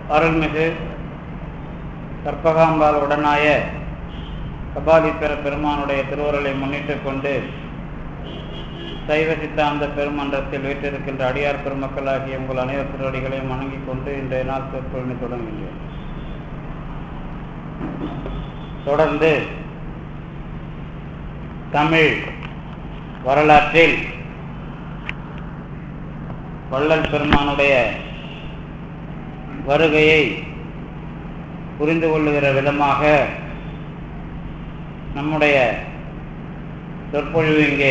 அருள்மிகு கற்பகாம்பாள் உடனாய கபாலீஸ்வர பெருமானுடைய திருவுருளை முன்னிட்டு கொண்டு சைவ சித்தாந்த பெருமன்றத்தில் வீட்டிருக்கின்ற அடியார் பெருமக்களாகிய உங்கள் அனைவர் திருவடிகளையும் வணங்கிக் கொண்டு இன்றைய நாள் சொற்பொழினை தொடங்குகின்றேன் தொடர்ந்து தமிழ் வரலாற்றில் வள்ளல் பெருமானுடைய வருகையை புரிந்து கொள்ளுகிற விதமாக நம்முடைய சொற்பொழிவு இங்கே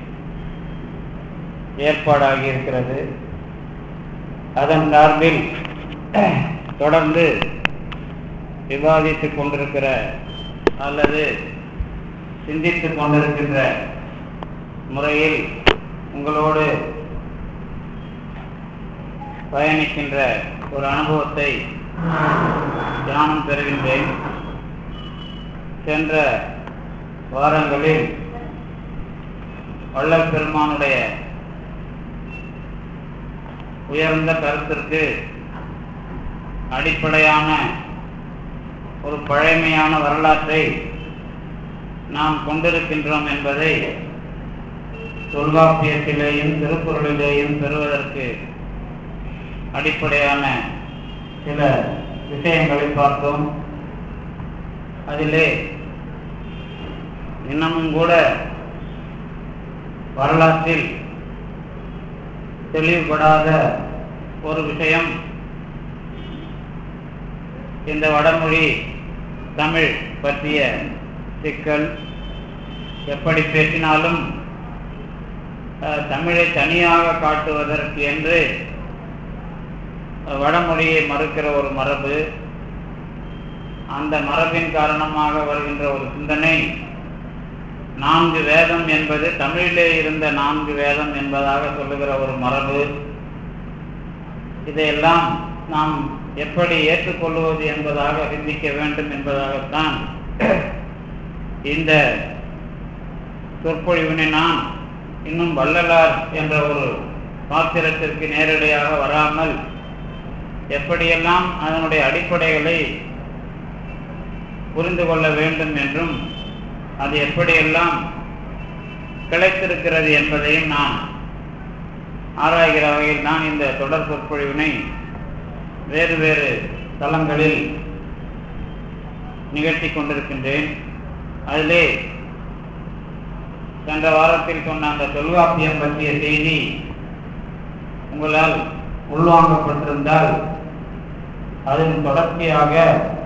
ஏற்பாடாகி இருக்கிறது அதன் சார்பில் தொடர்ந்து விவாதித்துக் கொண்டிருக்கிற அல்லது சிந்தித்துக் கொண்டிருக்கின்ற முறையில் உங்களோடு பயணிக்கின்ற ஒரு அனுபவத்தை தியானம் பெறுகின்றேன் சென்ற வாரங்களில் வள்ளல் பெருமானுடைய உயர்ந்த கருத்திற்கு அடிப்படையான ஒரு பழமையான வரலாற்றை நாம் கொண்டிருக்கின்றோம் என்பதை தொல்காப்பியத்திலேயும் திருக்குறளிலேயும் பெறுவதற்கு அடிப்படையான சில விஷயங்களை பார்த்தோம் அதிலே இன்னமும் கூட வரலாற்றில் தெளிவுபடாத ஒரு விஷயம் இந்த வடமொழி தமிழ் பற்றிய சிக்கல் எப்படி பேசினாலும் தமிழை தனியாக காட்டுவதற்கு என்று வடமொழியை மறுக்கிற ஒரு மரபு அந்த மரபின் காரணமாக வருகின்ற ஒரு சிந்தனை நான்கு வேதம் என்பது தமிழிலே இருந்த நான்கு வேதம் என்பதாக சொல்லுகிற ஒரு மரபு இதையெல்லாம் நாம் எப்படி ஏற்றுக்கொள்வது என்பதாக சிந்திக்க வேண்டும் என்பதாகத்தான் இந்த சொற்பொழிவினை நான் இன்னும் வள்ளலார் என்ற ஒரு பாத்திரத்திற்கு நேரடியாக வராமல் எப்படியெல்லாம் அதனுடைய அடிப்படைகளை புரிந்து கொள்ள வேண்டும் என்றும் அது எப்படியெல்லாம் கிடைத்திருக்கிறது என்பதையும் நான் ஆராய்கிற வகையில் நான் இந்த தொடர் சொற்பொழிவினை வேறு வேறு தளங்களில் நிகழ்த்தி கொண்டிருக்கின்றேன் அதிலே சென்ற வாரத்தில் சொன்ன அந்த தொல்காப்பியம் பற்றிய செய்தி உங்களால் உள்வாங்கப்பட்டிருந்தால் அதன் தொடர்ச்சியாக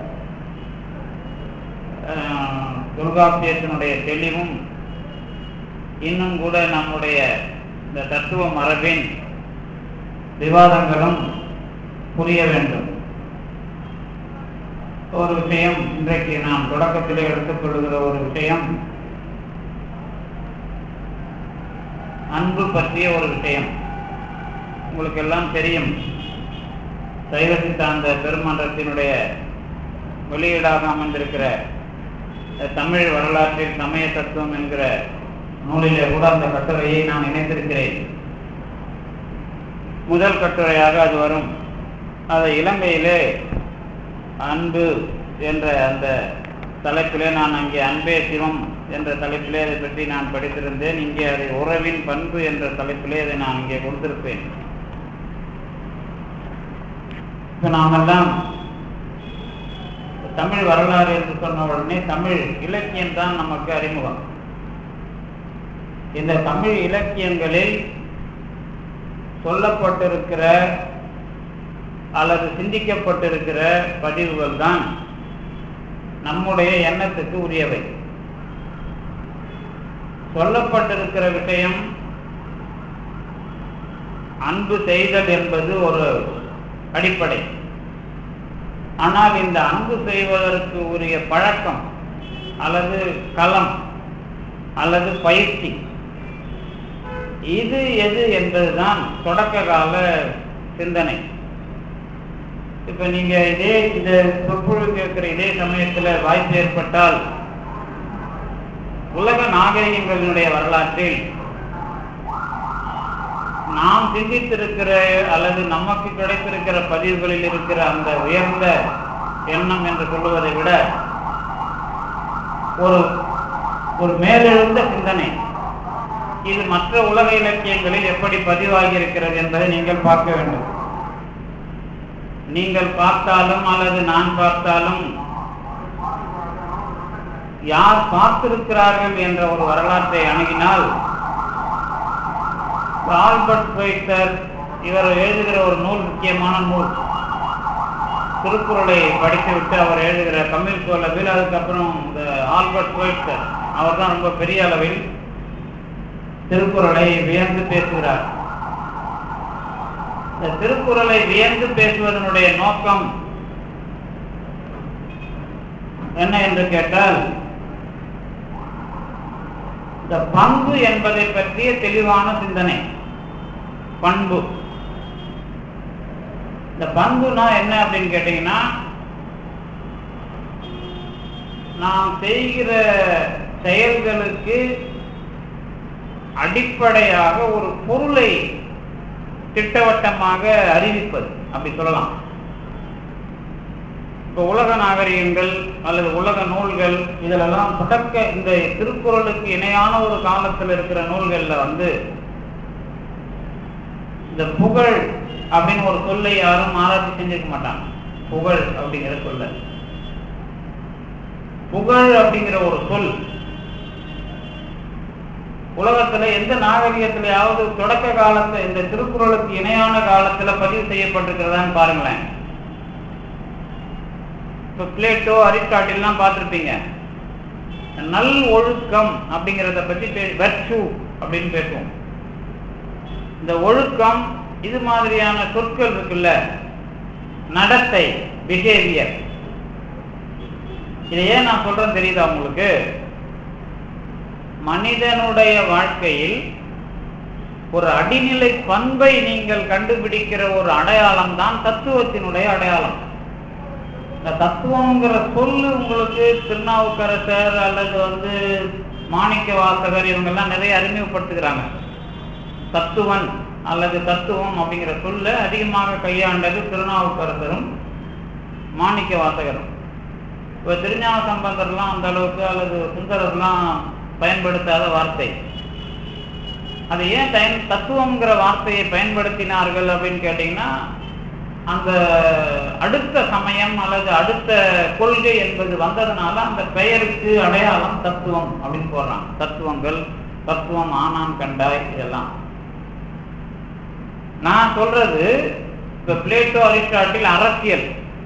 தொல்காப்பியத்தினுடைய தெளிவும் இன்னும் கூட நம்முடைய இந்த தத்துவ மரபின் விவாதங்களும் புரிய வேண்டும் ஒரு விஷயம் இன்றைக்கு நாம் தொடக்கத்திலே எடுத்துக்கொள்கிற ஒரு விஷயம் அன்பு பற்றிய ஒரு விஷயம் உங்களுக்கு எல்லாம் தெரியும் சைவ சித்தாந்த பெருமன்றத்தினுடைய வெளியீடாக அமைந்திருக்கிற தமிழ் வரலாற்றில் சமய தத்துவம் என்கிற நூலிலே கூட அந்த கட்டுரையை நான் இணைத்திருக்கிறேன் முதல் கட்டுரையாக அது வரும் அதை இலங்கையிலே அன்பு என்ற அந்த தலைப்பிலே நான் அங்கே அன்பே சிவம் என்ற தலைப்பிலே அதை பற்றி நான் படித்திருந்தேன் இங்கே அதை உறவின் பண்பு என்ற தலைப்பிலே அதை நான் இங்கே கொடுத்திருப்பேன் இப்போ நாமெல்லாம் தமிழ் வரலாறு என்று சொன்ன உடனே தமிழ் இலக்கியம் தான் நமக்கு அறிமுகம் இந்த தமிழ் இலக்கியங்களில் சொல்லப்பட்டிருக்கிற அல்லது சிந்திக்கப்பட்டிருக்கிற பதிவுகள் தான் நம்முடைய எண்ணத்துக்கு உரியவை சொல்லப்பட்டிருக்கிற விஷயம் அன்பு செய்தல் என்பது ஒரு அடிப்படை ஆனால் இந்த அன்பு செய்வதற்கு உரிய பழக்கம் அல்லது களம் அல்லது பயிற்சி இது எது என்பதுதான் தொடக்க கால சிந்தனை இப்ப நீங்க இதே இந்த சொற்பொழிவு கேட்கிற இதே சமயத்துல வாய்ப்பு ஏற்பட்டால் உலக நாகரிகங்களினுடைய வரலாற்றில் நாம் சிந்தித்திருக்கிற அல்லது நமக்கு கிடைத்திருக்கிற பதிவுகளில் இருக்கிற அந்த உயர்ந்த எண்ணம் என்று சொல்லுவதை விட ஒரு ஒரு மேலெழுந்த சிந்தனை இது மற்ற உலக இலக்கியங்களில் எப்படி பதிவாகி இருக்கிறது என்பதை நீங்கள் பார்க்க வேண்டும் நீங்கள் பார்த்தாலும் அல்லது நான் பார்த்தாலும் யார் பார்த்திருக்கிறார்கள் என்ற ஒரு வரலாற்றை அணுகினால் ஆல்பர்ட் வைத்தர் இவர் எழுதுகிற ஒரு நூல் முக்கியமான நூல் திருக்குறளை படித்துவிட்டு அவர் எழுதுகிற தமிழ் கோலவில் அதுக்கப்புறம் இந்த ஆல்பர்ட் வைத்தர் அவர் தான் ரொம்ப பெரிய அளவில் திருக்குறளை வியந்து பேசுகிறார் இந்த திருக்குறளை வியந்து பேசுவதனுடைய நோக்கம் என்ன என்று கேட்டால் இந்த பண்பு என்பதை பற்றிய தெளிவான சிந்தனை பண்பு இந்த பண்புனா என்ன அப்படின்னு கேட்டீங்கன்னா நாம் செய்கிற செயல்களுக்கு அடிப்படையாக ஒரு பொருளை திட்டவட்டமாக அறிவிப்பது அப்படி சொல்லலாம் இப்போ உலக நாகரிகங்கள் அல்லது உலக நூல்கள் இதிலெல்லாம் தொடக்க இந்த திருக்குறளுக்கு இணையான ஒரு காலத்தில் இருக்கிற நூல்கள்ல வந்து இந்த புகழ் அப்படின்னு ஒரு சொல்லை யாரும் ஆராய்ச்சி செஞ்சிருக்க மாட்டாங்க புகழ் அப்படிங்கிற சொல்ல புகழ் அப்படிங்கிற ஒரு சொல் உலகத்துல எந்த நாகரிகத்திலேயாவது தொடக்க காலத்துல இந்த திருக்குறளுக்கு இணையான காலத்துல பதிவு செய்யப்பட்டிருக்கிறதான்னு பாருங்களேன் இப்ப பிளேட்டோ அரிஸ்டாட்டில்லாம் பார்த்திருப்பீங்க நல் ஒழுக்கம் அப்படிங்கிறத பத்தி வெர்ச்சு அப்படின்னு பேசுவோம் இந்த ஒழுக்கம் இது மாதிரியான சொற்கள் இருக்குல்ல நடத்தை பிஹேவியர் இதை ஏன் நான் சொல்றேன் தெரியுதா உங்களுக்கு மனிதனுடைய வாழ்க்கையில் ஒரு அடிநிலை பண்பை நீங்கள் கண்டுபிடிக்கிற ஒரு அடையாளம் தான் தத்துவத்தினுடைய அடையாளம் இந்த தத்துவங்கிற சொல்லு உங்களுக்கு திருநாவுக்கரசர் அல்லது வந்து மாணிக்க வாசகர் இவங்கெல்லாம் நிறைய அறிமுகப்படுத்துகிறாங்க தத்துவன் அல்லது தத்துவம் அப்படிங்கிற சொல்ல அதிகமாக கையாண்டது திருநாவுக்கரசரும் மாணிக்க வாசகரும் இப்போ திருஞான சம்பந்தர்லாம் அந்த அளவுக்கு அல்லது சுந்தரர்லாம் பயன்படுத்தாத வார்த்தை அது ஏன் பயன் தத்துவங்கிற வார்த்தையை பயன்படுத்தினார்கள் அப்படின்னு கேட்டீங்கன்னா அந்த அடுத்த சமயம் அல்லது அடுத்த கொள்கை என்பது வந்ததுனால அந்த பெயருக்கு அடையாளம் தத்துவம் அப்படின்னு போடுறான் தத்துவங்கள் தத்துவம் ஆனான் கண்டாய் இதெல்லாம் நான் சொல்றது இப்ப பிளேட்டோ அரிஸ்டாட்டில் அரசியல்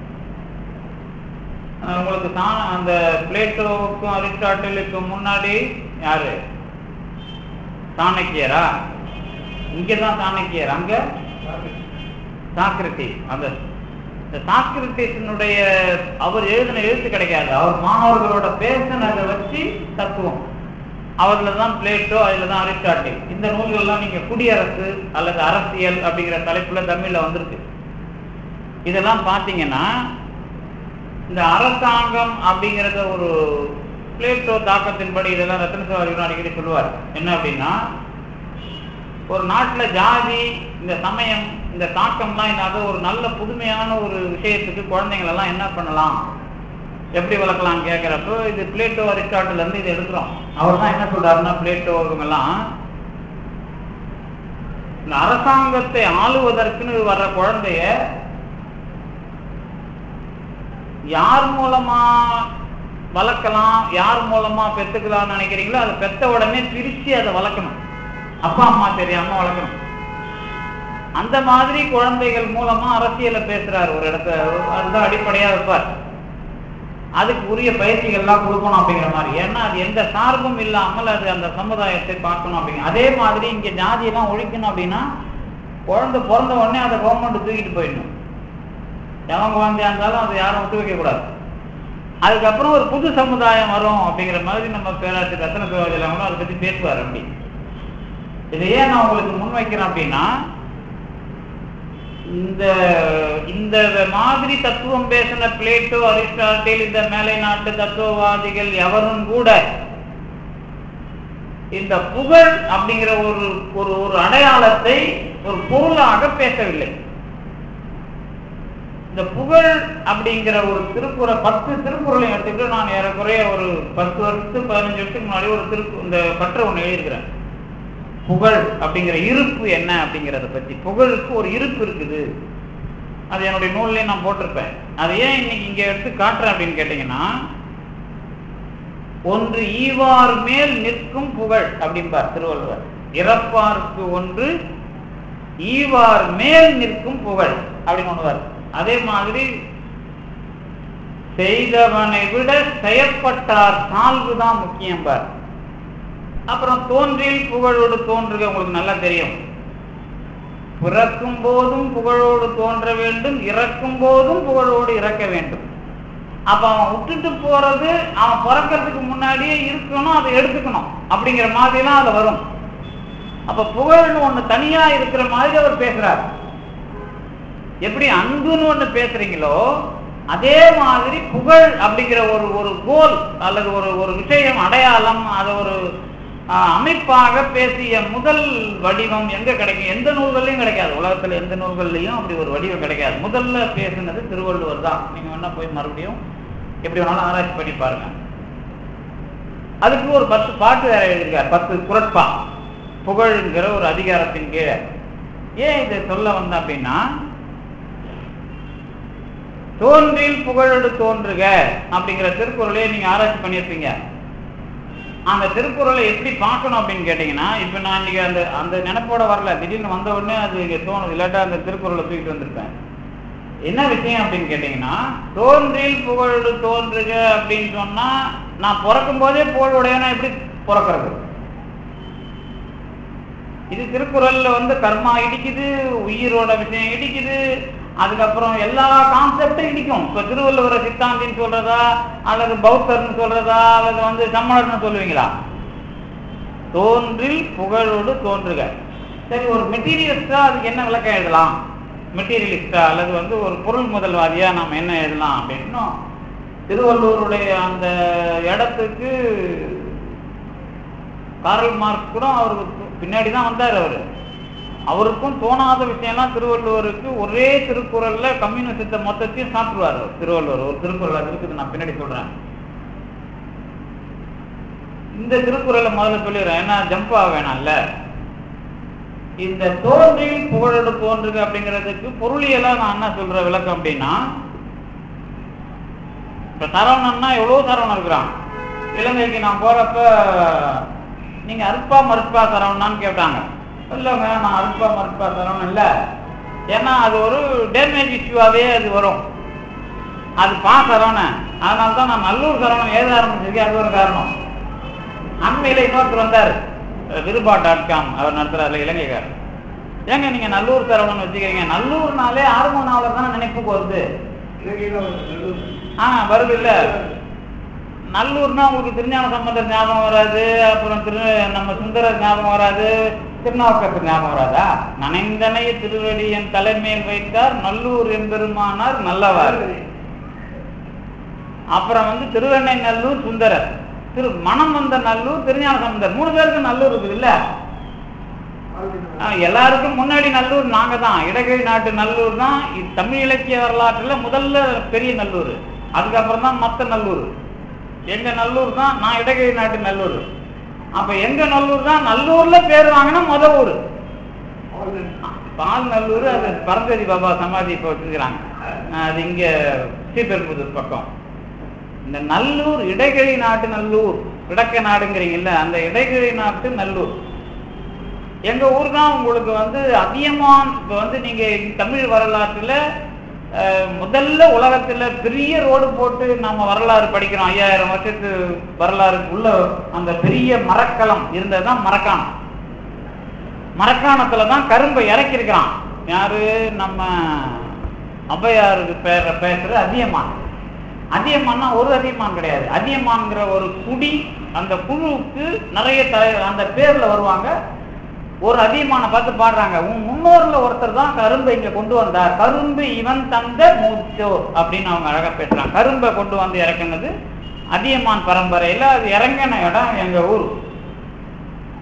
அஹ் உங்களுக்கு தான் அந்த பிளேட்டோவுக்கும் அரிஸ்டாட்டிலுக்கும் முன்னாடி யாரு சாணக்கியரா இங்கதான் சாணக்கியர் அங்க சாக்ரட்டிஸ் அந்த இந்த சாக்ரட்டிஸினுடைய அவர் எழுதின எழுத்து கிடைக்காது அவர் மாணவர்களோட பேசினதை வச்சு தத்துவம் அவர்ல தான் பிளேட்டோ அதுல தான் அரிஸ்டாட்டில் இந்த நூல்கள்லாம் நீங்க குடியரசு அல்லது அரசியல் அப்படிங்கிற தலைப்புல தமிழ்ல வந்திருக்கு இதெல்லாம் பாத்தீங்கன்னா இந்த அரசாங்கம் அப்படிங்கறத ஒரு பிளேட்டோ தாக்கத்தின்படி இதெல்லாம் ரத்ன சவாரிகளும் அடிக்கடி சொல்லுவார் என்ன அப்படின்னா ஒரு நாட்டுல ஜாதி இந்த சமயம் இந்த தாக்கம்லாம் இல்லாத ஒரு நல்ல புதுமையான ஒரு விஷயத்துக்கு குழந்தைகள் எல்லாம் என்ன பண்ணலாம் எப்படி வளர்க்கலாம் கேட்கிறப்போ இது பிளேட்டோ அரிஸ்டாட்டில் இருந்து இது எடுக்கிறோம் அவர் தான் என்ன சொல்றாருன்னா பிளேட்டோ இவங்கெல்லாம் இந்த அரசாங்கத்தை ஆளுவதற்குன்னு வர்ற குழந்தைய யார் மூலமா வளர்க்கலாம் யார் மூலமா பெத்துக்கலாம்னு நினைக்கிறீங்களோ அதை பெத்த உடனே பிரிச்சு அதை வளர்க்கணும் அப்பா அம்மா தெரியாம வளர்க்கணும் அந்த மாதிரி குழந்தைகள் மூலமா அரசியலை பேசுறாரு ஒரு இடத்த அதுதான் அடிப்படையா வைப்பார் அதுக்கு உரிய பயிற்சிகள்லாம் கொடுக்கணும் அப்படிங்கிற மாதிரி ஏன்னா அது எந்த சார்பும் இல்லாமல் அது அந்த சமுதாயத்தை பார்க்கணும் அப்படிங்க அதே மாதிரி இங்க ஜாதியெல்லாம் ஒழிக்கணும் அப்படின்னா குழந்தை பிறந்த உடனே அதை கவர்மெண்ட் தூக்கிட்டு போயிடணும் எவன் குழந்தையா இருந்தாலும் அதை யாரும் விட்டு வைக்க கூடாது அதுக்கப்புறம் ஒரு புது சமுதாயம் வரும் அப்படிங்கிற மாதிரி நம்ம பேராசிரியர் ரத்ன சிவாஜிலாம் கூட அதை பத்தி பேசுவார் அப்படி இதை ஏன் நான் உங்களுக்கு முன்வைக்கிறேன் அப்படின்னா இந்த இந்த மாதிரி தத்துவம் பேசின பிளேட்டோ அரிஸ்டாட்டில் இந்த மேலை நாட்டு தத்துவவாதிகள் எவரும் கூட இந்த புகழ் அப்படிங்கிற ஒரு ஒரு ஒரு அடையாளத்தை ஒரு பொருளாக பேசவில்லை இந்த புகழ் அப்படிங்கிற ஒரு திருக்குறள் பத்து திருக்குறளை எடுத்துக்கிட்டு நான் ஏறக்குறைய ஒரு பத்து வருஷத்துக்கு பதினஞ்சு வருஷத்துக்கு முன்னாடி ஒரு திரு இந்த பற்ற ஒன்று எழுதியிருக்கிறேன் புகழ் அப்படிங்கிற இருப்பு என்ன அப்படிங்கிறத பத்தி புகழுக்கு ஒரு இருப்பு இருக்குது அது என்னுடைய நூல்லையும் நான் போட்டிருப்பேன் அதை ஏன் இன்னைக்கு இங்க எடுத்து காட்டுறேன் அப்படின்னு கேட்டீங்கன்னா ஒன்று ஈவார் மேல் நிற்கும் புகழ் அப்படிம்பார் திருவள்ளுவர் இறப்பார்க்கு ஒன்று ஈவார் மேல் நிற்கும் புகழ் அப்படின்னு ஒண்ணுவார் அதே மாதிரி செய்தவனை விட செயற்பட்டார் சால்வு தான் முக்கியம் பார் அப்புறம் தோன்றில் புகழோடு தோன்றுக உங்களுக்கு நல்லா தெரியும் பிறக்கும் போதும் புகழோடு தோன்ற வேண்டும் இறக்கும் போதும் புகழோடு இறக்க வேண்டும் அப்ப அவன் விட்டுட்டு போறது அவன் பிறக்கிறதுக்கு முன்னாடியே இருக்கணும் அதை எடுத்துக்கணும் அப்படிங்கிற மாதிரிலாம் அது வரும் அப்ப புகழ்னு ஒண்ணு தனியா இருக்கிற மாதிரி அவர் பேசுறார் எப்படி அன்புன்னு ஒண்ணு பேசுறீங்களோ அதே மாதிரி புகழ் அப்படிங்கிற ஒரு ஒரு கோல் அல்லது ஒரு ஒரு விஷயம் அடையாளம் அதை ஒரு ஆஹ், அமைப்பாக பேசிய முதல் வடிவம் எங்க கிடைக்கும் எந்த நூல்கள்லையும் கிடைக்காது உலகத்துல எந்த நூல்கள்லையும் அப்படி ஒரு வடிவம் கிடைக்காது முதல்ல பேசுனது திருவள்ளுவர் தான் நீங்க வேணா போய் மறுபடியும் எப்படி வேணாலும் ஆராய்ச்சி பண்ணி பாருங்க அதுக்கு ஒரு பத்து பாட்டு வேற எழுதியிருக்கார் பத்து குரட்பா புகழ்ங்கிற ஒரு அதிகாரத்தின் கீழே ஏன் இதை சொல்ல வந்தேன் அப்படின்னா தோன்றில் புகழோடு தோன்றுக அப்படிங்கிற திருக்குறளையே நீங்க ஆராய்ச்சி பண்ணியிருப்பீங்க அந்த திருக்குறளை எப்படி பார்க்கணும் அப்படின்னு கேட்டீங்கன்னா இப்ப நான் இன்னைக்கு அந்த அந்த நினைப்போட வரல திடீர்னு வந்த உடனே அது இங்க தோணுது இல்லாட்டா அந்த திருக்குறளை தூக்கிட்டு வந்திருப்பேன் என்ன விஷயம் அப்படின்னு கேட்டீங்கன்னா தோன்றில் புகழோடு தோன்றுக அப்படின்னு சொன்னா நான் பிறக்கும் போதே புகழுடையனா எப்படி பிறக்கிறது இது திருக்குறள்ல வந்து கர்மா இடிக்குது உயிரோட விஷயம் இடிக்குது அதுக்கப்புறம் எல்லா கான்செப்டும் இடிக்கும் இப்ப திருவள்ளுவர சித்தாந்தின்னு சொல்றதா அல்லது பௌத்தர்னு சொல்றதா அல்லது வந்து சம்மணர்னு சொல்லுவீங்களா தோன்றில் புகழோடு தோன்றுக சரி ஒரு மெட்டீரியலிஸ்டா அதுக்கு என்ன விளக்கம் எழுதலாம் மெட்டீரியலிஸ்டா அல்லது வந்து ஒரு பொருள் முதல்வாதியா நாம என்ன எழுதலாம் அப்படின்னா திருவள்ளுவருடைய அந்த இடத்துக்கு காரல் மார்க்ஸ் கூட அவருக்கு பின்னாடி தான் வந்தார் அவரு அவருக்கும் தோணாத விஷயம்லாம் திருவள்ளுவருக்கு ஒரே திருக்குறள்ல கம்யூனிசத்தை மொத்தத்தையும் சாப்பிடுவார் அவர், திருவள்ளுவர் ஒரு திருக்குறள் அது இருக்குது நான் பின்னாடி சொல்றேன் இந்த திருக்குறளை முதல்ல சொல்லிடுறேன் ஏன்னா ஜம்ப் ஆக வேணாம்ல இந்த தோன்றில் புகழோடு தோன்றுக அப்படிங்கிறதுக்கு பொருளியெல்லாம் நான் என்ன சொல்ற விளக்கம் அப்படின்னா இப்ப சரவணன்னா எவ்வளவு சரவணன் இருக்கிறான் இலங்கைக்கு நான் போறப்ப நீங்க அற்பா மறுப்பா சரவணான்னு கேட்டாங்க இல்லைங்க நான் அற்பா மறுப்பா சரவணன் இல்ல ஏன்னா அது ஒரு டேமேஜ் இஷ்யூவாவே அது வரும் அது பா சரவணன் அதனால தான் நான் நல்லூர் சரவணன் எழுத ஆரம்பிச்சிருக்கேன் அது ஒரு காரணம் அண்மையில இன்னொருத்தர் வந்தார் விருபா டாட் காம் அவர் நடத்துறாருல இலங்கைக்காரர் ஏங்க நீங்க நல்லூர் சரவணன் வச்சுக்கிறீங்க நல்லூர்னாலே ஆர்வ நாவலர் தானே நினைப்புக்கு வருது ஆ வருது இல்ல நல்லூர்னா உங்களுக்கு திருஞான சம்பந்தர் ஞாபகம் வராது அப்புறம் திரு நம்ம சுந்தரர் ஞாபகம் வராது திருநாவுக்கரசர் ஞாபகம் வராதா நனைந்தனைய திருவடி என் தலைமையில் வைத்தார் நல்லூர் எம்பெருமானார் நல்லவார் அப்புறம் வந்து திருவெண்ணை நல்லூர் சுந்தரர் திரு மனம் வந்த நல்லூர் திருஞான சம்பந்தர் மூணு பேருக்கு நல்லூர் இருக்குது இல்ல ஆ, எல்லாருக்கும் முன்னாடி நல்லூர் நாங்க தான் இடகிரி நாட்டு நல்லூர் தான் இ- தமிழ் இலக்கிய வரலாற்றுல முதல்ல பெரிய நல்லூர் அதுக்கப்புறம் தான் மத்த நல்லூர் எங்க நல்லூர் தான் நான் இடகிரி நாட்டு நல்லூர் அப்ப எங்க நல்லூர் தான் நல்லூர்ல பேர் வாங்கினா முத ஊர் பால் நல்லூர் அது பரந்ததி பாபா சமாதி இப்போ வச்சிருக்கிறாங்க ஆ, அது இங்க ஸ்ரீபெரும்புதூர் பக்கம் இந்த நல்லூர் இடைகிழி நாட்டு நல்லூர் இடக்க நாடுங்கிறீங்கல்ல அந்த இடைகிழி நாட்டு நல்லூர் எங்க ஊர் தான் உங்களுக்கு வந்து அதிகமான இப்போ வந்து நீங்க தமிழ் வரலாற்றுல அஹ், முதல்ல உலகத்துல பெரிய ரோடு போட்டு நம்ம வரலாறு படிக்கிறோம் ஐயாயிரம் வருஷத்து வரலாறு உள்ள அந்த பெரிய மரக்கலம் இருந்ததுதான் மரக்காணம் மரக்காணத்துல தான் கரும்பை இறக்கியிருக்கிறான் யாரு நம்ம ஔவையாருக்கு பேர பேசுற அதியமான் அதியமான்னா ஒரு அதியமான் கிடையாது அதியமான்ங்கிற ஒரு குடி அந்த குழுவுக்கு நிறைய தலை அந்த பேர்ல வருவாங்க ஒரு அதியமான பார்த்து பாடுறாங்க உன் முன்னோர்ல ஒருத்தர் தான் கரும்பை இங்க கொண்டு வந்தார் கரும்பு இவன் தந்த மூச்சோர் அப்படின்னு அவங்க அழகா பேசுறாங்க கரும்பை கொண்டு வந்து இறக்குனது அதியமான் பரம்பரையில அது இறங்கின இடம் எங்க ஊர்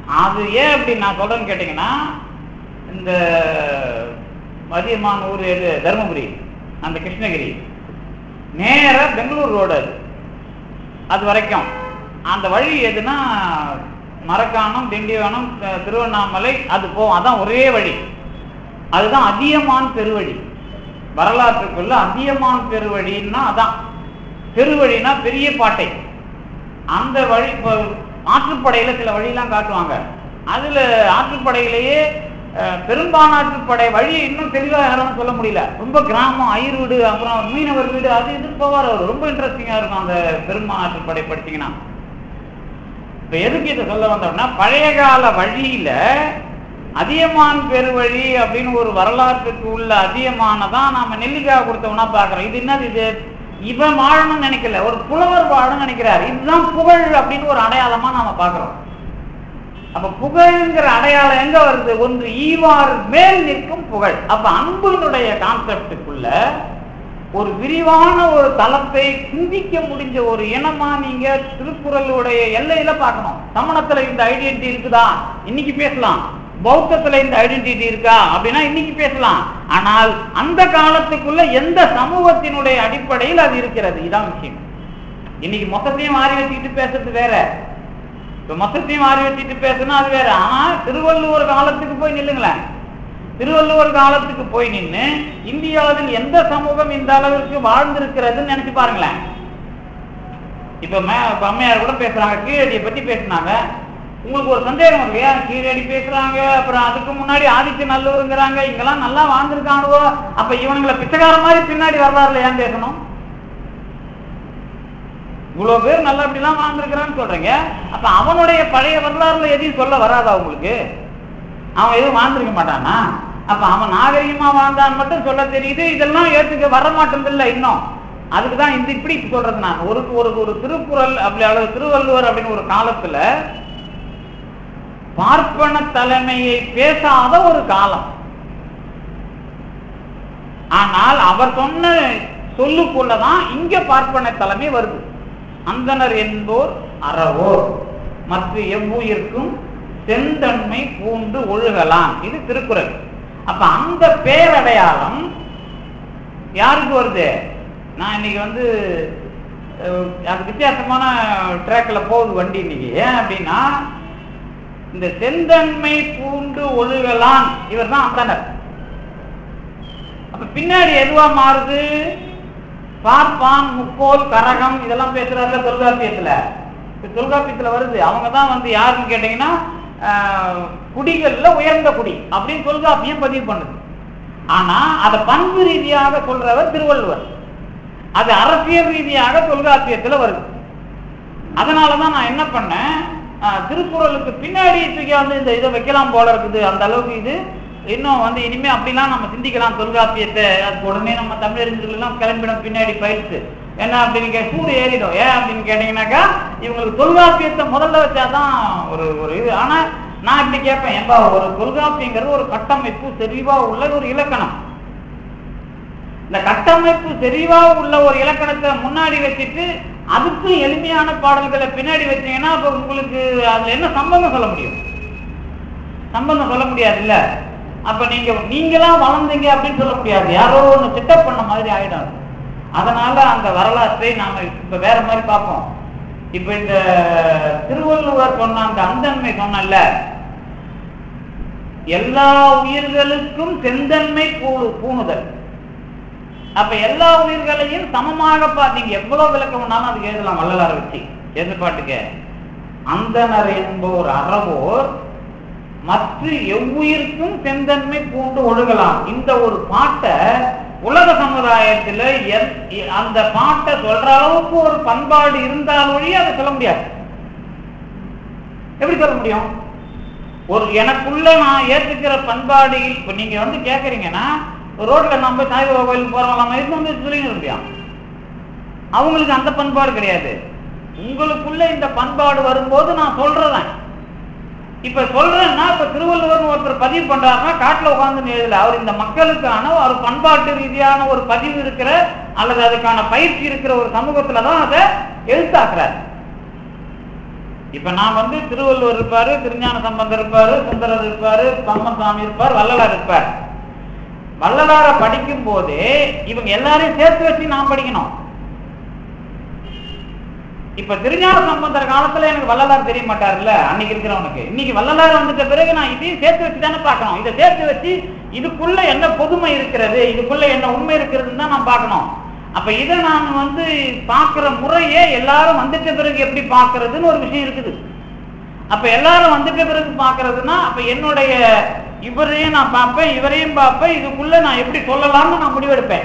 அது ஏன் அப்படி நான் சொல்றேன்னு கேட்டீங்கன்னா இந்த மதியமான ஊர் எது தருமபுரி அந்த கிருஷ்ணகிரி நேர பெங்களூர் ரோடு அது அது வரைக்கும் அந்த வழி எதுனா மரக்காணம் திண்டிவனம் த- திருவண்ணாமலை அது போகும் அதான் ஒரே வழி அதுதான் அதியமான் பெருவழி வரலாற்றுக்குள்ள அதியமான் பெருவழின்னா அதான் பெருவழினா பெரிய பாட்டை அந்த வழி இப்போ ஆற்றுப்படையில சில வழியெல்லாம் காட்டுவாங்க அதுல ஆற்றுப்படையிலேயே அஹ், பெரும்பாலாற்றுப்படை வழி இன்னும் தெளிவாக யாரும் சொல்ல முடியல ரொம்ப கிராமம் ஐயர் வீடு அப்புறம் மீனவர் வீடு அது இது போவார் அவர் ரொம்ப இன்ட்ரெஸ்டிங்கா இருக்கும் அந்த பெரும்பாலாற்றுப்படை படிச்சீங்கன்னா இப்ப எதுக்கு இதை சொல்ல வந்தோம்னா பழைய கால வழியில அதியமான் பெருவழி அப்படின்னு ஒரு வரலாற்றுக்கு உள்ள அதியமானதான் நாம நெல்லிக்காய் கொடுத்தோம்னா பாக்குறோம் இது என்னது இது இவன் வாழணும்னு நினைக்கல ஒரு புலவர் வாழணும்னு நினைக்கிறார் இதுதான் புகழ் அப்படின்னு ஒரு அடையாளமா நாம பாக்குறோம் அப்ப புகழ்ங்கிற அடையாளம் எங்க வருது ஒன்று ஈவார் மேல் நிற்கும் புகழ் அப்ப அன்புனுடைய கான்செப்டுக்குள்ள ஒரு விரிவான ஒரு தளத்தை சிந்திக்க முடிஞ்ச ஒரு இனமா நீங்க திருக்குறளுடைய எல்லையில பார்க்கணும் சமணத்துல இந்த ஐடென்டிட்டி இருக்குதா இன்னைக்கு பேசலாம் பௌத்தத்துல இந்த ஐடென்டிட்டி இருக்கா அப்படின்னா இன்னைக்கு பேசலாம் ஆனால் அந்த காலத்துக்குள்ள எந்த சமூகத்தினுடைய அடிப்படையில் அது இருக்கிறது இதான் விஷயம் இன்னைக்கு மொத்தத்தையும் மாறி வச்சுக்கிட்டு பேசுறது வேற இப்ப மொத்தத்தையும் மாறி வச்சுட்டு பேசுனா அது வேற ஆனா திருவள்ளுவர் காலத்துக்கு போய் நில்லுங்களேன் திருவள்ளுவர் காலத்துக்கு போய் நின்னு இந்தியாவில் எந்த சமூகம் இந்த அளவிற்கு வாழ்ந்திருக்கிறதுன்னு நினைச்சு பாருங்களேன் இப்ப மே- இப்ப அம்மையார் கூட பேசுறாங்க கீழடியை பத்தி பேசுனாங்க உங்களுக்கு ஒரு சந்தேகம் இல்லையா கீழடி பேசுறாங்க அப்புறம் அதுக்கு முன்னாடி ஆதித்ய நல்லூருங்கிறாங்க இங்கெல்லாம் நல்லா வாழ்ந்திருக்கானுவோ அப்ப இவனுங்களை பிச்சைக்கார மாதிரி பின்னாடி வரலாறுல ஏன் பேசணும் இவ்வளவு பேர் நல்லா இப்படிலாம் வாழ்ந்திருக்கிறான்னு சொல்றீங்க அப்ப அவனுடைய பழைய வரலாறுல எதையும் சொல்ல வராதா உங்களுக்கு அவன் எதுவும் வாழ்ந்திருக்க மாட்டானா அப்ப அவன் நாகரிகமா வாழ்ந்தான்னு மட்டும் சொல்ல தெரியுது இதெல்லாம் ஏத்துக்க வர மாட்டேங்குது இன்னும் அதுக்கு தான் இந்த இப்படி சொல்றது நான் ஒரு ஒரு ஒரு திருக்குறள் அப்படி அல்லது திருவள்ளுவர் அப்படின்னு ஒரு காலத்துல பார்ப்பன தலைமையை பேசாத ஒரு காலம் ஆனால் அவர் சொன்ன சொல்லுக்குள்ளதான் இங்க பார்ப்பன தலைமை வருது அந்தனர் என்போர் அறவோர் மற்ற எவ்வுயிர்க்கும் செந்தன்மை பூண்டு ஒழுகலாம் இது திருக்குறள் அப்ப அந்த பேரடையாளம் யாருக்கு வருது நான் இன்னைக்கு வந்து அஹ், அது வித்தியாசமான ட்ராக்ல போகுது வண்டி இன்னைக்கு ஏன் அப்படின்னா இந்த செந்தன்மை பூண்டு ஒழுகலான் இவர் தான் அந்தனர் அப்ப பின்னாடி எதுவா மாறுது பார்ப்பான் முக்கோல் கரகம் இதெல்லாம் பேசுறாருல தொல்காப்பியத்துல இப்ப தொல்காப்பியத்துல வருது அவங்க தான் வந்து யாருன்னு கேட்டீங்கன்னா ஆஹ், குடிகள்ல உயர்ந்த குடி அப்படின்னு தொல்காப்பியம் பதிவு பண்ணுது ஆனா அதை பண்பு ரீதியாக சொல்றவர் திருவள்ளுவர் அது அரசியல் ரீதியாக தொல்காப்பியத்துல வருது அதனாலதான் நான் என்ன பண்ணேன் ஆஹ், திருக்குறளுக்கு பின்னாடி தூக்கி வந்து இந்த இதை வைக்கலாம் போல இருக்குது அந்த அளவுக்கு இது இன்னும் வந்து இனிமே அப்படிலாம் நம்ம சிந்திக்கலாம் தொல்காப்பியத்தை அதுக்கு உடனே நம்ம தமிழறிஞர்கள் எல்லாம் கிளம்பிடும் பின்னாடி பயிற்சி என்ன அப்படின்னு கே சூடு ஏறிடும் ஏன் அப்படின்னு கேட்டீங்கன்னாக்கா இவங்களுக்கு தொல்காப்பியத்தை முதல்ல வச்சாதான் ஒரு ஒரு இது ஆனா நான் இப்படி கேட்பேன் ஏன்பா ஒரு தொல்காப்பியங்கிறது ஒரு கட்டமைப்பு தெளிவா உள்ள ஒரு இலக்கணம் இந்த கட்டமைப்பு தெளிவா உள்ள ஒரு இலக்கணத்தை முன்னாடி வச்சுட்டு அதுக்கும் எளிமையான பாடல்களை பின்னாடி வச்சீங்கன்னா அப்ப உங்களுக்கு அதுல என்ன சம்பந்தம் சொல்ல முடியும் சம்பந்தம் சொல்ல முடியாது இல்ல அப்ப நீங்க நீங்களா வளர்ந்தீங்க அப்படின்னு சொல்ல முடியாது யாரோ ஒண்ணு செட்டப் பண்ண மாதிரி ஆயிடும் அது. அதனால அந்த வரலாற்றை நாம இப்ப வேற மாதிரி பார்ப்போம் இப்ப இந்த திருவள்ளுவர் சொன்ன அந்த அந்தன்மை சொன்னல எல்லா உயிர்களுக்கும் செந்தன்மை பூ- பூணுதல் அப்ப எல்லா உயிர்களையும் சமமாக பார்த்து நீங்க எவ்வளவு விளக்கம் வேணாலும் அதுக்கு எழுதலாம் வள்ளலாரை வச்சு எது பாட்டுக்கு அந்தனர் என்போர் அறவோர் மற்ற எவ்வுயிர்க்கும் செந்தன்மை பூண்டு ஒழுகலாம் இந்த ஒரு பாட்டை உலக சமுதாயத்துல எத்- அந்த பாட்டை சொல்ற அளவுக்கு ஒரு பண்பாடு இருந்தால் ஒழிய அதை சொல்ல முடியாது எப்படி சொல்ல முடியும் ஒரு எனக்குள்ள நான் ஏத்துக்கிற பண்பாடு இப்ப நீங்க வந்து கேக்குறீங்கன்னா ரோட்ல நம்ம போய் சாய்பாபா கோயிலுக்கு போறோம் நம்ம இருந்து வந்து சொல்லிங்க முடியும் அவங்களுக்கு அந்த பண்பாடு கிடையாது உங்களுக்குள்ள இந்த பண்பாடு வரும்போது நான் சொல்றேன் இப்ப சொல்றேன்னா இப்ப திருவள்ளுவர் ஒருத்தர் பதிவு பண்றாருன்னா காட்டுல உட்கார்ந்து எழுதல அவர் இந்த மக்களுக்கான ஒரு பண்பாட்டு ரீதியான ஒரு பதிவு இருக்கிற அல்லது அதுக்கான பயிற்சி இருக்கிற ஒரு சமூகத்துல தான் அதை எழுத்தாக்குறாரு இப்ப நான் வந்து திருவள்ளுவர் இருப்பாரு திருஞான சம்பந்தர் இருப்பாரு சுந்தரர் இருப்பாரு பம்மசாமி இருப்பார் வள்ளலார் இருப்பார் வள்ளலார படிக்கும் போதே இவங்க எல்லாரையும் சேர்த்து வச்சு நான் படிக்கணும் இப்ப திருஞான சம்பந்தர் காலத்துல எனக்கு வள்ளலார் தெரிய மாட்டார்ல அன்னைக்கு இருக்கிறவனுக்கு இன்னைக்கு வள்ளலார் வந்துட்ட பிறகு நான் இதையும் சேர்த்து வச்சு தானே பார்க்கணும் இதை சேர்த்து வச்சு இதுக்குள்ள என்ன பொதுமை இருக்கிறது இதுக்குள்ள என்ன உண்மை இருக்கிறதுன்னு தான் நான் பார்க்கணும் அப்ப இதை நான் வந்து பார்க்கிற முறையே எல்லாரும் வந்துட்ட பிறகு எப்படி பார்க்கிறதுன்னு ஒரு விஷயம் இருக்குது அப்ப எல்லாரும் வந்துட்ட பிறகு பார்க்கிறதுனா அப்ப என்னுடைய இவரையும் நான் பார்ப்பேன் இவரையும் பார்ப்பேன் இதுக்குள்ள நான் எப்படி சொல்லலாம்னு நான் முடிவெடுப்பேன்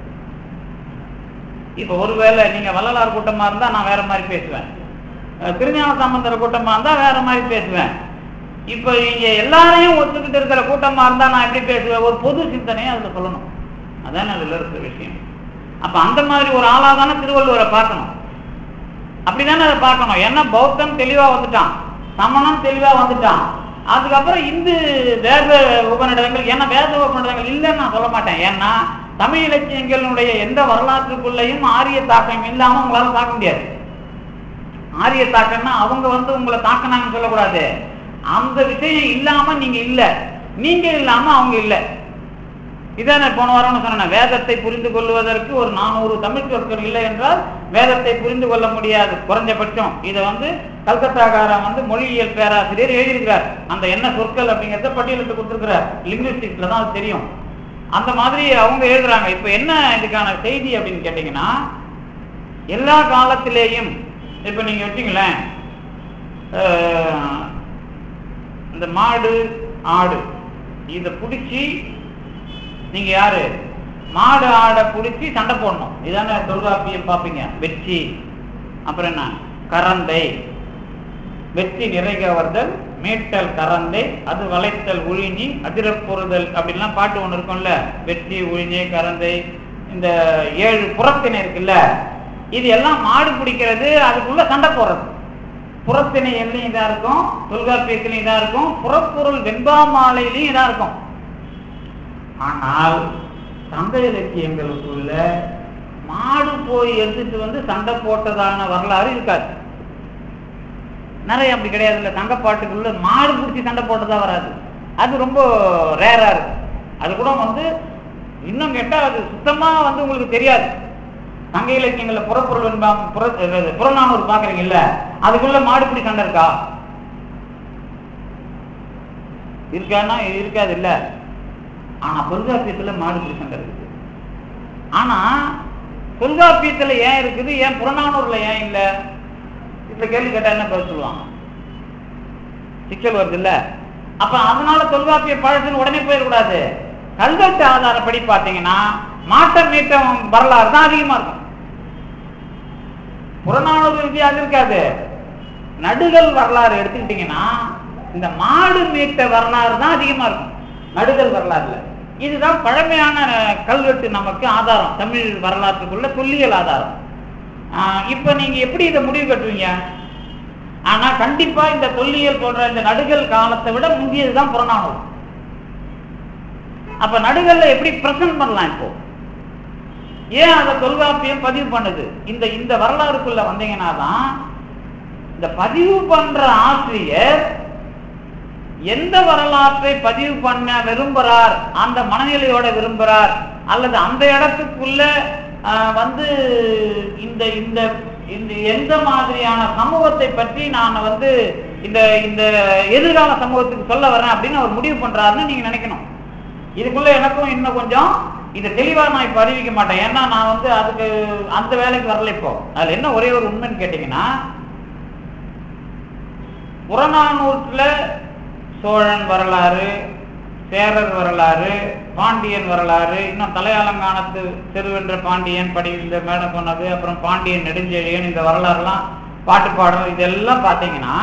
இப்ப ஒருவேளை நீங்க வள்ளலார் கூட்டமா இருந்தா நான் வேற மாதிரி பேசுவேன் அஹ் திருஞான சம்பந்தர் கூட்டமா இருந்தா வேற மாதிரி பேசுவேன் இப்ப இங்க எல்லாரையும் ஒத்துக்கிட்டு இருக்கிற கூட்டமா இருந்தா நான் எப்படி பேசுவேன் ஒரு பொது சிந்தனையை அதுல சொல்லணும் அதானே அதுல இருக்கிற விஷயம் அப்ப அந்த மாதிரி ஒரு ஆளா தானே திருவள்ளுவரை பார்க்கணும் அப்படிதானே அதை பார்க்கணும் ஏன்னா பௌத்தம் தெளிவா வந்துட்டான் சமணம் தெளிவா வந்துட்டான் அதுக்கப்புறம் இந்து வேத உபநிடதங்கள் ஏன்னா வேத உபநிடதங்கள் இல்லைன்னு நான் சொல்ல மாட்டேன் ஏன்னா தமிழ் இலக்கியங்களுடைய எந்த வரலாற்றுக்குள்ளேயும் ஆரிய தாக்கம் இல்லாம உங்களால தாக்க முடியாது ஆரிய தாக்கம்னா அவங்க வந்து உங்களை தாக்கினாங்கன்னு சொல்லக்கூடாது அந்த விஷயம் இல்லாம நீங்க இல்ல நீங்க இல்லாம அவங்க இல்ல இதான் நான் போன வாரம்னு சொன்னேன் வேதத்தை புரிந்து கொள்வதற்கு ஒரு நானூறு தமிழ் சொற்கள் இல்லை என்றால் வேதத்தை புரிந்து கொள்ள முடியாது குறைஞ்சபட்சம் இதை வந்து கல்கத்தாக்காரன் வந்து மொழியியல் பேராசிரியர் எழுதியிருக்கிறார் அந்த என்ன சொற்கள் அப்படிங்கிறத பட்டியலிட்டு கொடுத்துருக்கிறார் லிங்குவிஸ்டிக்ஸ்ல தான் அது தெரியும் அந்த மாதிரி அவங்க எழுதுறாங்க இப்ப என்ன இதுக்கான செய்தி அப்படின்னு கேட்டீங்கன்னா எல்லா காலத்திலேயும் இப்ப நீங்க வச்சுங்களேன் அஹ், இந்த மாடு ஆடு இதை பிடிச்சி நீங்க யாரு மாடு ஆடை பிடிச்சி சண்டை போடணும் இதானே தொல்காப்பியம் பார்ப்பீங்க வெற்றி அப்புறம் என்ன கரந்தை வெற்றி நிறைகவர்தல் மீட்டல் கரந்தை அது வளைத்தல் உழிஞ்சி அதிரப்பொருதல் அப்படின்லாம் பாட்டு ஒண்ணு இருக்கும்ல வெற்றி உழிஞ்சி கரந்தை இந்த ஏழு புறத்திணை இருக்குல்ல இது எல்லாம் மாடு பிடிக்கிறது அதுக்குள்ள சண்டை போடுறது புறத்திணை எல்லையும் இதா இருக்கும் தொல்காப்பியத்திலையும் இதா இருக்கும் புறப்பொருள் வெண்பா மாலையிலையும் இதா இருக்கும் ஆனால் சங்க இலக்கியங்களுக்குள்ள மாடு போய் எடுத்துட்டு வந்து சண்டை போட்டதான வரலாறு இருக்காது நிறைய அப்படி கிடையாது இல்லை தங்கப்பாட்டுக்குள்ள மாடு பிடிச்சி சண்டை போட்டதா வராது அது ரொம்ப ரேரா இருக்கு அது கூட வந்து இன்னும் கேட்டா அது சுத்தமா வந்து உங்களுக்கு தெரியாது சங்க இலக்கியங்கள்ல புறப்பொருள் என்பாம் புற அஹ் புறநானூறு பாக்குறீங்கல்ல அதுக்குள்ள மாடு பிடி சண்டை இருக்கா இருக்கான்னா இருக்காது இல்ல ஆனா தொல்காப்பியத்துல மாடு பிடி சண்டை இருக்குது ஆனா தொல்காப்பியத்துல ஏன் இருக்குது ஏன் புறநானூறுல ஏன் இல்ல இந்த கேள்வி கேட்டா என்ன பதில் சொல்லுவாங்க சிக்கல் வருது இல்ல அப்ப அதனால தொல்காப்பிய பழசுன்னு உடனே போயிடக்கூடாது கல்வெட்டு ஆதாரப்படி பாத்தீங்கன்னா மாட்டம் மீட்டம் வரலாறு தான் அதிகமா இருக்கும் புறநானூறு வித்தியாசம் இருக்காது நடுகள் வரலாறு எடுத்துக்கிட்டீங்கன்னா இந்த மாடு மீட்ட வரலாறு தான் அதிகமா இருக்கும் நடுகள் வரலாறுல இதுதான் பழமையான கல்வெட்டு நமக்கு ஆதாரம் தமிழ் வரலாற்றுக்குள்ள தொல்லியல் ஆதாரம் ஆஹ் இப்ப நீங்க எப்படி இதை முடிவு கட்டுவீங்க ஆனா கண்டிப்பா இந்த தொல்லியல் போன்ற இந்த நடுகள் காலத்தை விட முந்தியதுதான் புறநானூறு அப்ப நடுகல்ல எப்படி பிரசன்ட் பண்ணலாம் இப்போ ஏன் அதை தொல்காப்பியம் பதிவு பண்ணுது இந்த இந்த வரலாறுக்குள்ள வந்தீங்கன்னா தான் இந்த பதிவு பண்ற ஆசிரியர் எந்த வரலாற்றை பதிவு பண்ண விரும்புறார் அந்த மனநிலையோட விரும்புறார் அல்லது அந்த இடத்துக்குள்ள ஆஹ், வந்து இந்த இந்த இந்த எந்த மாதிரியான சமூகத்தை பற்றி நான் வந்து இந்த இந்த எதிர்கால சமூகத்துக்கு சொல்ல வரேன் அப்படின்னு அவர் முடிவு பண்றாருன்னு நீங்க நினைக்கணும் இதுக்குள்ள எனக்கும் இன்னும் கொஞ்சம் இதை தெளிவா நான் இப்ப அறிவிக்க மாட்டேன் ஏன்னா நான் வந்து அதுக்கு அந்த வேலைக்கு வரல இப்போ அதுல என்ன ஒரே ஒரு உண்மைன்னு கேட்டீங்கன்னா புறநானூற்றுல சோழன் வரலாறு சேரர் வரலாறு பாண்டியன் வரலாறு இன்னும் தலையாலங்கானத்து திருவென்ற பாண்டியன் படி இந்த மேடம் சொன்னது அப்புறம் பாண்டியன் நெடுஞ்செழியன் இந்த வரலாறுலாம் பாட்டு பாடல் இதெல்லாம் பார்த்தீங்கன்னா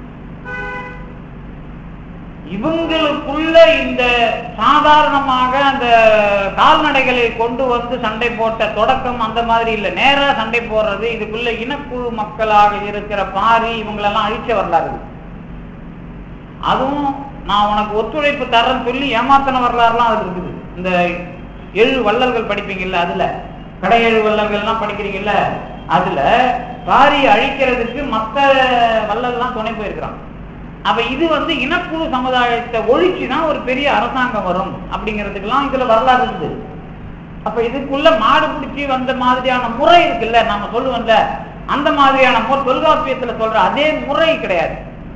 இவங்களுக்குள்ள இந்த சாதாரணமாக அந்த கால்நடைகளை கொண்டு வந்து சண்டை போட்ட தொடக்கம் அந்த மாதிரி இல்லை நேரா சண்டை போடுறது இதுக்குள்ள இனக்குழு மக்களாக இருக்கிற பாரி இவங்களெல்லாம் அழிச்ச வரலாறு இது. அதுவும் நான் உனக்கு ஒத்துழைப்பு தரேன்னு சொல்லி ஏமாத்தன வரலாறுலாம் அது இருக்குது இந்த ஏழு வள்ளல்கள் படிப்பீங்கல்ல அதுல கடையேழு வள்ளல்கள்லாம் படிக்கிறீங்கல்ல அதுல பாரியை அழிக்கிறதுக்கு மத்த வல்லல்லாம் துணை போயிருக்கிறான் அப்ப இது வந்து இனக்குழு சமுதாயத்தை ஒழிச்சு தான் ஒரு பெரிய அரசாங்கம் வரும் அப்படிங்கிறதுக்கெல்லாம் இதுல வரலாறு இருக்குது அப்ப இதுக்குள்ள மாடு பிடிச்சி வந்த மாதிரியான முறை இருக்குல்ல நாம சொல்லுவோம்ல அந்த மாதிரியான முறை தொல்காப்பியத்துல சொல்ற அதே முறை கிடையாது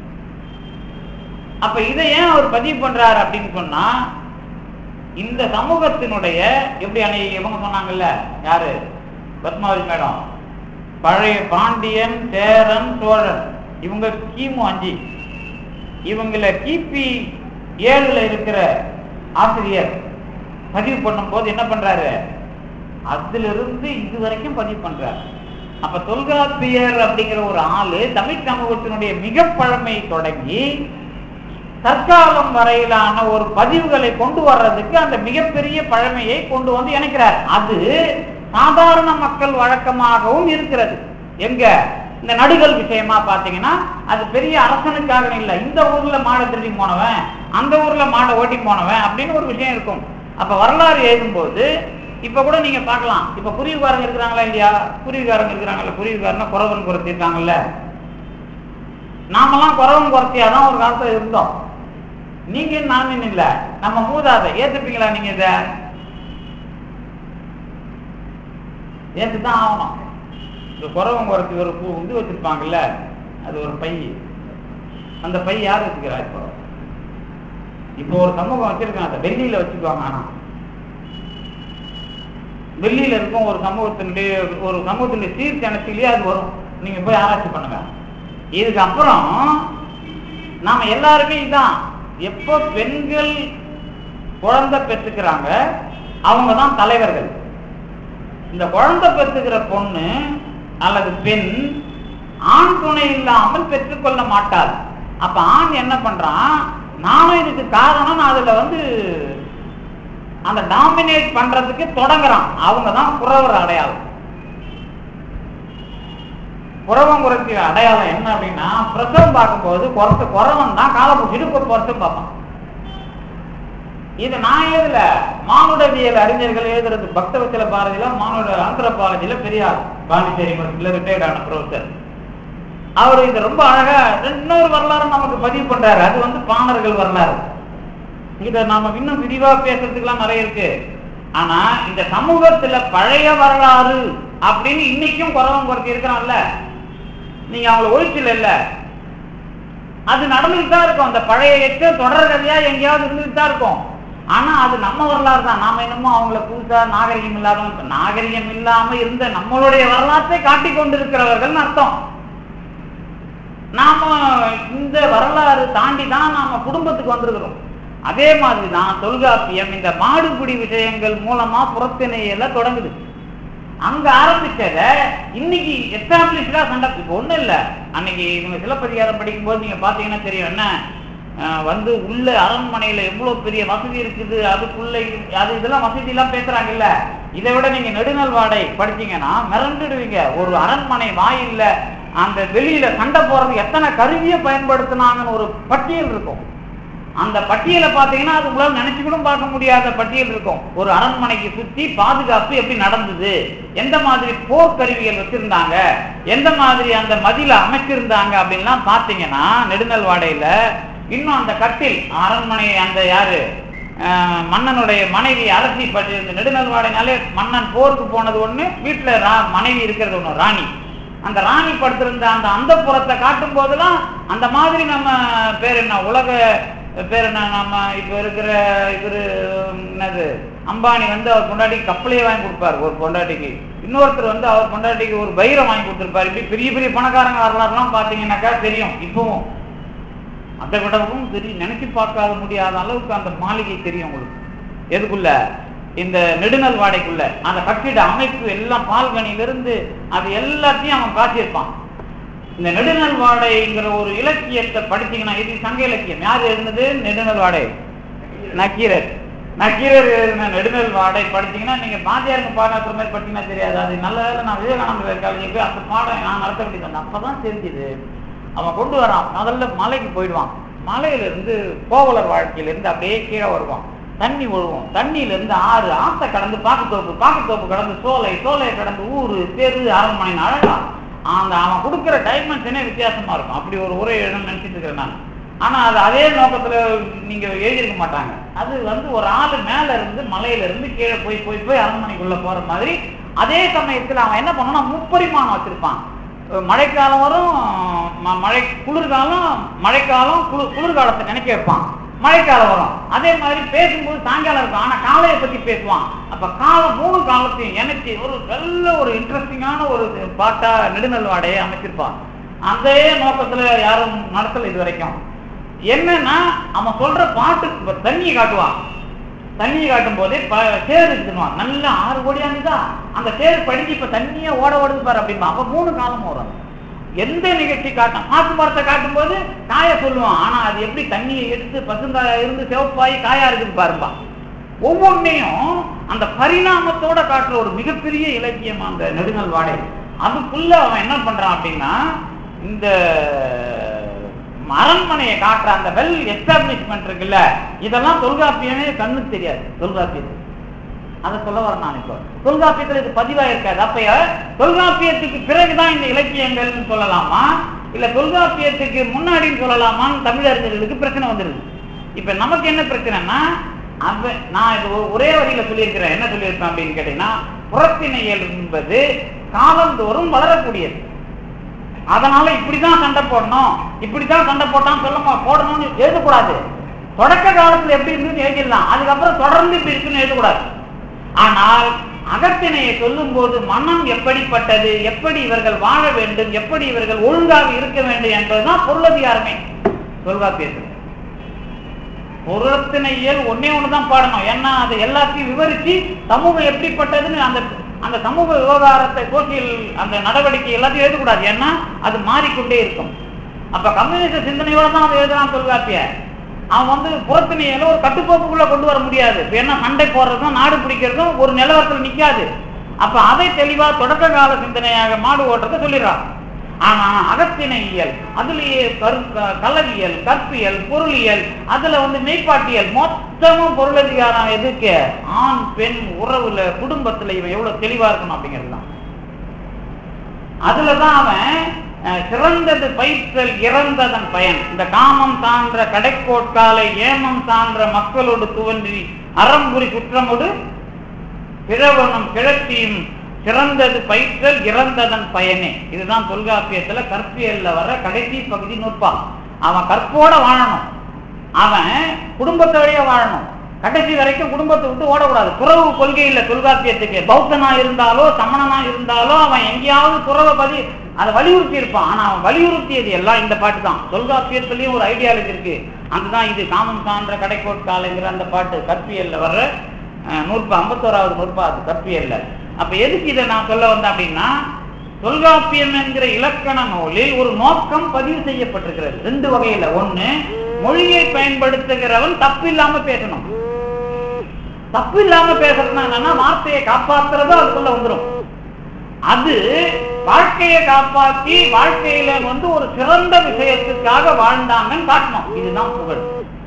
அப்ப இதை ஏன் அவர் பதிவு பண்றாரு அப்படின்னு சொன்னா இந்த சமூகத்தினுடைய எப்படி அன்னைக்கு இவங்க சொன்னாங்கல்ல யாரு பத்மாவதி மேடம் பழைய பாண்டியன் சேரன் சோழன் இவங்க கிமு அஞ்சு இவங்கள கிபி ஏழுல இருக்கிற ஆசிரியர் பதிவு பண்ணும்போது என்ன பண்றாரு அதுல இருந்து இது வரைக்கும் பதிவு பண்றாரு அப்ப தொல்காப்பியர் அப்படிங்கிற ஒரு ஆளு தமிழ் சமூகத்தினுடைய மிக பழமை தொடங்கி தற்காலம் வரையிலான ஒரு பதிவுகளை கொண்டு வர்றதுக்கு அந்த மிகப்பெரிய பழமையை கொண்டு வந்து இணைக்கிறார் அது சாதாரண மக்கள் வழக்கமாகவும் இருக்கிறது எங்க இந்த நடுகள் விஷயமா பாத்தீங்கன்னா அது பெரிய அரசனுக்காக இல்ல இந்த ஊர்ல மாடை திருடி போனவன் அந்த ஊர்ல மாடை ஓட்டி போனவன் அப்படின்னு ஒரு விஷயம் இருக்கும் அப்ப வரலாறு எழுதும்போது இப்ப கூட நீங்க பார்க்கலாம் இப்ப குருவிக்காரங்க இருக்கிறாங்களா இல்லையா குருவிக்காரங்க இருக்கிறாங்கல்ல குருவிக்காரனா குறவன் குறைச்சி இருக்காங்கல்ல நாமெல்லாம் குறவன் குறைச்சியா தான் ஒரு காலத்துல இருந்தோம் நீங்க நான் இல்ல நம்ம மூதாதை ஏத்துப்பீங்களா நீங்க இத ஏத்துதான் ஆகணும் இந்த குறவன் குறைச்சி ஒரு பூ இது வச்சிருப்பாங்கல்ல அது ஒரு பை அந்த பை யார் வச்சுக்கிறா இப்போ இப்போ ஒரு சமூகம் வச்சிருக்காங்க அதை டெல்லியில வச்சுக்குவாங்க ஆனா டெல்லியில இருக்கும் ஒரு சமூகத்தினுடைய ஒரு சமூகத்தினுடைய சீர்கணத்திலேயே அது வரும் நீங்க போய் ஆராய்ச்சி பண்ணுங்க இதுக்கு அப்புறம் நாம எல்லாருமே இதான் எப்போ பெண்கள் குழந்தை பெற்றுக்கிறாங்க அவங்க தான் தலைவர்கள் இந்த குழந்தை பெற்றுக்கிற பொண்ணு அல்லது பெண் ஆண் துணை இல்லாமல் பெற்றுக்கொள்ள மாட்டார் அப்ப ஆண் என்ன பண்றான் நானும் இதுக்கு காரணம் நான் அதுல வந்து அந்த டாமினேட் பண்றதுக்கு தொடங்குறான் அவங்க தான் புறவர் அடையாளம் புறவம் குறைச்சி அடையாளம் என்ன அப்படின்னா பிரசவம் பார்க்கும்போது குறைச்ச குறவன் தான் காலை பிடிச்சிட்டு ஒரு பிரசவம் பார்ப்பான் இது நான் எழுதல மானுடவியல் அறிஞர்கள் எழுதுறது பக்தவச்சல பாரதியில மானுட ஆந்திரபாலஜியில பெரியார் பாண்டிச்சேரி யூனிவர்சிட்டியில ரிட்டையர்ட் ஆன ப்ரொஃபசர் அவர் இது ரொம்ப அழகா இன்னொரு வரலாறு நமக்கு பதிவு பண்றாரு அது வந்து பாணர்கள் வரலாறு இத நாம இன்னும் விரிவா பேசுறதுக்குலாம் நிறைய இருக்கு ஆனா இந்த சமூகத்துல பழைய வரலாறு அப்படின்னு இன்னைக்கும் குறவன் குறைச்சி இருக்கிறான்ல நீங்க அவங்கள ஒழிச்சல இல்ல அது நடந்துட்டு தான் இருக்கும் அந்த பழைய எச்சம் தொடர் கதையா எங்கேயாவது இருந்துட்டு தான் இருக்கும் ஆனா அது நம்ம வரலாறு தான் நாம என்னமோ அவங்கள புதுசா நாகரிகம் இல்லாத நாகரிகம் இல்லாம இருந்த நம்மளுடைய வரலாற்றை காட்டிக் கொண்டிருக்கிறவர்கள் அர்த்தம் நாம இந்த வரலாறு தாண்டி தான் நாம குடும்பத்துக்கு வந்திருக்கிறோம் அதே மாதிரி தான் தொல்காப்பியம் இந்த மாடுபிடி விஷயங்கள் மூலமா புறத்திணையில தொடங்குது அங்க ஆரம்பிச்சத இன்னைக்கு எஸ்டாப்ளிஷ்டா சண்டை இப்போ ஒண்ணும் இல்ல அன்னைக்கு இவங்க சிலப்பதிகாரம் படிக்கும்போது நீங்க பாத்தீங்கன்னா தெரியும் என்ன அஹ் வந்து உள்ள அரண்மனையில எவ்வளவு பெரிய வசதி இருக்குது அதுக்குள்ள இது- அது இதெல்லாம் வசதி எல்லாம் பேசுறாங்கல்ல இதை விட நீங்க நெடுநல் வாடை படிச்சீங்கன்னா மிரண்டுடுவீங்க ஒரு அரண்மனை வாயில்ல அந்த வெளியில சண்டை போறது எத்தனை கருவியை பயன்படுத்தினாங்கன்னு ஒரு பட்டியல் இருக்கும் அந்த பட்டியலை பார்த்தீங்கன்னா அது உங்களால் நினைச்சு கூட பார்க்க முடியாத பட்டியல் இருக்கும் ஒரு அரண்மனைக்கு சுத்தி பாதுகாப்பு எப்படி நடந்தது எந்த மாதிரி போர்க்கருவிகள் வச்சிருந்தாங்க எந்த மாதிரி அந்த மதில அமைச்சிருந்தாங்க அப்படின்லாம் பார்த்தீங்கன்னா நெடுநல் வாடையில இன்னும் அந்த கட்டில் அரண்மனை அந்த யாரு அஹ், மன்னனுடைய மனைவி அரசி பற்றி இந்த நெடுநல் வாடைனாலே மன்னன் போருக்கு போனது ஒண்ணு வீட்டுல ரா- மனைவி இருக்கிறது ஒண்ணு ராணி அந்த ராணி படுத்திருந்த அந்த அந்த புறத்தை காட்டும் போதெல்லாம் அந்த மாதிரி நம்ம பேர் என்ன உலக பேர் என்ன நம்ம இப்ப இருக்கிற இவரு உம், என்னது அம்பானி வந்து அவர் பொண்டாட்டி கப்பலையே வாங்கி கொடுப்பாரு ஒரு பொண்டாட்டிக்கு இன்னொருத்தர் வந்து அவர் பொண்டாட்டிக்கு ஒரு பைரம் வாங்கி கொடுத்திருப்பாரு இப்படி பெரிய பெரிய பணக்காரங்க வரலாறுலாம் பாத்தீங்கன்னாக்கா தெரியும் இப்பவும் அதை விடவும் தெரியும் நினைச்சு பார்க்காத முடியாத அளவுக்கு அந்த மாளிகை தெரியும் உங்களுக்கு எதுக்குள்ள இந்த நெடுநல் வாடைக்குள்ள அந்த கட்டிட அமைப்பு எல்லாம் பால்கனியிலிருந்து அது எல்லாத்தையும் அவன் காட்டியிருப்பான் இந்த நெடுநல் வாடைங்கிற ஒரு இலக்கியத்தை படிச்சீங்கன்னா இது சங்க இலக்கியம் யார் எழுதுனது நெடுநல் வாடை நக்கீரர் நக்கீரர் எழுதின நெடுநல் வாடை படிச்சீங்கன்னா நீங்க பாத்தியாருக்கு பாடாக்குற மாதிரி படிச்சீங்கன்னா தெரியாது அது நல்ல வேலை நான் விவேகானந்தர் காலேஜ் போய் அந்த பாடம் நான் நடத்த வேண்டியது அப்பதான் தெரிஞ்சுது அவன் கொண்டு வரான் முதல்ல மலைக்கு போயிடுவான் மலையில இருந்து கோவலர் வாழ்க்கையில இருந்து அப்படியே கீழே வருவான் தண்ணி ஒழுகும் தண்ணியில இருந்து ஆறு ஆத்தை கடந்து பாக்குத்தோப்பு பாக்குத்தோப்பு கடந்து சோலை சோலையை கடந்து ஊரு தெரு அரண்மனை அழகா அந்த அவன் கொடுக்குற டைமென்ஷனே வித்தியாசமா இருக்கும் அப்படி ஒரு உரை எழுதணும்னு நினைச்சிட்டு இருக்கிறேன் நான் ஆனா அது அதே நோக்கத்துல நீங்க எழுதியிருக்க மாட்டாங்க அது வந்து ஒரு ஆளு மேல இருந்து மலையில இருந்து கீழே போய் போய் போய் அரண்மனைக்குள்ள போற மாதிரி அதே சமயத்துல அவன் என்ன பண்ணா முப்பரிமாணம் வச்சிருப்பான் மழைக்காலம் வரும் ம- மழை குளிர்காலம் மழைக்காலம் குளிர் குளிர்காலத்தை நினைக்க வைப்பான் மழைக்காலம் வரும் அதே மாதிரி பேசும்போது சாயங்காலம் இருக்கும் ஆனா காலையை பத்தி பேசுவான் அப்ப காலம் மூணு காலத்தையும் இணைச்சி ஒரு நல்ல ஒரு இன்ட்ரெஸ்டிங்கான ஒரு பாட்டா நெடுநல் வாடையை அமைச்சிருப்பான் அதே நோக்கத்துல யாரும் நடத்தல இது வரைக்கும் என்னன்னா அவன் சொல்ற பாட்டு இப்ப தண்ணியை காட்டுவான் தண்ணியை காட்டும் போதே ப- சேர் இருக்குவான் நல்லா ஆறு கோடியாந்துதா அந்த சேர் படிஞ்சு இப்ப தண்ணியே ஓட ஓடுது பாரு அப்படிம்பா அப்ப மூணு காலமும் வரும் எந்த நிகழ்ச்சி காட்டும் ஆத்து மரத்தை காட்டும் போது காய சொல்லுவான் ஆனா அது எப்படி தண்ணியை எடுத்து பசுந்தாயா இருந்து சிவப்பாயி காயா இருக்குது பாருப்பா ஒவ்வொன்றையும் அந்த பரிணாமத்தோட காட்டுற ஒரு மிகப்பெரிய இலக்கியம் அந்த நெடுங்கல் வாடை அதுக்குள்ள அவன் என்ன பண்றான் அப்படின்னா இந்த அரண்மனையை காட்டுற அந்த வெல் எஸ்டாப்ளிஷ்மெண்ட் இருக்குல்ல இதெல்லாம் தொல்காப்பியமே கண்ணுக்கு தெரியாது தொல்காப்பியத்துக்கு அதை சொல்ல வரேன் நான் இப்போ தொல்காப்பியத்துல இது பதிவா இருக்காது அப்ப தொல்காப்பியத்துக்கு பிறகுதான் இந்த இலக்கியங்கள்னு சொல்லலாமா இல்ல தொல்காப்பியத்துக்கு முன்னாடின்னு சொல்லலாமான்னு தமிழறிஞர்களுக்கு பிரச்சனை வந்துருது இப்ப நமக்கு என்ன பிரச்சனைனா அவ நான் இது ஒ- ஒரே வரியில சொல்லியிருக்கிறேன் என்ன சொல்லியிருப்பேன் அப்படின்னு கேட்டீங்கன்னா புறத்திணையல் என்பது காலந்தோறும் வளரக்கூடியது அதனால இப்படிதான் சண்டை போடணும் இப்படிதான் சண்டை போட்டான்னு சொல்ல மா- போடணும்னு எழுதக்கூடாது தொடக்க காலத்துல எப்படி இருந்துன்னு எழுதிடலாம் அதுக்கப்புறம் தொடர்ந்து இப்படி இருக்குன்னு எழுதக்கூடாது ஆனால் அகத்தினையை சொல்லும் போது மனம் எப்படிப்பட்டது எப்படி இவர்கள் வாழ வேண்டும் எப்படி இவர்கள் ஒழுங்காக இருக்க வேண்டும் என்பதுதான் பொருளதிகாரமே தொல்காப்பியத்தில் பொருளத்தினையல் ஒன்னே ஒண்ணுதான் பாடணும் ஏன்னா அது எல்லாத்தையும் விவரிச்சு சமூகம் எப்படிப்பட்டதுன்னு அந்த அந்த சமூக விவகாரத்தை சோசியல் அந்த நடவடிக்கை எல்லாத்தையும் எழுதக்கூடாது ஏன்னா அது மாறிக்கொண்டே இருக்கும் அப்ப கம்யூனிஸ்ட் சிந்தனையோட தான் அதை எழுதலாம் தொல்காப்பிய அவன் வந்து புறத்தினையில ஒரு கட்டுக்கோப்புக்குள்ள கொண்டு வர முடியாது இப்ப என்ன சண்டை போடுறதும் நாடு பிடிக்கிறதும் ஒரு நிலவரத்தில் நிக்காது அப்ப அதை தெளிவா தொடக்க கால சிந்தனையாக மாடு ஓட்டுறதை சொல்லிடுறான் ஆனா அகத்திணையியல் அதுலயே கரு க- கலவியல் கற்பியல் பொருளியல் அதுல வந்து மெய்ப்பாட்டியல் மொத்தமும் பொருளதிகாரம் எதுக்கு ஆண் பெண் உறவுல குடும்பத்துல இவன் எவ்வளவு தெளிவா இருக்கணும் அப்படிங்கிறது தான் அதுலதான் அவன் அஹ், சிறந்தது பயிற்றல் இறந்ததன் பயன் இந்த காமம் சான்ற கடைக்கோட்காலை ஏமம் சான்ற மக்களோடு துவன்றி அறம்புரி குற்றமோடு பிறவனும் கிழத்தியும் சிறந்தது பயிற்றல் இறந்ததன் பயனே இதுதான் தொல்காப்பியத்துல கற்பியல்ல வர கடைசி பகுதி நுட்பா அவன் கற்போட வாழணும் அவன் குடும்பத்தோடய வாழணும் கடைசி வரைக்கும் குடும்பத்தை விட்டு ஓடக்கூடாது துறவு கொள்கை இல்ல தொல்காப்பியத்துக்கு பௌத்தனா இருந்தாலோ சமணனா இருந்தாலோ அவன் எங்கேயாவது துறவை பதி அதை வலியுறுத்தி இருப்பான் ஆனா அவன் வலியுறுத்தியது எல்லாம் இந்த பாட்டு தான் தொல்காப்பியத்திலயும் ஒரு ஐடியாலஜி இருக்கு அதுதான் இது காமம் சான்ற கடைக்கோட்காலைங்கிற அந்த பாட்டு கற்பியல்ல வர்ற அஹ், நூற்பா ஐம்பத்தோராவது நூற்பா அது கற்பியல்ல அப்ப எதுக்கு இதை நான் சொல்ல வந்தேன் அப்படின்னா தொல்காப்பியம் என்கிற இலக்கண நூலில் ஒரு நோக்கம் பதிவு செய்யப்பட்டிருக்கிறது ரெண்டு வகையில ஒண்ணு மொழியை பயன்படுத்துகிறவன் தப்பு இல்லாம பேசணும் தப்பு இல்லாம பேசுறதுனா என்னன்னா வார்த்தையை காப்பாத்துறது அதுக்குள்ள வந்துரும் அது வாழ்க்கையை காப்பாத்தி வாழ்க்கையில வந்து ஒரு சிறந்த விஷயத்துக்காக வாழ்ந்தாங்கன்னு காட்டணும் இதுதான் புகழ்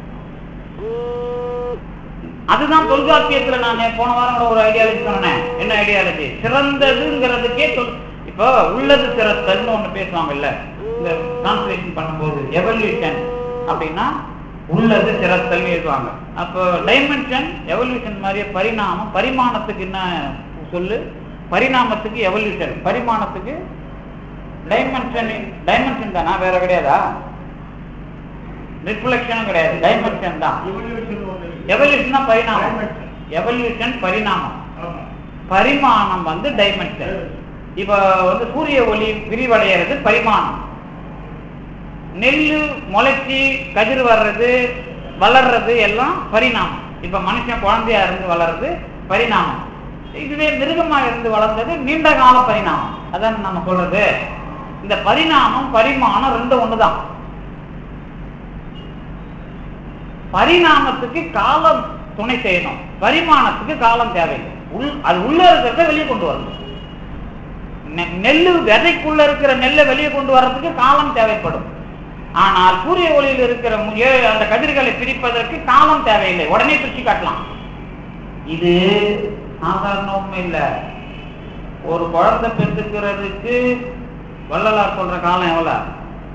அதுதான் தொல்காப்பியத்துல நான் போன வாரம் கூட ஒரு ஐடியாலஜி சொன்னேன் என்ன ஐடியாலஜி சிறந்ததுங்கிறதுக்கே சொல் இப்போ உள்ளது சிறத்தல்னு ஒண்ணு பேசுவாங்கல்ல இந்த டிரான்ஸ்லேஷன் பண்ணும்போது எவல்யூஷன் அப்படின்னா உள்ளது சிறத்தல் எழுதுவாங்க அப்போ டைமென்ஷன் எவல்யூஷன் மாதிரியே பரிணாமம் பரிமாணத்துக்கு என்ன சொல்லு பரிணாமத்துக்கு எவல்யூஷன் பரிமாணத்துக்கு டைமென்ஷன் டைமென்ஷன் தானா வேற கிடையாதா ரிஃப்ளெக்ஷனும் கிடையாது டைமென்ஷன் தான் எவல்யூஷன் பரிணாமம் எவல்யூஷன் பரிணாமம் பரிமாணம் வந்து டைமென்ஷன் இப்ப வந்து சூரிய ஒளி விரிவடைகிறது பரிமாணம் நெல்லு முளைச்சி கதிர் வர்றது வளர்றது எல்லாம் பரிணாமம் இப்ப மனுஷன் குழந்தையா இருந்து வளர்றது பரிணாமம் இதுவே மிருகமா இருந்து வளர்ந்தது நீண்ட கால பரிணாமம் அதான் நம்ம சொல்றது இந்த பரிணாமம் பரிமாணம் ரெண்டும் ஒண்ணுதான் பரிணாமத்துக்கு காலம் துணை செய்யணும் பரிமாணத்துக்கு காலம் தேவையில்லை உள் அது உள்ள இருக்கிறத வெளியே கொண்டு வரணும் நெ- நெல்லு விதைக்குள்ள இருக்கிற நெல்லை வெளியே கொண்டு வர்றதுக்கு காலம் தேவைப்படும் ஆனால் சூரிய ஒளியில் இருக்கிற மு- ஏ- அந்த கதிர்களை பிரிப்பதற்கு காலம் தேவையில்லை உடனே பிரிச்சு காட்டலாம் இது சாதாரண உண்மை இல்லை ஒரு குழந்தை பெற்றுக்கிறதுக்கு வள்ளலார் சொல்ற காலம் எவ்வளவு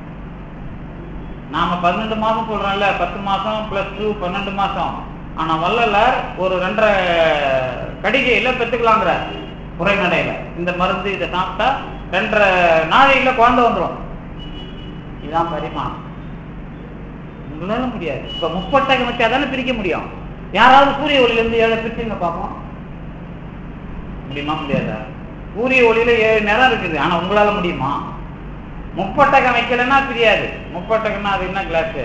நாம பன்னெண்டு மாசம் சொல்றோம்ல பத்து மாசம் பிளஸ் டூ பன்னெண்டு மாசம் ஆனா வள்ளலார் ஒரு ரெண்டரை கடிகையில பெற்றுக்கலாங்கிற உரைநடையில இந்த மருந்து இதை சாப்பிட்டா ரெண்டரை நாளையில குழந்தை வந்துடும் இதுதான் பரிமாணம் உங்களால முடியாது இப்ப முப்பட்டகம் வச்சா தானே பிரிக்க முடியும் யாராவது சூரிய ஒளியில இருந்து ஏழை பிரிச்சுங்க பார்ப்போம் முடியுமா முடியாதா சூரிய ஒளியில ஏழு நேரம் இருக்குது ஆனா உங்களால முடியுமா முப்பட்டகம் வைக்கலன்னா தெரியாது முப்பட்டகம்னா அது என்ன கிளாஸ்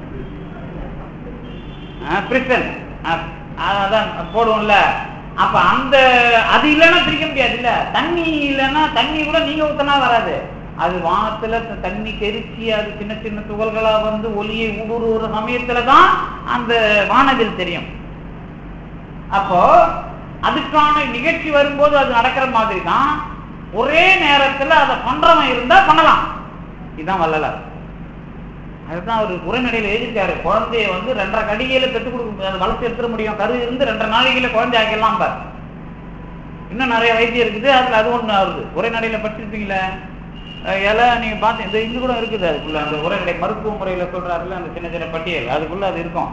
பிரிசன் அதான் போடுவோம்ல அப்ப அந்த அது இல்லைன்னா பிரிக்க முடியாது இல்ல தண்ணி இல்லைன்னா தண்ணி கூட நீங்க ஊத்தினா வராது அது வானத்துல த- தண்ணி தெரிச்சு அது சின்ன சின்ன துகள்களா வந்து ஒளியை ஊடுருவுற சமயத்துல தான் அந்த வானவில் தெரியும் அப்போ அதுக்கான நிகழ்ச்சி வரும்போது அது நடக்கிற மாதிரி தான் ஒரே நேரத்துல அதை பண்றவன் இருந்தா பண்ணலாம் இதுதான் வள்ளலார் அதுதான் அவர் உரைநடையில எழுதியிருக்காரு குழந்தைய வந்து ரெண்டரை கடிகையில பெற்றுக் கொடுக்க முடியாது வளர்த்து எடுத்துட முடியும் கரு இருந்து ரெண்டரை நாளைக்குள்ள குழந்தை ஆக்கிடலாம் பார் இன்னும் நிறைய வைத்தியம் இருக்குது அதுல அது ஒண்ணு வருது உரைநடையில படிச்சிருப்பீங்களே அஹ் இலை நீங்க பார்த்து இந்த இங்க கூட இருக்குது அதுக்குள்ள அந்த உரைநடை மருத்துவ முறையில சொல்றாருல அந்த சின்ன சின்ன பட்டியல் அதுக்குள்ள அது இருக்கும்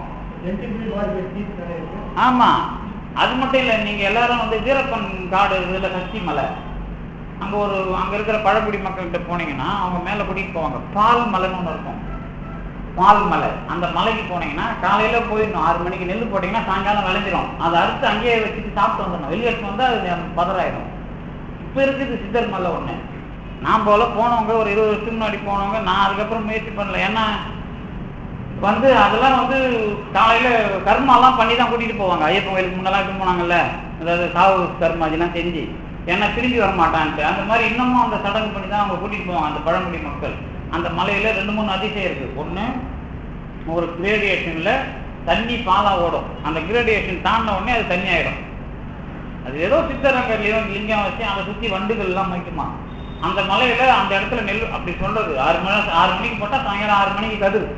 ஆமா அது மட்டும் இல்ல நீங்க எல்லாரும் வந்து வீரப்பன் காடு இதுல சக்தி மலை அங்க ஒரு அங்க இருக்கிற பழங்குடி மக்கள்கிட்ட போனீங்கன்னா அவங்க மேல கூட்டிட்டு போவாங்க பால் மலைன்னு ஒண்ணு இருக்கும் பால் மலை அந்த மலைக்கு போனீங்கன்னா காலையில போயிடணும் ஆறு மணிக்கு நெல் போட்டீங்கன்னா சாயங்காலம் விளைஞ்சிரும் அதை அறுத்து அங்கேயே வச்சுட்டு சாப்பிட்டு வந்துடணும் வெளியே எடுத்து வந்தா அது பதறாயிடும் இப்ப இருக்குது சித்தர் மலை ஒண்ணு நான் போல போனவங்க ஒரு இருபது வருஷத்துக்கு முன்னாடி போனவங்க நான் அதுக்கப்புறம் முயற்சி பண்ணல ஏன்னா வந்து அதெல்லாம் வந்து காலையில கர்மாலாம் பண்ணி தான் கூட்டிட்டு போவாங்க ஐயப்பன் கோயிலுக்கு முன்னெல்லாம் இட்டு போனாங்கல்ல அதாவது சாவு கர்மா இதெல்லாம் செஞ்சு ஏன்னா திரும்பி வர மாட்டான்ட்டு அந்த மாதிரி இன்னமும் அந்த சடங்கு பண்ணி தான் அவங்க கூட்டிட்டு போவாங்க அந்த பழங்குடி மக்கள் அந்த மலையில ரெண்டு மூணு அதிசயம் இருக்கு ஒண்ணு ஒரு கிரேடியேஷன்ல தண்ணி பாலா ஓடும் அந்த கிரேடியேஷன் தாண்டின உடனே அது தண்ணி ஆயிடும் அது ஏதோ சித்தரங்கல்லையும் லிங்கம் வச்சு அதை சுத்தி வண்டுகள் எல்லாம் வைக்குமா அந்த மலையில அந்த இடத்துல நெல் அப்படி சொல்றது ஆறு மணி ஆறு மணிக்கு போட்டா சாயங்காலம் ஆறு மணிக்கு கதிர்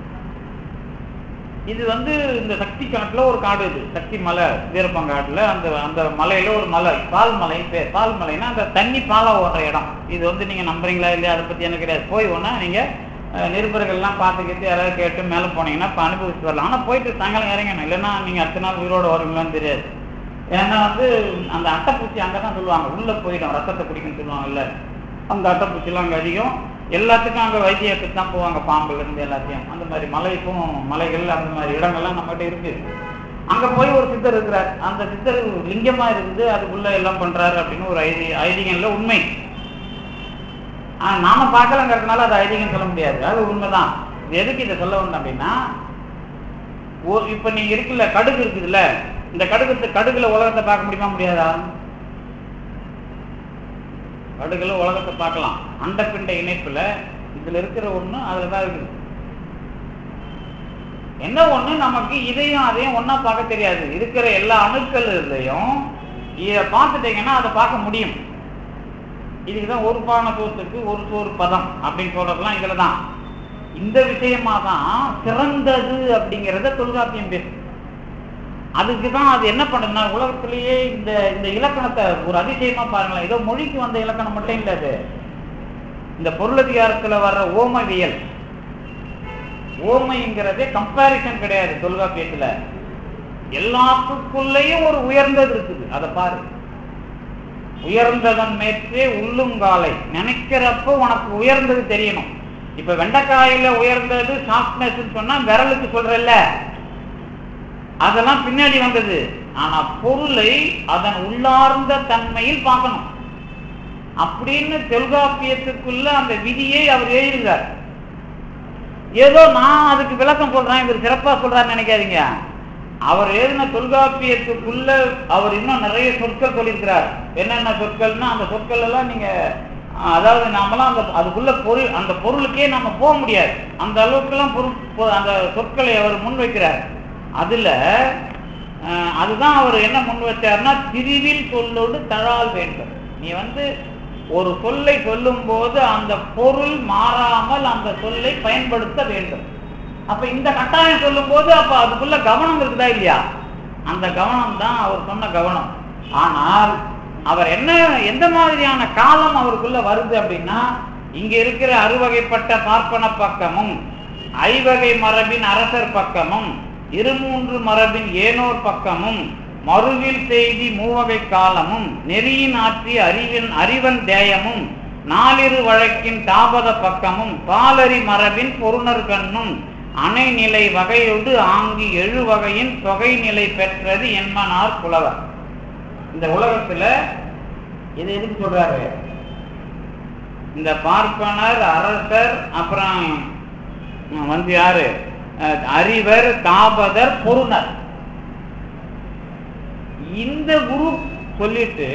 இது வந்து இந்த சக்தி காட்டுல ஒரு காடு இது சக்தி மலை வீரப்பங்காட்டுல அந்த அந்த மலையில ஒரு மலை பால் மலை பேர் பால் மலைன்னா அந்த தண்ணி பாலா ஓடுற இடம் இது வந்து நீங்க நம்புறீங்களா இல்லையா அதை பத்தி எனக்கு கிடையாது போய் ஒன்னா நீங்க அஹ், நிருபர்கள்லாம் பார்த்துக்கிட்டு யாராவது கேட்டு மேலே போனீங்கன்னா இப்போ அனுபவிச்சு வரலாம் ஆனால் போயிட்டு சாயங்காலம் இறங்கணும் இல்லைன்னா நீங்க அடுத்த நாள் உயிரோட வருவீங்களான்னு தெரியாது ஏன்னா வந்து அந்த அட்டைப்பூச்சி அங்கே தான் சொல்லுவாங்க உள்ள போயிடும் ரத்தத்தை குடிக்குன்னு சொல்லுவாங்கல்ல அந்த அட்டைப்பூச்சிலாம் அங்கே அதிகம் எல்லாத்துக்கும் அங்கே வைத்தியத்துக்கு தான் போவாங்க பாம்புல இருந்து எல்லாத்தையும் அந்த மாதிரி மலைக்கும் மலைகள் அந்த மாதிரி இடங்கள்லாம் நம்மகிட்ட இருக்கு அங்க போய் ஒரு சித்தர் இருக்கிறார் அந்த சித்தர் லிங்கமா இருந்து அதுக்குள்ள எல்லாம் பண்றாரு அப்படின்னு ஒரு ஐதி ஐதீகம்ல உண்மை ஆனா நாம பார்க்கலங்கிறதுனால அது ஐதீகம் சொல்ல முடியாது அது உண்மைதான் இது எதுக்கு இதை சொல்ல வந்தேன் அப்படின்னா ஒரு இப்ப நீங்க இருக்குல்ல கடுகு இருக்குதுல்ல இந்த கடுகு கடுகுல உலகத்தை பார்க்க முடியுமா முடியாதா கடுகுல உலகத்தை பார்க்கலாம் அண்டப்பிண்ட இணைப்புல இதுல இருக்கிற ஒண்ணு அதுலதான் இருக்குது என்ன ஒண்ணு நமக்கு இதையும் அதையும் ஒண்ணா பார்க்க தெரியாது இருக்கிற எல்லா அணுக்கள் இருந்தையும் இதை பார்த்துட்டீங்கன்னா அதை பார்க்க முடியும் இதுக்குதான் ஒரு பான சோத்துக்கு ஒரு சோறு பதம் அப்படின்னு சொல்றதெல்லாம் இதுலதான் இந்த விஷயமா தான் சிறந்தது அப்படிங்கிறத தொல்காப்பியம் பேசு அதுக்கு தான் அது என்ன பண்ணுதுன்னா உலகத்திலேயே இந்த இந்த இலக்கணத்தை ஒரு அதிசயமா பாருங்களேன் ஏதோ மொழிக்கு வந்த இலக்கணம் மட்டும் இல்ல அது இந்த பொருளதிகாரத்துல வர்ற ஓமவியல் ஓமைங்கிறதே கம்பாரிசன் கிடையாது தொல்காப்பியத்துல எல்லாத்துக்குள்ளேயும் ஒரு உயர்ந்தது இருக்குது அதை பாரு உயர்ந்ததன் மேற்றே உள்ளுங்காலை நினைக்கிறப்ப உனக்கு உயர்ந்தது தெரியணும் இப்ப வெண்டைக்காயில உயர்ந்தது சாஃப்ட்னஸ் சொன்னா விரலுக்கு சொல்றல்ல அதெல்லாம் பின்னாடி வந்தது ஆனா பொருளை அதன் உள்ளார்ந்த தன்மையில் பார்க்கணும் அப்படின்னு தொல்காப்பியத்துக்குள்ள அந்த விதியை அவர் எழுதுகிறார் ஏதோ நான் அதுக்கு விளக்கம் சொல்றேன் இவர் சிறப்பா சொல்றாருன்னு நினைக்காதீங்க அவர் எழுதின தொல்காப்பியத்துக்குள்ள அவர் இன்னும் நிறைய சொற்கள் சொல்லியிருக்கிறார் என்னென்ன சொற்கள்னா அந்த சொற்கள் எல்லாம் நீங்க அதாவது நாமெல்லாம் அந்த அதுக்குள்ள பொருள் அந்த பொருளுக்கே நம்ம போக முடியாது அந்த அளவுக்குலாம் பொருள் பொ- அந்த சொற்களை அவர் முன்வைக்கிறார் அதுல அஹ், அதுதான் அவர் என்ன முன் வச்சாருன்னா திரிவில் சொல்லோடு தழால் வேண்டும் நீ வந்து ஒரு சொல்லை சொல்லும் போது அந்த பொருள் மாறாமல் அந்த சொல்லை பயன்படுத்த வேண்டும் அப்ப இந்த கட்டாயம் சொல்லும் போது அப்ப அதுக்குள்ள கவனம் இருக்குதா இல்லையா அந்த கவனம் தான் அவர் சொன்ன கவனம் ஆனால் அவர் என்ன எந்த மாதிரியான காலம் அவருக்குள்ள வருது அப்படின்னா இங்க இருக்கிற அறுவகைப்பட்ட பார்ப்பன பக்கமும் ஐவகை மரபின் அரசர் பக்கமும் இருமூன்று மரபின் ஏனோர் பக்கமும் மறுவில் செய்தி மூவகை காலமும் நெறியின் ஆற்றி அறிவின் அறிவன் தேயமும் நாலிரு வழக்கின் தாபத பக்கமும் பாலரி மரபின் பொருணர் கண்ணும் அணைநிலை வகையொடு ஆங்கி எழு வகையின் தொகை நிலை பெற்றது என்மனார் புலவர் இந்த உலகத்துல இது எதுக்கு சொல்றாரு இந்த பார்ப்பனர் அரசர் அப்புறம் வந்து யாரு அஹ், அறிவர் தாபதர் பொருணர் இந்த குரூப் சொல்லிட்டு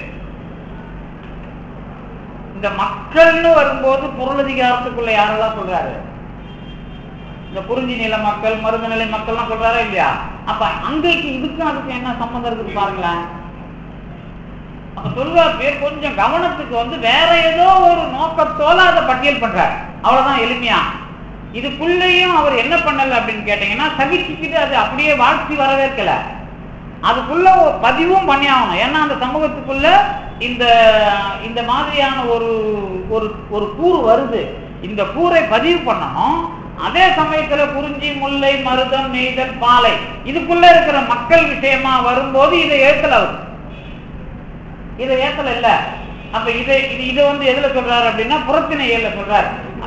இந்த மக்கள்னு வரும்போது பொருளதிகாரத்துக்குள்ள யாரெல்லாம் சொல்றாரு இந்த குறிஞ்சி நில மக்கள் மருது நிலை மக்கள்லாம் சொல்றாரா இல்லையா அப்ப அங்கேக்கு இதுக்கும் அதுக்கு என்ன சம்பந்தம் இருக்குது பாருங்களேன் அப்ப சொல்ற பேர் கொஞ்சம் கவனத்துக்கு வந்து வேற ஏதோ ஒரு நோக்கத்தோல அதை பட்டியல் பண்றாரு அவ்வளவுதான் எளிமையா இதுக்குள்ளேயும் அவர் என்ன பண்ணல அப்படின்னு கேட்டீங்கன்னா சகிச்சுக்கிட்டு அது அப்படியே வாழ்த்தி வரவேற்கல அதுக்குள்ள ஒரு பதிவும் பண்ணி ஆகணும் ஏன்னா அந்த சமூகத்துக்குள்ள இந்த இந்த மாதிரியான ஒரு ஒரு ஒரு கூறு வருது இந்த கூரை பதிவு பண்ணணும் அதே சமயத்துல குறிஞ்சி முல்லை மருதம் நெய்தல் பாலை இதுக்குள்ள இருக்கிற மக்கள் விஷயமா வரும்போது இதை ஏத்தல அவர் இதை ஏத்தல இல்ல அப்ப இதை இது இதை வந்து எதுல சொல்றாரு அப்படின்னா புறத்திணையல்ல சொல்றாரு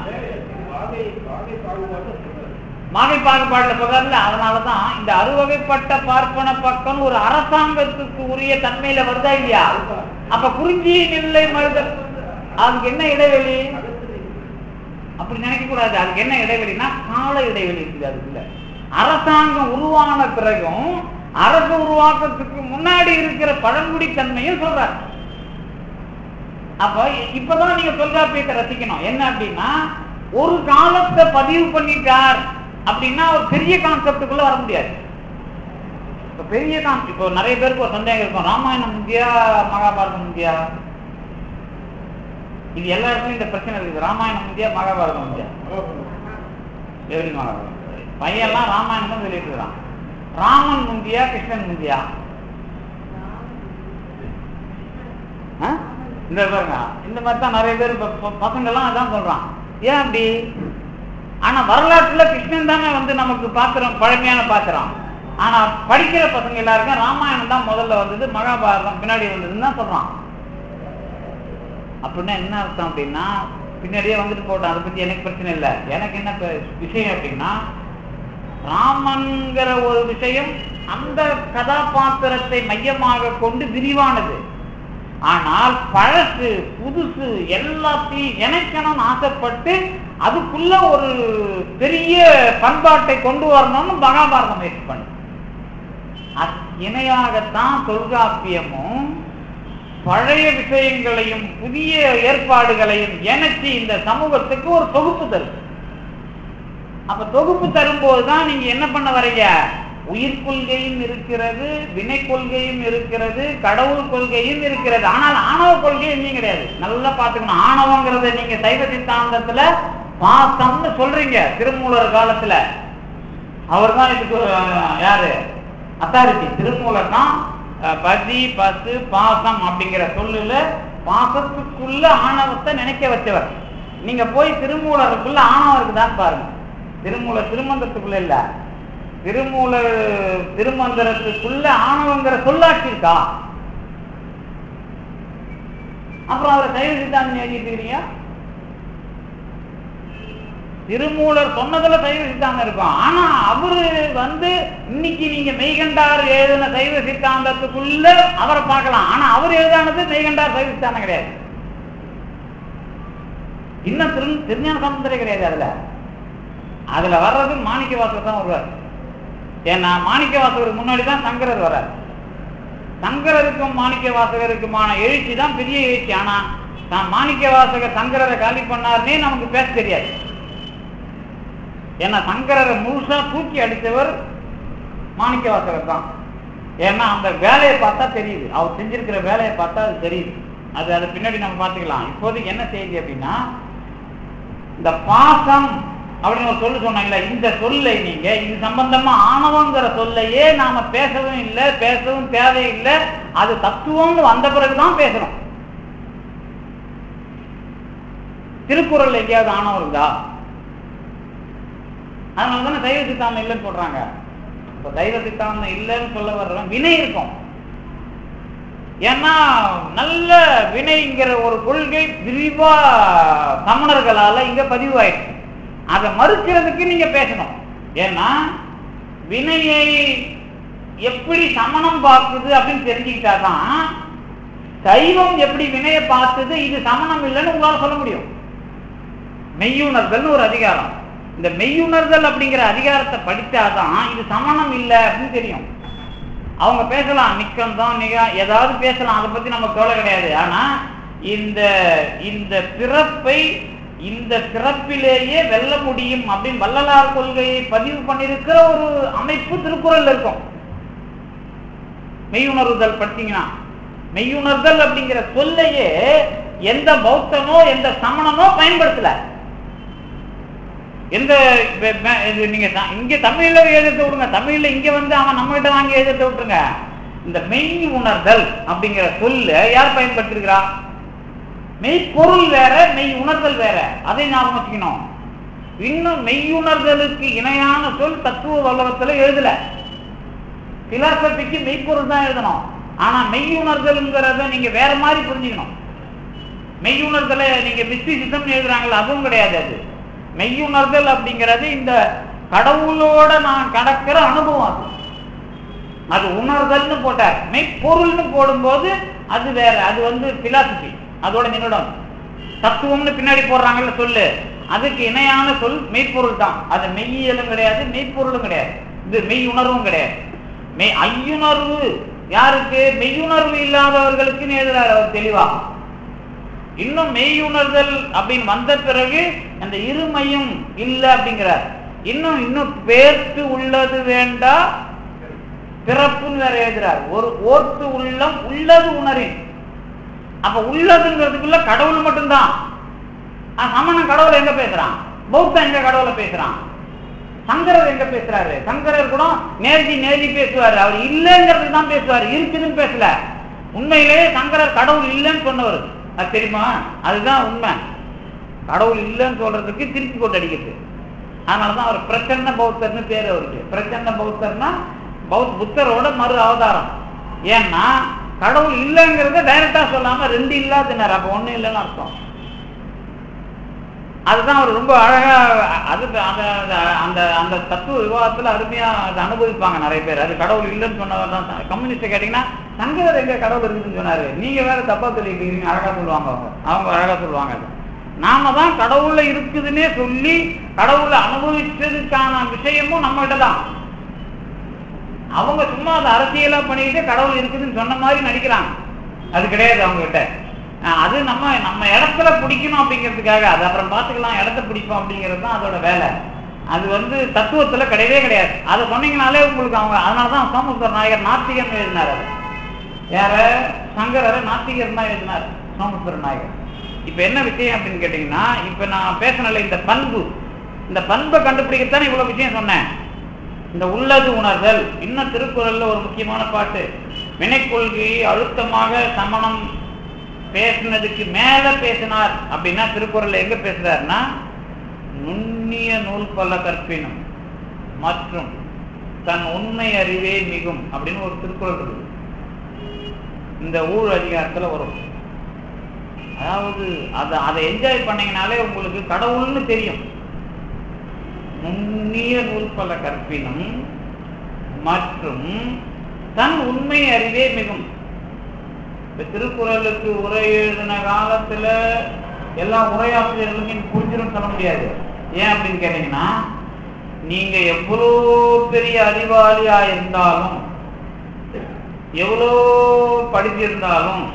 மாகை பாகுபாடுல சொல்றாருல அதனாலதான் இந்த அறுவகைப்பட்ட பார்ப்பன பக்கம் ஒரு அரசாங்கத்துக்கு உரிய தன்மையில வருதா இல்லையா அப்ப குறிஞ்சி நெல்லை மருதல் அதுக்கு என்ன இடைவெளி அப்படி நினைக்க கூடாது அதுக்கு என்ன இடைவெளினா கால இடைவெளி இருக்குது அதுக்குள்ள அரசாங்கம் உருவான பிறகும் அரசு உருவாக்கத்துக்கு முன்னாடி இருக்கிற பழங்குடி தன்மையும் சொல்றாரு அப்ப இப்பதான் நீங்க தொல்காப்பியத்தை ரசிக்கணும் என்ன அப்படின்னா ஒரு காலத்தை பதிவு பண்ணிட்டார் அப்படின்னா ஒரு பெரிய கான்செப்டுக்குள்ள வர முடியாது இப்ப பெரிய கான் இப்போ நிறைய பேருக்கு ஒரு சந்தேகம் இருக்கும் ராமாயணம் முந்தியா மகாபாரதம் முந்தியா இது எல்லா இடத்துலயும் இந்த பிரச்சனை இருக்குது ராமாயணம் முந்தியா மகாபாரதம் முந்தியா எப்படி மகாபாரதம் பையன்லாம் ராமாயணம் தான் சொல்லிட்டு இருக்கான் ராமன் முந்தியா கிருஷ்ணன் முந்தியா ஆ? இந்த பாருங்க இந்த மாதிரி தான் நிறைய பேர் இப்ப ப- பசங்கெல்லாம் அதான் சொல்றான் ஏன் அப்படி ஆனா வரலாற்றுல கிருஷ்ணன் தானே வந்து நமக்கு பாத்திரம் பழமையான பாத்திரம் ஆனா படிக்கிற பசங்க எல்லாருக்கும் ராமாயணம் தான் முதல்ல வந்தது மகாபாரதம் பின்னாடி வந்ததுன்னு தான் சொல்றான் அப்படின்னா என்ன அர்த்தம் அப்படின்னா பின்னாடியே வந்துட்டு போட்டோம் அதை பத்தி எனக்கு பிரச்சனை இல்லை எனக்கு என்ன ப- விஷயம் அப்படின்னா ராமன்கிற ஒரு விஷயம் அந்த கதாபாத்திரத்தை மையமாக கொண்டு விரிவானது ஆனால் பழசு புதுசு எல்லாத்தையும் இணைக்கணும்னு ஆசைப்பட்டு அதுக்குள்ள ஒரு பெரிய பண்பாட்டை கொண்டு வரணும்னு மகாபாரதம் முயற்சி பண்ணு அது இணையாகத்தான் தொல்காப்பியமும் பழைய விஷயங்களையும் புதிய ஏற்பாடுகளையும் இணைச்சு இந்த சமூகத்துக்கு ஒரு தொகுப்பு தரும் அப்ப தொகுப்பு தரும்போது தான் நீங்க என்ன பண்ண வரீங்க உயிர் கொள்கையும் இருக்கிறது வினை கொள்கையும் இருக்கிறது கடவுள் கொள்கையும் இருக்கிறது ஆனால் ஆணவ கொள்கை எங்கேயும் கிடையாது நல்லா பாத்துக்கணும் ஆணவங்கிறத நீங்க சைவ சித்தாந்தத்துல பாசம்னு சொல்றீங்க திருமூலர் காலத்துல அவர் தான் இதுக்கு அஹ், யாரு அத்தாரிட்டி திருமூலர் தான் அஹ், பதி பசு பாசம் அப்படிங்கிற சொல்லுல பாசத்துக்குள்ள ஆணவத்தை நினைக்க வச்சவர் நீங்க போய் திருமூலருக்குள்ள ஆணவம் இருக்குதான்னு பாருங்க திருமூலர் திருமந்திரத்துக்குள்ள இல்ல திருமூலர் திருமந்திரத்துக்குள்ள ஆணவங்கிற சொல்லாட்சி இருக்கா அப்புறம் அவரை சைவ சித்தாந்தம் எழுதிட்டு இருக்கிறீங்க திருமூலர் சொன்னதுல சைவ சித்தாந்தம் இருக்கும் ஆனா அவரு வந்து இன்னைக்கு நீங்க மெய்கண்டார் எழுதின சைவ சித்தாந்தத்துக்குள்ள அவரை பார்க்கலாம் ஆனா அவர் எழுதானது மெய்கண்டார் சைவ சித்தாந்தம் கிடையாது இன்னும் திரு திருஞான சமுத்திரம் கிடையாது அதுல அதுல வர்றது மாணிக்க வாசகர் தான் வருவார் ஏன்னா மாணிக்க வாசகருக்கு முன்னாடி தான் சங்கரர் வர்றார் சங்கரருக்கும் மாணிக்க வாசகருக்குமான எழுச்சி தான் பெரிய எழுச்சி ஆனா நான் மாணிக்க வாசகர் சங்கரரை காலி பண்ணாருன்னே நமக்கு பேச தெரியாது ஏன்னா சங்கரரை முழுசா தூக்கி அடித்தவர் மாணிக்க வாசகர் தான் ஏன்னா அந்த வேலையை பார்த்தா தெரியுது அவர் செஞ்சிருக்கிற வேலையை பார்த்தா அது தெரியுது அது அது பின்னாடி நம்ம பார்த்துக்கலாம் இப்போதைக்கு என்ன செய்தி அப்படின்னா இந்த பாசம் அப்படின்னு ஒரு சொல்லு சொன்னாங்கல்ல இந்த சொல்லை நீங்க இது சம்பந்தமா ஆணவங்கிற சொல்லையே நாம பேசவும் இல்லை பேசவும் தேவையில்லை அது தத்துவம்னு வந்த பிறகுதான் பேசணும் திருக்குறள் எங்கேயாவது ஆணவம் இருக்குதா அதனால தானே சைவ சித்தாந்தம் இல்லைன்னு சொல்றாங்க இப்போ சைவ சித்தாந்தம் இல்லைன்னு சொல்ல வர்றவன் வினை இருக்கும் ஏன்னா நல்ல வினைங்கிற ஒரு கொள்கை விரிவா சமணர்களால இங்க பதிவாயிடுச்சு அதை மறுக்கிறதுக்கு நீங்க பேசணும் ஏன்னா வினையை எப்படி சமணம் பார்க்குது அப்படின்னு தெரிஞ்சுக்கிட்டாதான் சைவம் எப்படி வினையை பார்த்தது இது சமணம் இல்லைன்னு உங்களால சொல்ல முடியும் மெய்யுணர்தல்னு ஒரு அதிகாரம் இந்த மெய்யுணர்தல் அப்படிங்கிற அதிகாரத்தை படித்தாதான் இது சமணம் இல்லை அப்படின்னு தெரியும் அவங்க பேசலாம் நிக்கம் தான் நிகா ஏதாவது பேசலாம் அதை பத்தி நம்ம கவலை கிடையாது ஆனா இந்த இந்த பிறப்பை இந்த பிறப்பிலேயே வெல்ல முடியும் அப்படின்னு வள்ளலார் கொள்கையை பதிவு பண்ணியிருக்கிற ஒரு அமைப்பு திருக்குறள் இருக்கும் மெய்யுணர்தல் படிச்சீங்கன்னா மெய்யுணர்தல் அப்படிங்கிற சொல்லையே எந்த பௌத்தனோ எந்த சமணனோ பயன்படுத்தல எந்த வெ- வெ- இது நீங்க த- இங்க தமிழ்ல எழுதிட்டு விடுங்க தமிழ்ல இங்க வந்து அவன் நம்ம கிட்ட வாங்கி எழுதிட்டு விட்டுருங்க இந்த மெய் உணர்தல் அப்படிங்கிற சொல்ல யார் பயன்படுத்திருக்கிறா மெய்ப்பொருள் வேற மெய் உணர்தல் வேற அதை ஞாபகம் வச்சுக்கணும் இன்னும் மெய்யுணர்தலுக்கு இணையான சொல் தத்துவ வல்லவத்துல எழுதல பிலாசபிக்கு மெய்ப்பொருள் தான் எழுதணும் ஆனா மெய்யுணர்தல்ங்கிறத நீங்க வேற மாதிரி புரிஞ்சுக்கணும் மெய்யுணர்தலை நீங்க மிஸ்டிசிசம் எழுதுறாங்கல்ல அதுவும் கிடையாது அது மெய்யுணர்தல் அப்படிங்கிறது இந்த கடவுளோட நான் கடக்கிற அனுபவம் அது அது உணர்தல்னு போட்டார் மெய்ப்பொருள்னு போடும்போது அது வேற அது வந்து பிலாசபி அதோட நின்னுடும் தத்துவம்னு பின்னாடி போடுறாங்கல்ல சொல்லு அதுக்கு இணையான சொல் மெய்ப்பொருள் தான் அது மெய்யியலும் கிடையாது மெய்ப்பொருளும் கிடையாது இது மெய் உணர்வும் கிடையாது மெய் ஐயுணர்வு யாருக்கு மெய்யுணர்வு இல்லாதவர்களுக்குன்னு எழுதுறாரு அவர் தெளிவா இன்னும் மெய்யுணர்தல் அப்படின்னு வந்த பிறகு அந்த இருமையும் இல்லை அப்படிங்கிறார் இன்னும் இன்னும் பேர்த்து உள்ளது வேண்டா பிறப்புன்னு வேற எழுதுறார் ஒரு ஓர்த்து உள்ளம் உள்ளது உணரின் அப்ப உள்ளதுங்கிறதுக்குள்ள கடவுள் மட்டும்தான் ஆ, சமணன் கடவுளை எங்க பேசுறான் பௌத்தன் எங்க கடவுளை பேசுறான் சங்கரர் எங்க பேசுறாரு சங்கரர் கூட நேர்த்தி நேர்த்தி பேசுவாரு அவர் இல்லைங்கிறது தான் பேசுவாரு இருக்குதுன்னு பேசல உண்மையிலேயே சங்கரர் கடவுள் இல்லைன்னு சொன்னவர் அது தெரியுமா அதுதான் உண்மை கடவுள் இல்லைன்னு சொல்றதுக்கு திருப்பி போட்டு அடிக்கிறது அதனாலதான் அவர் பிரச்சன்ன பௌத்தர்னு பேர் அவருக்கு பிரச்சன்ன பௌத்தர்னா பௌத் புத்தரோட மறு அவதாரம் ஏன்னா கடவுள் இல்லைங்கிறத டைரக்டா சொல்லாம ரெண்டு இல்லாதுனார் அப்ப ஒண்ணு இல்லைன்னு அர்த்தம் அதுதான் அவர் ரொம்ப அழகா அது அந்த அந்த- அந்த அந்த தத்துவ விவாதத்துல அருமையா அதை அனுபவிப்பாங்க நிறைய பேர் அது கடவுள் இல்லைன்னு சொன்னவர் தான் கம்யூனிஸ்ட் கேட்டீங்கன்னா சங்கரர் எங்க கடவுள் இருக்குன்னு சொன்னாரு நீங்க வேற தப்பா சொல்லிட்டீங்க அழகா சொல்லுவாங்க அவங்க அவங்க அழகா சொல்லுவாங்க அது நாம தான் கடவுள்ல இருக்குதுன்னே சொல்லி கடவுளை அனுபவிச்சதுக்கான விஷயமும் நம்ம கிட்ட தான் அவங்க சும்மா அதை அரசியலா பண்ணிக்கிட்டு கடவுள் இருக்குதுன்னு சொன்ன மாதிரி நடிக்கிறாங்க அது கிடையாது அவங்க கிட்ட அஹ் அது நம்ம நம்ம இடத்துல பிடிக்கணும் அப்படிங்கிறதுக்காக அது அப்புறம் பார்த்துக்கலாம் இடத்த பிடிப்போம் அப்படிங்கிறது தான் அதோட வேலை அது வந்து தத்துவத்துல கிடையவே கிடையாது அதை சொன்னீங்கனாலே உங்களுக்கு அவங்க அதனால தான் சோமசுந்தர நாயகர் நாத்திகன் எழுதினார் அது யார சங்கரர் நாத்திகர் தான் எழுதினார் சோமசுந்தர நாயகர் இப்ப என்ன விஷயம் அப்படின்னு கேட்டீங்கன்னா இப்ப நான் பேசினல இந்த பண்பு இந்த பண்பை கண்டுபிடிக்கத்தானே இவ்வளவு விஷயம் சொன்னேன் இந்த உள்ளது உணர்தல் இன்னும் திருக்குறள்ல ஒரு முக்கியமான பாட்டு வினைக்கொள்கையை அழுத்தமாக சமணம் பேசினதுக்கு மேல பேசினார் அப்படின்னா திருக்குறள்ல எங்க பேசுறாருன்னா நுண்ணிய நூல் பல கற்பினும் மற்றும் தன் உண்மை அறிவே மிகும் அப்படின்னு ஒரு திருக்குறள் இருக்கு இந்த ஊழ் அதிகாரத்துல வரும் அதாவது அதை அதை என்ஜாய் பண்ணீங்கனாலே உங்களுக்கு கடவுள்னு தெரியும் நுண்ணிய நூல் பல கற்பினும் மற்றும் தன் உண்மை அறிவே மிகும் இப்ப திருக்குறளுக்கு உரை எழுதின காலத்துல எல்லா உரையாசிரியர்களுக்கும் எனக்கு புரிஞ்சிடும் சொல்ல முடியாது ஏன் அப்படின்னு கேட்டீங்கன்னா நீங்க எவ்வளோ பெரிய அறிவாளியா இருந்தாலும் எவ்வளோ படிச்சிருந்தாலும்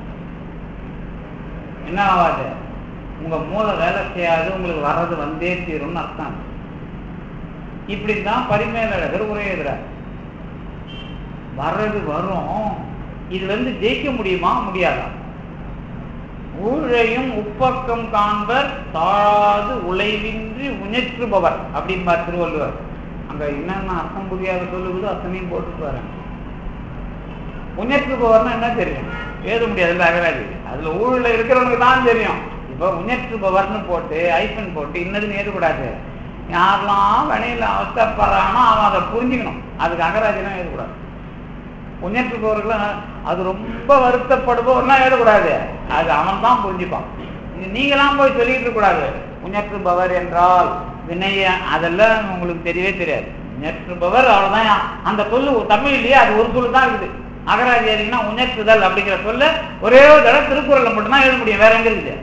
என்ன ஆகாது உங்க மூளை வேலை செய்யாது உங்களுக்கு வர்றது வந்தே தீரும்னு அர்த்தம் இப்படித்தான் பரிமேலழகர் உரை எழுதுறார் வர்றது வரும் இது வந்து ஜெயிக்க முடியுமா முடியாதா ஊழையும் உப்பக்கம் காண்பர் தாழாது உழைவின்றி உணற்றுபவர் அப்படின்பார் திருவள்ளுவர் அங்க என்னென்ன அர்த்தம் புரியாத சொல்லுவதோ அத்தனையும் போட்டு பாருங்க உணற்றுபவர்னா என்ன தெரியும் எழுத முடியாதுல்ல அகராதி அதுல ஊழல இருக்கிறவனுக்கு தான் தெரியும் இப்ப உணற்றுபவர்னு போட்டு ஐப்பன் போட்டு இன்னதுன்னு எழுதக்கூடாது யாரெல்லாம் வினையில அவஸ்தப்படுறானோ அவன் அதை புரிஞ்சுக்கணும் அதுக்கு அகராதிலாம் எழுதக்கூடாது உணர்த்துபவர்கள் அது ரொம்ப வருத்தப்படுபவர்லாம் எழுதக்கூடாது அது அவன் தான் புரிஞ்சுப்பான் இது நீங்களாம் போய் சொல்லிட்டு இருக்க கூடாது உணர்த்துபவர் என்றால் வினைய அதெல்லாம் உங்களுக்கு தெரியவே தெரியாது உணர்த்துபவர் அவ்வளவுதான் அந்த சொல்லு தமிழ்லயே அது ஒரு சொல்லு தான் இருக்குது அகராதி எழுதினா உணர்த்துதல் அப்படிங்கிற சொல்ல ஒரே ஒரு தடவை திருக்குறள்ல மட்டும்தான் எழுத முடியும் வேற எங்க இருக்குது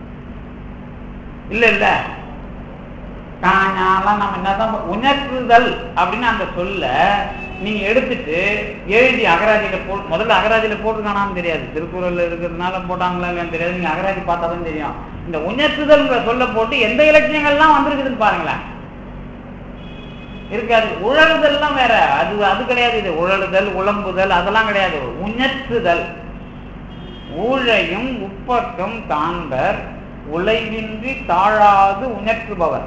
இல்ல இல்ல காஞாலாம் நம்ம என்னதான் உணர்த்துதல் அப்படின்னு அந்த சொல்ல நீங்க எடுத்துட்டு எழுதி அகராதியில போ முதல்ல அகராதியில போட்டுருக்கானான்னு தெரியாது திருக்குறள்ல இருக்கிறதுனால போட்டாங்களா இல்லையான்னு தெரியாது நீங்க அகராதி பார்த்தா தான் தெரியும் இந்த உணர்த்துதல் சொல்ல போட்டு எந்த இலக்கியங்கள்லாம் வந்திருக்குதுன்னு பாருங்களேன் இருக்காது உழலுதல்லாம் வேற அது அது கிடையாது இது உழலுதல் உளம்புதல் அதெல்லாம் கிடையாது உணர்த்துதல் ஊழையும் உப்பக்கம் காண்பர் உழைவின்றி தாழாது உணர்த்துபவர்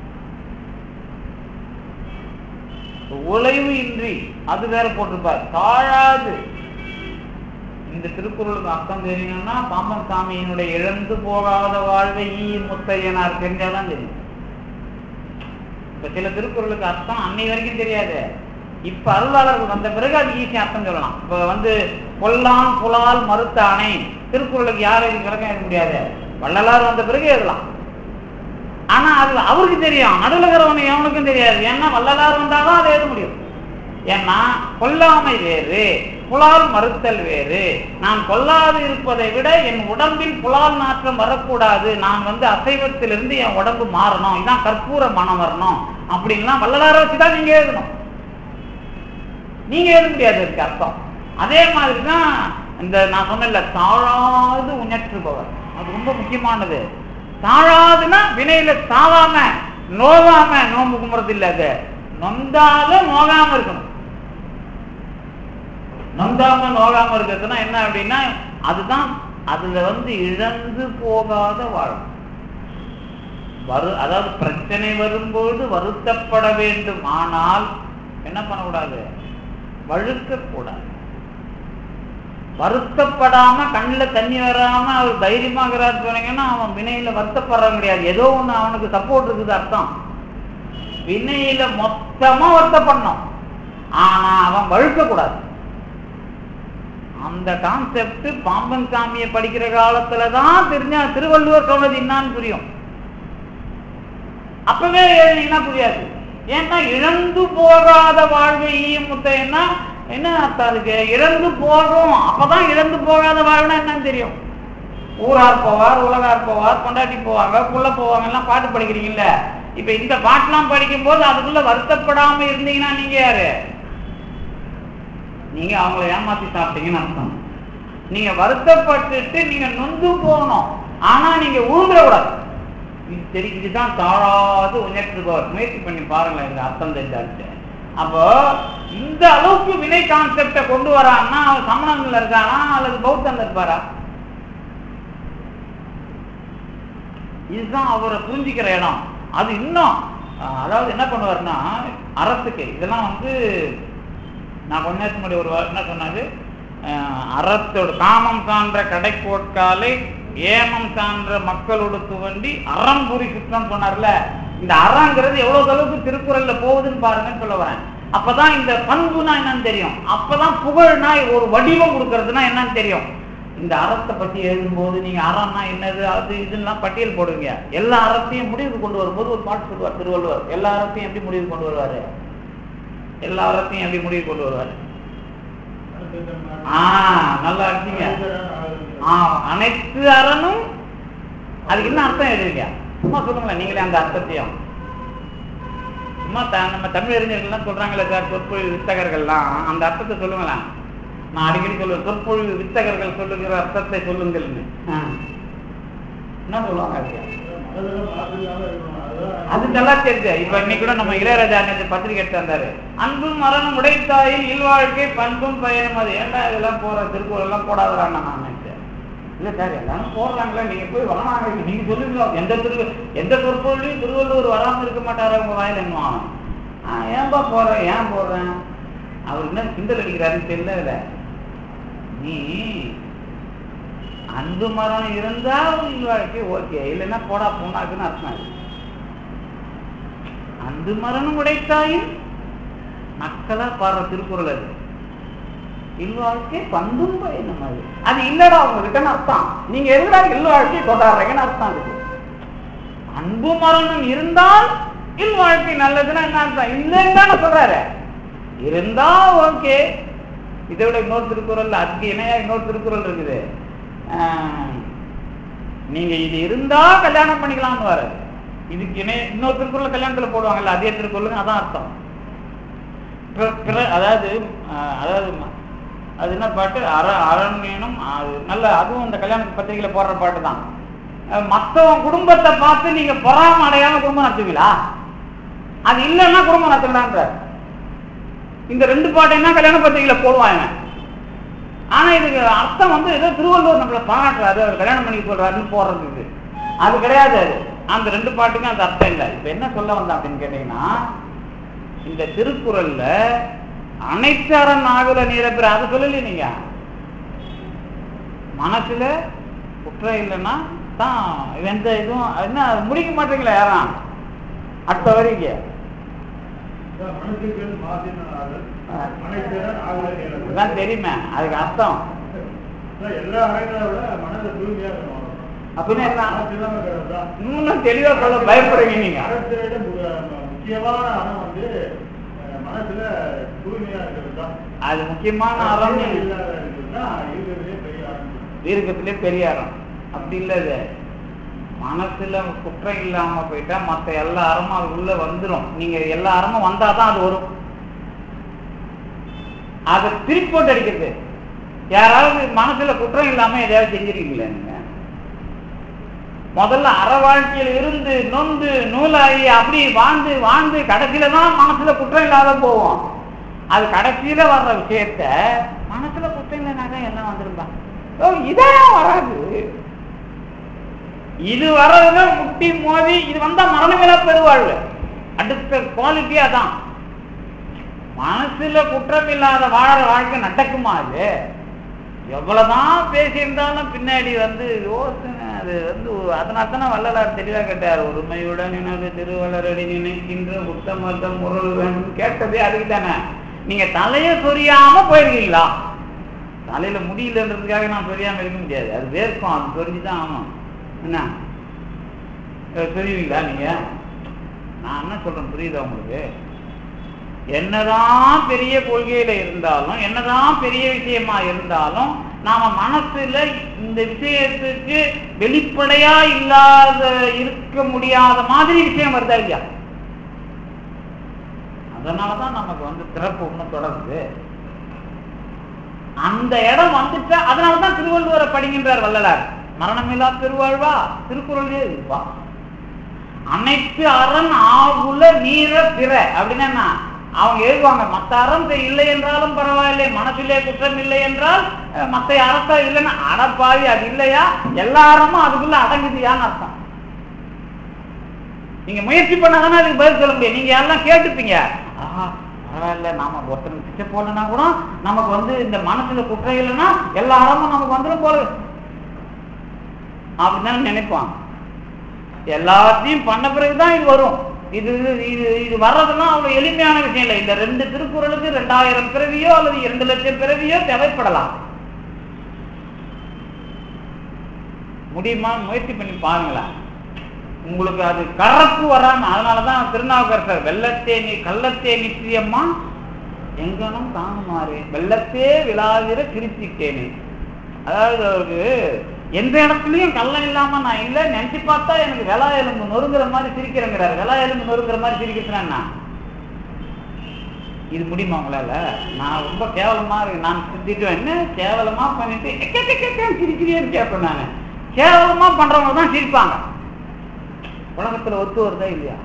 உழைவு இன்றி அது வேற போட்டிருப்பார் தாழாது இந்த திருக்குறளுக்கு அர்த்தம் தெரியணும்னா பாம்பன் சாமியினுடைய இழந்து போகாத வாழ்வை ஈ முத்தையனார் தெரிஞ்சாதான் தெரியும் இப்ப சில திருக்குறளுக்கு அர்த்தம் அன்னை வரைக்கும் தெரியாது இப்ப அருளாளர்கள் வந்த பிறகு அது ஈஸியா அர்த்தம் சொல்லலாம் இப்ப வந்து கொல்லான் புலால் மறுத்த அணை திருக்குறளுக்கு யாரும் இது விளக்கம் எழுத முடியாது வள்ளலார் வந்த பிறகு எழுதலாம் ஆனா அது அவருக்கு தெரியும் நடுவில் இருக்கிறவனு எவனுக்கும் தெரியாது ஏன்னா வள்ளலார் வந்தாதான் அதை எழுத முடியும் ஏன்னா கொல்லாமை வேறு புலால் மறுத்தல் வேறு நான் கொல்லாது இருப்பதை விட என் உடம்பில் புலால் நாற்றம் வரக்கூடாது நான் வந்து அசைவத்திலிருந்து என் உடம்பு மாறணும் இதான் கற்பூர மனம் வரணும் அப்படின்லாம் வள்ளலார வச்சுதான் நீங்க எழுதணும் நீங்க எழுத முடியாது அதுக்கு அர்த்தம் அதே மாதிரிதான் இந்த நான் சொன்னல தாழாது உணர்த்துபவர் அது ரொம்ப முக்கியமானது தாழாதுன்னா வினையில தாவாம நோகாம நோம்பு கும்புறது இல்ல அது நொந்தாலும் நோகாம இருக்கணும் நொந்தாம நோகாம இருக்கிறதுனா என்ன அப்படின்னா அதுதான் அதுல வந்து இழந்து போகாத வாழும் வரு அதாவது பிரச்சனை வரும்போது வருத்தப்பட வேண்டும் ஆனால் என்ன பண்ணக்கூடாது வழுக்க கூடாது வருத்தப்படாம கண்ணில் தண்ணி வராம அவர் தைரியமாகிறார் சொன்னீங்கன்னா அவன் வினையில வருத்தப்படுற கிடையாது ஏதோ ஒண்ணு அவனுக்கு சப்போர்ட் இருக்குது அர்த்தம் வினையில மொத்தமா வருத்தப்படணும் ஆனா அவன் வழுக்க கூடாது அந்த கான்செப்ட் பாம்பன் சாமியை படிக்கிற காலத்துலதான் தெரிஞ்சா திருவள்ளுவர் சொன்னது என்னான்னு புரியும் அப்பவே எழுதினீங்கன்னா புரியாது ஏன்னா இழந்து போகாத வாழ்வை ஈயும் முத்தைன்னா என்ன அர்த்தம் அதுக்கு இழந்து போகும் அப்பதான் இழந்து போகாத வாழ்னா என்னன்னு தெரியும் ஊரார் போவார் உலகார் போவார் கொண்டாட்டி போவாங்க புள்ள போவாங்க எல்லாம் பாட்டு படிக்கிறீங்கல்ல இப்ப இந்த பாட்டுலாம் படிக்கும் போது அதுக்குள்ள வருத்தப்படாம இருந்தீங்கன்னா நீங்க யாரு நீங்க அவங்கள ஏமாத்தி சாப்பிட்டீங்கன்னு அர்த்தம் நீங்க வருத்தப்பட்டுட்டு நீங்க நொந்து போகணும் ஆனா நீங்க ஊந்துடக்கூடாது இது சரி இதுதான் தாழாது உணர்த்துபவர் முயற்சி பண்ணி பாருங்களேன் இந்த அர்த்தம் தெரிஞ்சாச்சு அப்போ இந்த அளவுக்கு வினை கான்செப்டை கொண்டு வரான்னா அவன் சமணன்ல இருக்கானா அல்லது பௌத்தன்ல இருப்பாரா இதுதான் அவரை புரிஞ்சுக்கிற இடம் அது இன்னும் அஹ், அதாவது என்ன பண்ணுவாருன்னா அறத்துக்கு இதெல்லாம் வந்து நான் கொஞ்ச நேரத்துக்கு முன்னாடி ஒரு வா- என்ன சொன்னாரு அஹ், அறத்தோட காமம் சான்ற கடைக்கோட்காலை ஏமம் சான்ற மக்களோடு துவண்டி அறம் புரி சுற்றம் சொன்னார்ல இந்த அறங்கிறது எவ்வளவு அளவுக்கு திருக்குறள்ல போகுதுன்னு பாருங்கன்னு சொல்ல வரேன் அப்பதான் இந்த பண்புனா என்னன்னு தெரியும் அப்பதான் புகழ்னா ஒரு வடிவம் கொடுக்கறதுனா என்னன்னு தெரியும் இந்த அறத்தை பத்தி எழுதும்போது நீங்க அறம்னா என்னது அது இதுலாம் பட்டியல் போடுவீங்க எல்லா அறத்தையும் முடிவுக்கு கொண்டு வரும்போது ஒரு பாட்டு சொல்லுவார் திருவள்ளுவர் எல்லா அறத்தையும் எப்படி முடிவுக்கு கொண்டு வருவாரு எல்லா அறத்தையும் எப்படி முடிவுக்கு கொண்டு வருவாரு ஆ நல்லா இருக்கீங்க ஆ அனைத்து அறனும் அதுக்கு என்ன அர்த்தம் எழுதுவீங்க சும்மா சொல்லுங்களேன் நீங்களே அந்த அர்த்தத்தையும் சும்மா த- நம்ம தமிழ் அறிஞர்கள்லாம் சொல்றாங்களே சார் சொற்பொழிவு வித்தகர்கள்லாம் அந்த அர்த்தத்தை சொல்லுங்களேன் நான் அடிக்கடி சொல்லுவேன் சொற்பொழிவு வித்தகர்கள் சொல்லுகிற அர்த்தத்தை சொல்லுங்கள்னு ஆ. என்ன சொல்லுவாங்க அதுக்கு அது நல்லா தெரியுது இப்ப இன்னைக்கு கூட நம்ம இளையராஜா நேற்று பத்திரிகை எடுத்து வந்தாரு அன்பும் மரணம் உடைத்தாயில் இல்வாழ்க்கை பண்பும் பயனும் அது ஏன்டா இதெல்லாம் போற திருக்குறள் எல்லாம் போடாதடா நான் நினைச்சேன் இல்ல சார் எல்லாரும் போடுறாங்களா நீங்க போய் வராங்க நீங்க சொல்லுங்க எந்த திரு எந்த சொற்பொழிலையும் திருவள்ளுவர் வராம இருக்க மாட்டாரா உங்க வாயில என்ன ஏன்பா போறேன் ஏன் போடுறேன் அவர் என்ன கிண்டல் அடிக்கிறாருன்னு தெரியல நீ அன்பு மரம் இருந்தா உன் வாழ்க்கை ஓகே இல்லைன்னா போடா போனாக்குன்னு அர்த்தம் அது. அன்பு மரணம் உடைத்தாயும் மக்களா பாடுற திருக்குறள் அது இல்வாழ்க்கை பண்பும் பயணம் அது அது இல்லடா உங்ககிட்டன்னு அர்த்தம் நீங்க எதுடா இல்வாழ்க்கை கொண்டாடுறீங்கன்னு அர்த்தம் அதுக்கு அன்பு மரணம் இருந்தால் இல்வாழ்க்கை நல்லதுன்னா என்ன அர்த்தம் இல்லைன்னு தானே சொல்றாரு இருந்தா ஓகே இதை விட இன்னொரு திருக்குறள் அதுக்கு இணையா இன்னொரு திருக்குறள் இருக்குது ஆஹ், நீங்க இது இருந்தா கல்யாணம் பண்ணிக்கலாம்னு வர இதுக்கு இணை இன்னொரு திருக்குறள் கல்யாணத்துல போடுவாங்கல்ல அதே திருக்குறளுக்கு அதான் அர்த்தம் பிற- பிற- அதாவது ஆஹ், அதாவது ம- அது என்ன பாட்டு அற அரண்யனும் அது நல்ல அதுவும் இந்த கல்யாண பத்திரிகையில போடுற பாட்டு தான் அஹ், மத்தவன் குடும்பத்தை பார்த்து நீங்க பொறாம அடையாம குடும்பம் நடத்துவீங்களா அது இல்லைன்னா குடும்பம் நடத்தலான்ற இந்த ரெண்டு பாட்டு என்ன கல்யாண பத்திரிகையில போடுவாங்க ஆனா இதுக்கு அர்த்தம் வந்து ஏதோ திருவள்ளுவர் நம்மளை பாராட்டுறாரு அவர் கல்யாணம் பண்ணி சொல்றாருன்னு போடுறதுக்கு அது கிடையாது அது அந்த ரெண்டு பாட்டுக்கும் அந்த அர்த்தம் இல்லை இப்ப என்ன சொல்ல வந்தேன் அப்படின்னு கேட்டீங்கன்னா இந்த திருக்குறள்ல அனைத்தரன் ஆகுல நீரப்பிற அதை சொல்லல நீங்க மனசுல குற்றம் இல்லைன்னா தான் எந்த இதுவும் என்ன முடிக்க மாட்டீங்களா யாரும் அடுத்த வரைக்கும் மனசுகள் மாசினார்கள் ஆ. மனைத்திறன் ஆகுல நேரம் இதுதான் தெரியுமே அதுக்கு அர்த்தம் எல்லா அறைகளை விட மனதை தூய்மையா இருக்கணும் அப்படின்னா என்ன? மாசு இல்லாம இருக்கிறது தான். இன்னும் தெளிவா சொல்ல பயப்படுறீங்க நீங்க அறத்தை விட மு- முக்கியமான அறம் வந்து அஹ், மனசுல தூய்மையா இருக்கிறது தான் அது முக்கியமான அறம் தூய்மை இல்லாத இருக்கிறது தான் இருக்கிறதுலே பெரிய அறம் தீர்க்கத்திலே பெரிய அறம் அப்படி இல்லை இது மனசுல குற்றம் இல்லாம போயிட்டா மத்த எல்லா அறமும் அது உள்ள வந்துரும் நீங்க எல்லா அறமும் வந்தாதான் அது வரும் அதை திருப்பி போட்டு அடிக்கிறது யாராவது மனசுல குற்றம் இல்லாம எதையாவது செஞ்சிருக்கீங்களா நீங்க முதல்ல அற வாழ்க்கையில் இருந்து நொந்து நூலாகி அப்படி வாழ்ந்து வாழ்ந்து கடைசியில தான் மனசுல குற்றம் இல்லாத போவோம் அது கடைசியில வர்ற விஷயத்த மனசுல குற்றம் இல்லைனாக்கா எல்லாம் வந்துரும்பா ஓ இதான் வராது இது வர்றதுல முட்டி மோதி இது வந்தா மரணமில்லா பெருவாழ்வு அடுத்த குவாலிட்டி அதான் மனசுல குற்றம் இல்லாத வாழற வாழ்க்கை நடக்குமா அது எவ்வளவுதான் பேசியிருந்தாலும் பின்னாடி வந்து யோசனை அது வந்து அதனால தானே வள்ளலார் தெளிவா கேட்டார் ஒருமையுடன் நினைவு திருவள்ளரடி நினைக்கின்ற உத்தமர்த்தம் முரல் வேண்டும் கேட்டதே அதுக்கு தானே நீங்க தலைய சொரியாம போயிருக்கீங்களா தலையில முடியலன்றதுக்காக நான் சொரியாம இருக்க முடியாது அது வேர்க்கும் அது சொரிஞ்சுதான் ஆகும் என்ன அஹ் சொரிவீங்களா நீங்க நான் என்ன சொல்றேன் புரியுதா உங்களுக்கு என்னதான் பெரிய கொள்கையில இருந்தாலும் என்னதான் பெரிய விஷயமா இருந்தாலும் நாம மனசுல இந்த விஷயத்துக்கு வெளிப்படையா இல்லாத இருக்க முடியாத மாதிரி விஷயம் வருதா இல்லையா அதனாலதான் நமக்கு வந்து திறப்பு ஒண்ணும் தொடருது அந்த இடம் வந்துட்டா அதனாலதான் திருவள்ளுவரை படிக்கின்றார் வள்ளலார் மரணமில்லா திருவாழ்வா திருக்குறளே இருப்பா அனைத்து அரண் ஆகுல நீர பிற அப்படின்னா என்ன? அவங்க எழுதுவாங்க மத்த அறம் இல்லை என்றாலும் பரவாயில்லை மனசிலே குற்றம் இல்லை என்றால் அஹ், மத்த அறத்தை இல்லைன்னா அடப்பாவி அது இல்லையா எல்லா அறமும் அதுக்குள்ள அடங்குதியான்னு அர்த்தம் நீங்க முயற்சி பண்ணாதானே அதுக்கு பதில் சொல்ல முடியும் நீங்க எல்லாம் கேட்டுப்பீங்க ஆஹா பரவாயில்ல நாம ஒருத்தருக்கு பிச்சை போடலன்னா கூட நமக்கு வந்து இந்த மனசுல குற்றம் இல்லைன்னா எல்லா அறமும் நமக்கு வந்துடும் போல அப்படிதான் நினைப்பான் எல்லாத்தையும் பண்ண பிறகுதான் இது வரும் இது இது இது வர்றதுலாம் அவ்வளவு எளிமையான விஷயம் இல்லை இந்த ரெண்டு திருக்குறளுக்கு ரெண்டாயிரம் பிறவியோ அல்லது இரண்டு லட்சம் பிறவியோ தேவைப்படலாம் முடியுமா முயற்சி பண்ணி பாருங்களேன் உங்களுக்கு அது கரப்பு வராம அதனாலதான் திருநாவுக்கரசர் வெள்ளத்தே நீ கள்ளத்தே நிச்சயம்மா எங்கனும் தாங்குமாறு வெள்ளத்தே விழாவிற திருச்சிட்டேனே அதாவது அவருக்கு எந்த இடத்துலயும் கள்ளம் இல்லாம நான் இல்ல நினைச்சு பார்த்தா எனக்கு வெலா எலும்பு நொறுங்குற மாதிரி சிரிக்கிறேங்கிறாரு வெலா எலும்பு நொறுங்குற மாதிரி சிரிக்கிறேன்னா இது முடியுமா உங்களால நான் ரொம்ப கேவலமா இருக்கு நான் திட்டுவேன் என்ன கேவலமா பண்ணிட்டு எக்க, எக்க, எக்க, எக்க, சிரிக்கிறியேன்னு கேட்பேன் நான் கேவலமா பண்றவங்க தான் சிரிப்பாங்க உலகத்துல ஒத்து வருதா இல்லையா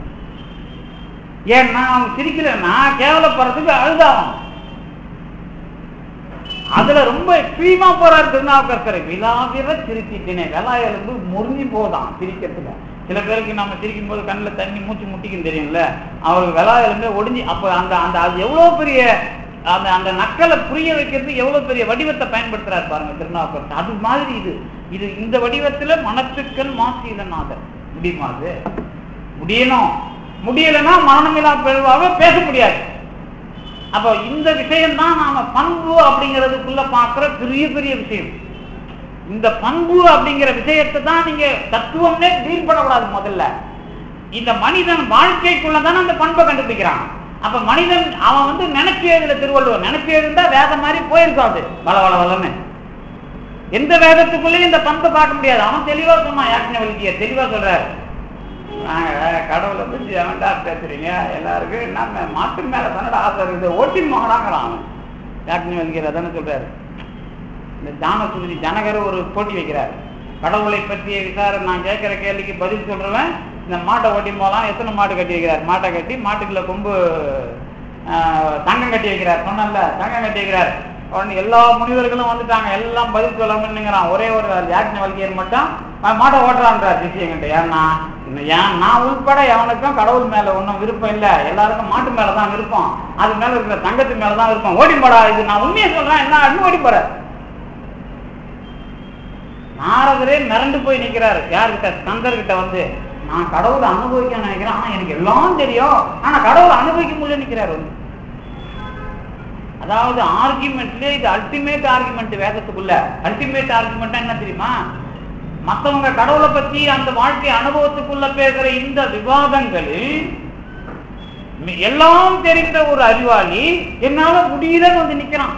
ஏன்னா அவங்க சிரிக்கலன்னா கேவலப்படுறதுக்கு அழுதாகும் அதுல ரொம்ப எக்ஸ்ட்ரீமா போறாரு திருநாவுக்கரசரை விழாவிர சிரிச்சிட்டேனே வெளாயில இருந்து முறிஞ்சு போதான் சிரிக்கிறதுல சில பேருக்கு நம்ம சிரிக்கும் போது கண்ணில் தண்ணி மூச்சு முட்டிக்கும் தெரியும்ல அவருக்கு வெளாயில இருந்து ஒடிஞ்சு அப்ப அந்த அந்த அது எவ்வளவு பெரிய அந்த அந்த நக்கலை புரிய வைக்கிறது எவ்வளவு பெரிய வடிவத்தை பயன்படுத்துறாரு பாருங்க திருநாவுக்கரசர் அது மாதிரி இது இது இந்த வடிவத்துல மனத்துக்கள் மாசீலநாதர் முடியுமா அது முடியணும் முடியலைன்னா மரணமில்லா பெருவாக பேச முடியாது அப்போ இந்த விஷயம் தான் நாம பண்பு அப்படிங்கிறதுக்குள்ள பார்க்கிற பெரிய பெரிய விஷயம் இந்த பண்பு அப்படிங்கிற விஷயத்தை தான் நீங்க தத்துவம்னே டீல் பண்ணக்கூடாது முதல்ல இந்த மனிதன் வாழ்க்கைக்குள்ள தானே அந்த பண்பை கண்டுபிடிக்கிறான் அப்ப மனிதன் அவன் வந்து நினைச்சு எழுதுல திருவள்ளுவர் நினைச்சு எழுந்தா வேத மாதிரி போயிருக்காது வள வள வளன்னு எந்த வேதத்துக்குள்ளேயும் இந்த பண்பை பார்க்க முடியாது அவன் தெளிவா சொன்னான் யாக்ஞவல்கிய தெளிவா சொல்றாரு நாங்க கடவுளை பத்தி அவன்டா பேசுறீங்க எல்லாருக்கும் என்ன மாட்டு மேல தானடா ஆசை இருக்குது ஓட்டி மகனாங்கிறான் அவன் யாக்ஞவல்கியர் தானே சொல்றாரு இந்த தான சுருதி ஜனகர் ஒரு போட்டி வைக்கிறார் கடவுளை பற்றிய விசாரணை நான் கேட்கிற கேள்விக்கு பதில் சொல்றவன் இந்த மாட்டை ஓட்டி போகலாம் எத்தனை மாடு கட்டி வைக்கிறார் மாட்டை கட்டி மாட்டுக்குள்ள கொம்பு ஆஹ், தங்கம் கட்டி வைக்கிறார் சொன்னல தங்கம் கட்டி வைக்கிறார் உடனே எல்லா முனிவர்களும் வந்துட்டாங்க எல்லாம் பதில் சொல்லாமன்னுங்கிறான் ஒரே ஒரு யாக்ஞ வல்கியர் மட்டும் "நான் மாட்டை ஓட்டுறான்றார் சிஷியங்கிட்ட ஏன்னா இன்னும் ஏன் நான் உள்பட எவனுக்கும் கடவுள் மேல ஒன்றும் விருப்பம் இல்லை எல்லாருக்கும் மாட்டு மேல தான் விருப்பம் அது மேல இருக்கிற தங்கத்து மேல தான் விருப்பம் ஓடி போடா இது நான் உண்மையை சொல்றேன் என்ன அண்ணு ஓடி போற நாரதரே மிரண்டு போய் நிக்கிறாரு யார்கிட்ட ஸ்கந்தர்கிட்ட வந்து நான் கடவுளை அனுபவிக்க நினைக்கிறேன் ஆனா எனக்கு எல்லாம் தெரியும் ஆனா கடவுளை அனுபவிக்க முடியல நிக்கிறாரு வந்து அதாவது ஆர்குமெண்ட்ல இது அல்டிமேட் ஆர்குமெண்ட் வேதத்துக்குள்ள அல்டிமேட் ஆர்குமெண்ட் என்ன தெரியுமா மத்தவங்க கடவுளை பத்தி அந்த வாழ்க்கை அனுபவத்துக்குள்ள பேசுற இந்த விவாதங்களில் மி- எல்லாம் தெரிந்த ஒரு அறிவாளி என்னால முடியலன்னு வந்து நிக்கிறான்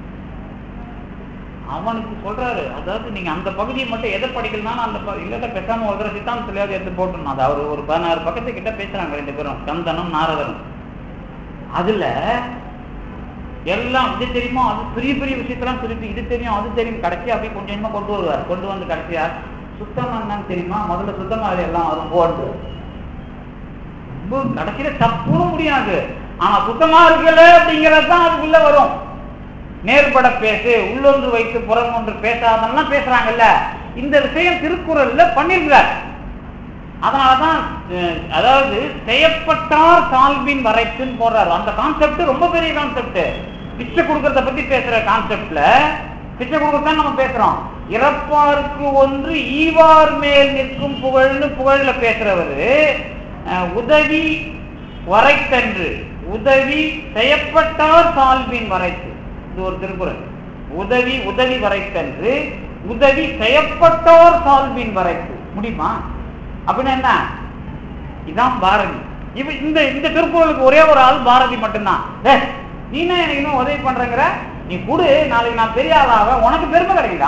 அவனுக்கு சொல்றாரு அதாவது நீங்க அந்த பகுதியை மட்டும் எதை படிக்கலனாலும் அந்த ப- இல்லாட்ட பேசாம ஒரு தடவை சித்தாந்தத்திலேயாவது எடுத்து போட்டுணும் அது அவர் ஒரு பதினாறு பக்கத்து கிட்ட பேசுறாங்க ரெண்டு பேரும் கந்தனும் நாரதனும் அதுல எல்லாம் இது தெரியுமோ அது பெரிய பெரிய விஷயத்தெல்லாம் சொல்லிட்டு இது தெரியும் அது தெரியும் கடைசி அப்படியே கொஞ்சம் கொஞ்சமா கொண்டு வருவார் கொண்டு வந்து கடைசியா சுத்தமா என்னன்னு தெரியுமா முதல்ல சுத்தமா அது எல்லாம் வரும் போட்டு ரொம்ப கடைசியில தப்பும் முடியாது ஆனா சுத்தமா இருக்கல அப்படிங்கிறது தான் அதுக்குள்ள வரும் நேர்பட பேசு உள்ளொன்று வைத்து புறம் ஒன்று பேசாதெல்லாம் பேசுறாங்கல்ல இந்த விஷயம் திருக்குறள்ல பண்ணிருக்கிறார் அதனாலதான் அஹ், அதாவது செய்யப்பட்டார் சால்பின் வரைக்குன்னு போடுறாரு அந்த கான்செப்ட் ரொம்ப பெரிய கான்செப்ட் பிச்சை கொடுக்கறத பத்தி பேசுற கான்செப்ட்ல பிச்சை கொடுக்கறத நம்ம பேசுறோம் இறப்பாருக்கு ஒன்று ஈவார் மேல் நிற்கும் புகழ்னு புகழ்ல பேசுறவரு அஹ், உதவி வரைத்தன்று உதவி செய்யப்பட்டார் சால்பின் வரைத்து இது ஒரு திருக்குறள் உதவி உதவி வரைத்தன்று உதவி செய்யப்பட்டோர் சால்பின் வரைத்து முடியுமா அப்படின்னா என்ன இதான் பாரதி இவ இந்த இந்த திருக்குறளுக்கு ஒரே ஒரு ஆள் பாரதி மட்டும்தான் டேய், நீ என்ன எனக்கு இன்னும் உதவி பண்றங்கிற நீ கொடு நாளைக்கு நான் பெரிய ஆளாக உனக்கு பெருமை கிடைக்குதா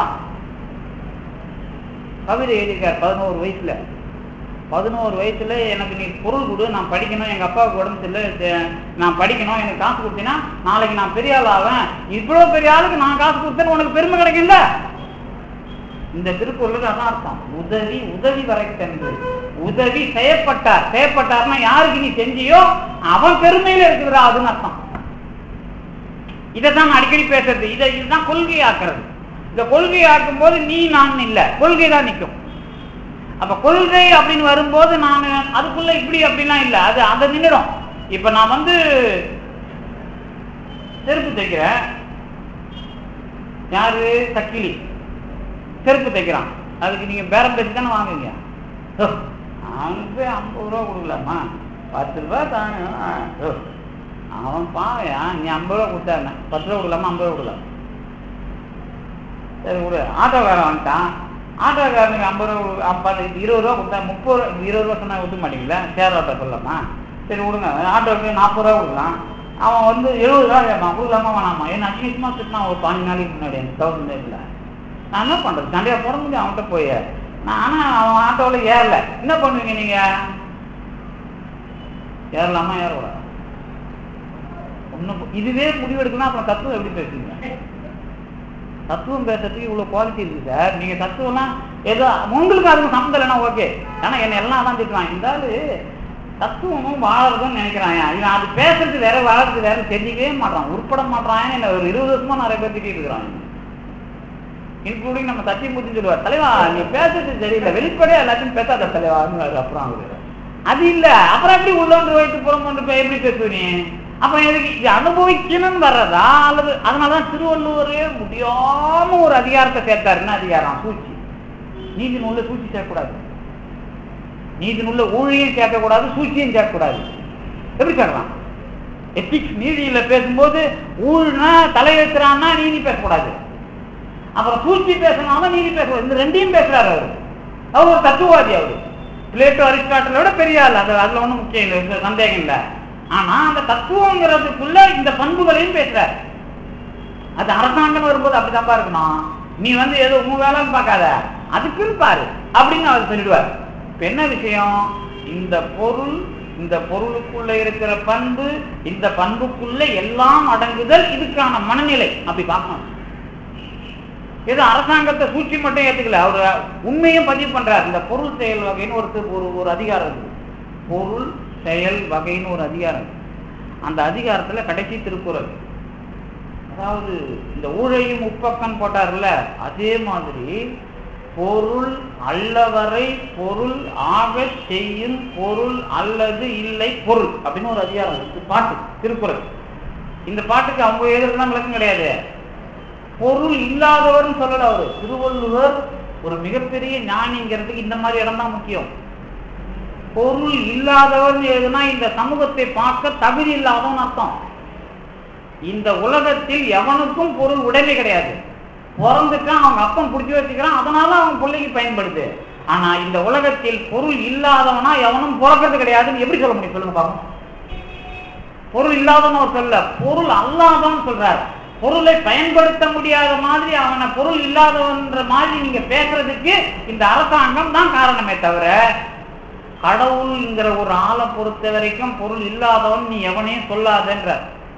கவிதை எழுதியிருக்கார் பதினோரு வயசுல பதினோரு வயசுல எனக்கு நீ பொருள் கொடு நான் படிக்கணும் எங்க அப்பாவுக்கு உடம்பு சரியில்லை நான் படிக்கணும் எனக்கு காசு கொடுத்தீங்கன்னா நாளைக்கு நான் பெரிய ஆள் ஆவேன் இவ்வளவு பெரிய ஆளுக்கு நான் காசு கொடுத்தேன்னு உனக்கு பெருமை கிடைக்கும்ல இந்த திருக்குறளுக்கு அதான் அர்த்தம் உதவி உதவி வரைத்தன்று உதவி செய்யப்பட்டார் செய்யப்பட்டார்னா யாருக்கு நீ செஞ்சியோ அவன் பெருமையில இருக்குதுடா அதுன்னு அர்த்தம் இதைத்தான் நான் அடிக்கடி பேசுறது இதை இதுதான் கொள்கையாக்குறது இந்த கொள்கையாக்கும் போது நீ நான் இல்ல கொள்கை தான் நிற்கும் அப்ப கொள்கை அப்படின்னு வரும்போது நான் அதுக்குள்ள இப்படி அப்படிலாம் இல்ல அது அதை நின்றுடும் இப்ப நான் வந்து செருப்பு தைக்கிறேன் யாரு சக்கிலி செருப்பு தைக்கிறான் அதுக்கு நீங்க பேரம் பேசி தானே வாங்குவீங்க ஓ, அவனுக்கு ஐம்பது ரூபா கொடுக்கலாமா பத்து ரூபா தானே ஆ, ஓ, அவன் பாவையா நீ ஐம்பது ரூபா கொடுத்தாருண்ணே பத்து ரூபா கொடுக்கலாமா ஐம்பது ரூபா கொடுக்கலாம் சரி விடு ஆட்டோக்காரன் வந்துட்டான் ஆட்டோக்காரனுக்கு ஐம்பது ரூபா கொடு- ஐம்பது இருபது ரூபா கொடுத்தா முப்பது ரூபா இருபது ரூபா சொன்னா விட்டு மாட்டீங்களா சேர் ஆட்டோ சொல்லலாமா சரி விடுங்க ஆட்டோக்கு நாற்பது ரூபா கொடுக்கலாம் அவன் வந்து எழுபது ரூபா கேட்பான் கொடுக்கலாமா வேணாமா என்ன அசிங்கமா திட்டினா ஒரு பாஞ்சு நாளைக்கு முன்னாடி எனக்கு தௌசண்ட் டேஸ்ல நான் என்ன பண்றது சண்டையா போட முடியும் அவன்கிட்ட போய் நான் ஆனா அவன் ஆட்டோவில் ஏறல என்ன பண்ணுவீங்க நீங்க ஏறலாமா ஏறக்கூடாது ஒன்றும் இதுவே முடிவெடுக்கணும் அப்புறம் தத்துவம் எப்படி பேசுவீங்க தத்துவம் பேசுறதுக்கு இவ்வளவு குவாலிட்டி இருக்கு சார் நீங்க தத்துவம்லாம் ஏதோ உங்களுக்கு அதுக்கு சம்மந்தம் இல்லைன்னா ஓகே ஆனா என்ன எல்லாம் தான் திட்டுவான் இருந்தாலும் தத்துவமும் வாழறதும் நினைக்கிறான் இவன் அது பேசுறது வேற வாழறது வேற தெரிஞ்சுக்கவே மாட்டான் உருப்பட மாட்டான் இல்லை ஒரு இருபது வருஷமா நிறைய பேர் திட்டிட்டு இருக்கிறான் இன்க்ளூடிங் நம்ம தட்டி முடிச்சு சொல்லுவார் தலைவா நீ பேசுறது சரியில்லை வெளிப்படையா எல்லாத்தையும் பேசாத தலைவான்னு அப்புறம் அவரு அது இல்ல அப்புறம் எப்படி உள்ளொன்று வைத்து புறமொன்று போய் எப்படி பேசுவ நீ அப்புறம் எதுக்கு இது அனுபவிக்கணும்னு வர்றதா அல்லது அதனாலதான் திருவள்ளுவரே முடியாம ஒரு அதிகாரத்தை சேர்த்தாரு என்ன அதிகாரம் சூழ்ச்சி நீதி நூல்ல சூழ்ச்சி சேர்க்கக்கூடாது நீதி நூல்ல ஊழியும் சேர்க்கக்கூடாது சூழ்ச்சியும் சேர்க்கக்கூடாது எப்படி சேர்க்கலாம் எத்திக்ஸ் நீதியில பேசும்போது ஊழ்னா தலையெழுத்துறான்னா நீதி பேசக்கூடாது அப்புறம் சூழ்ச்சி பேசணும்னா நீதி பேசக்கூடாது இந்த ரெண்டையும் பேசுறாரு அவரு அவர் ஒரு தத்துவவாதி அவரு பிளேட்டோ அரிஸ்டாட்டிலோட பெரிய ஆள் அது அதுல ஒண்ணும் முக்கியம் இல்லை இதுல சந்தேகம் இல்லை ஆனா அந்த தத்துவங்கிறதுக்குள்ள இந்த பண்புகளையும் பேசுறாரு அது அரசாங்கம் வரும்போது அப்படிதான்ப்பா இருக்கணும் நீ வந்து ஏதோ உன் வேலைன்னு பார்க்காத அதுக்குன்னு பாரு அப்படின்னு அவர் சொல்லிடுவார் இப்ப என்ன விஷயம் இந்த பொருள் இந்த பொருளுக்குள்ள இருக்கிற பண்பு இந்த பண்புக்குள்ள எல்லாம் அடங்குதல் இதுக்கான மனநிலை அப்படி பார்க்கணும் ஏதோ அரசாங்கத்தை சூழ்ச்சி மட்டும் ஏத்துக்கல அவர் உண்மையும் பதிவு பண்றார் இந்த பொருள் செயல் வகைன்னு ஒரு ஒரு ஒரு அதிகாரம் இருக்கு பொருள் செயல் வகைன்னு ஒரு அதிகாரம் இருக்கு. அந்த அதிகாரத்துல கடைசி திருக்குறள் அதாவது இந்த ஊழையும் உப்பக்கம் போட்டார்ல அதே மாதிரி பொருள் அல்லவரை பொருள் ஆக செய்யும் பொருள் அல்லது இல்லை பொருள் அப்படின்னு ஒரு அதிகாரம் இருக்கு பாட்டு திருக்குறள் இந்த பாட்டுக்கு அவங்க எழுதுறதுலாம் விளக்கம் கிடையாது பொருள் இல்லாதவர்னு சொல்லல அவரு திருவள்ளுவர் ஒரு மிகப்பெரிய ஞானிங்கிறதுக்கு இந்த மாதிரி இடம் தான் முக்கியம் பொருள் இல்லாதவன் எழுதுனா இந்த சமூகத்தை பார்க்க தகுதி இல்லாதவன் அர்த்தம் இந்த உலகத்தில் எவனுக்கும் பொருள் உடைமை கிடையாது பிறந்துட்டான் அவங்க அப்பன் பிடிச்சி வச்சுக்கிறான் அதனால அவன் பிள்ளைக்கு பயன்படுது ஆனா இந்த உலகத்தில் பொருள் இல்லாதவனா எவனும் பிறக்கிறது கிடையாதுன்னு எப்படி சொல்ல முடியும் சொல்லுங்க பாப்போம் பொருள் இல்லாதவன் அவர் சொல்ல பொருள் அல்லாதவன் சொல்றார் பொருளை பயன்படுத்த முடியாத மாதிரி அவனை பொருள் இல்லாதவன்ற மாதிரி நீங்க பேசுறதுக்கு இந்த அரசாங்கம் தான் காரணமே தவிர கடவுள்ங்கிற ஒரு ஆளை பொறுத்த வரைக்கும் பொருள் இல்லாதவன் நீ எவனையும் சொல்லாதன்ற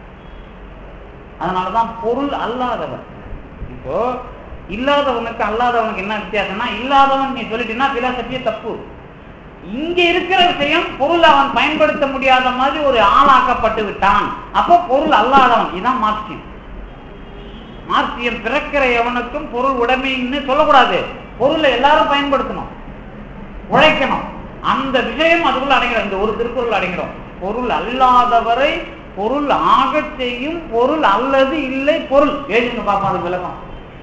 அதனாலதான் பொருள் அல்லாதவன் இப்போ இல்லாதவனுக்கு அல்லாதவனுக்கு என்ன வித்தியாசம்னா இல்லாதவன் நீ சொல்லிட்டீங்கன்னா பிலாசபியே தப்பு இங்க இருக்கிற விஷயம் பொருள் அவன் பயன்படுத்த முடியாத மாதிரி ஒரு ஆளாக்கப்பட்டு விட்டான் அப்போ பொருள் அல்லாதவன் இதுதான் மார்க்சியம் மார்க்சியம் பிறக்கிற எவனுக்கும் பொருள் உடைமைன்னு சொல்லக்கூடாது பொருளை எல்லாரும் பயன்படுத்தணும் உழைக்கணும் அந்த விஷயம் அதுக்குள்ள அடங்கிடும் இந்த ஒரு திருக்குறள் அடங்கிடும் பொருள் அல்லாதவரை பொருள் ஆகச் செய்யும் பொருள் அல்லது இல்லை பொருள் எழுதுங்க பாப்போம் அது விளக்கம்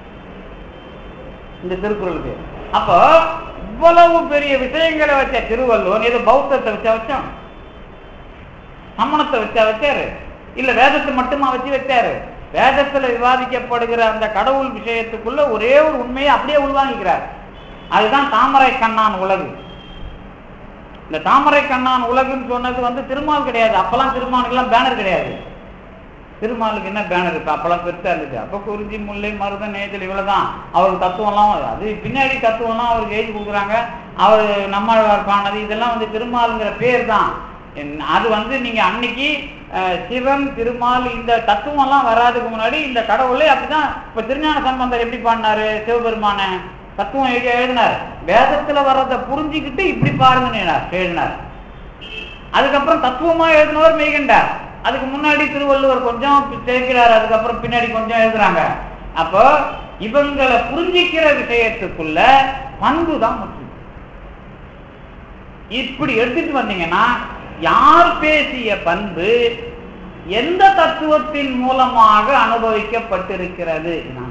இந்த திருக்குறளுக்கு அப்போ இவ்வளவு பெரிய விஷயங்களை வச்ச திருவள்ளுவன் ஏதோ பௌத்தத்தை வச்சா வச்சான் சமணத்தை வச்சா வச்சாரு இல்ல வேதத்தை மட்டுமா வச்சு வச்சாரு வேதத்துல விவாதிக்கப்படுகிற அந்த கடவுள் விஷயத்துக்குள்ள ஒரே ஒரு உண்மையை அப்படியே உள்வாங்கிக்கிறார் அதுதான் தாமரை கண்ணான் உலகு இந்த தாமரை கண்ணான் உலகுன்னு சொன்னது வந்து திருமால் கிடையாது அப்பெல்லாம் திருமாலுக்கெல்லாம் பேனர் கிடையாது திருமாலுக்கு என்ன பேனர் இருக்கு அப்பெல்லாம் பெருசா இருந்துச்சு அப்ப குறிஞ்சி முல்லை மருதன் நேஜல் இவ்வளவுதான் அவருக்கு தத்துவம்லாம் அது பின்னாடி தத்துவம்லாம் அவருக்கு எழுதி கொடுக்குறாங்க அவர் நம்மாழ்வார் பாடினது இதெல்லாம் வந்து திருமாலுங்கிற பேர் தான் என்- அது வந்து நீங்க அன்னைக்கு அஹ், சிவன் திருமால் இந்த தத்துவம்லாம் வராதுக்கு முன்னாடி இந்த கடவுளை அப்படிதான் இப்ப திருஞான சம்பந்தர் எப்படி பாடினாரு சிவபெருமான தத்துவம் எழுதி எழுதினார் வேதத்துல வர்றதை புரிஞ்சுக்கிட்டு இப்படி பாருங்க எழுதினார் அதுக்கப்புறம் தத்துவமா எழுதினவர் மெய்கண்டார் அதுக்கு முன்னாடி திருவள்ளுவர் கொஞ்சம் சேர்க்கிறார் அதுக்கப்புறம் பின்னாடி கொஞ்சம் எழுதுறாங்க அப்போ இவங்களை புரிஞ்சிக்கிற விஷயத்துக்குள்ள பண்பு தான் முக்கியம் இப்படி எடுத்துட்டு வந்தீங்கன்னா யார் பேசிய பண்பு எந்த தத்துவத்தின் மூலமாக அனுபவிக்கப்பட்டிருக்கிறது நான்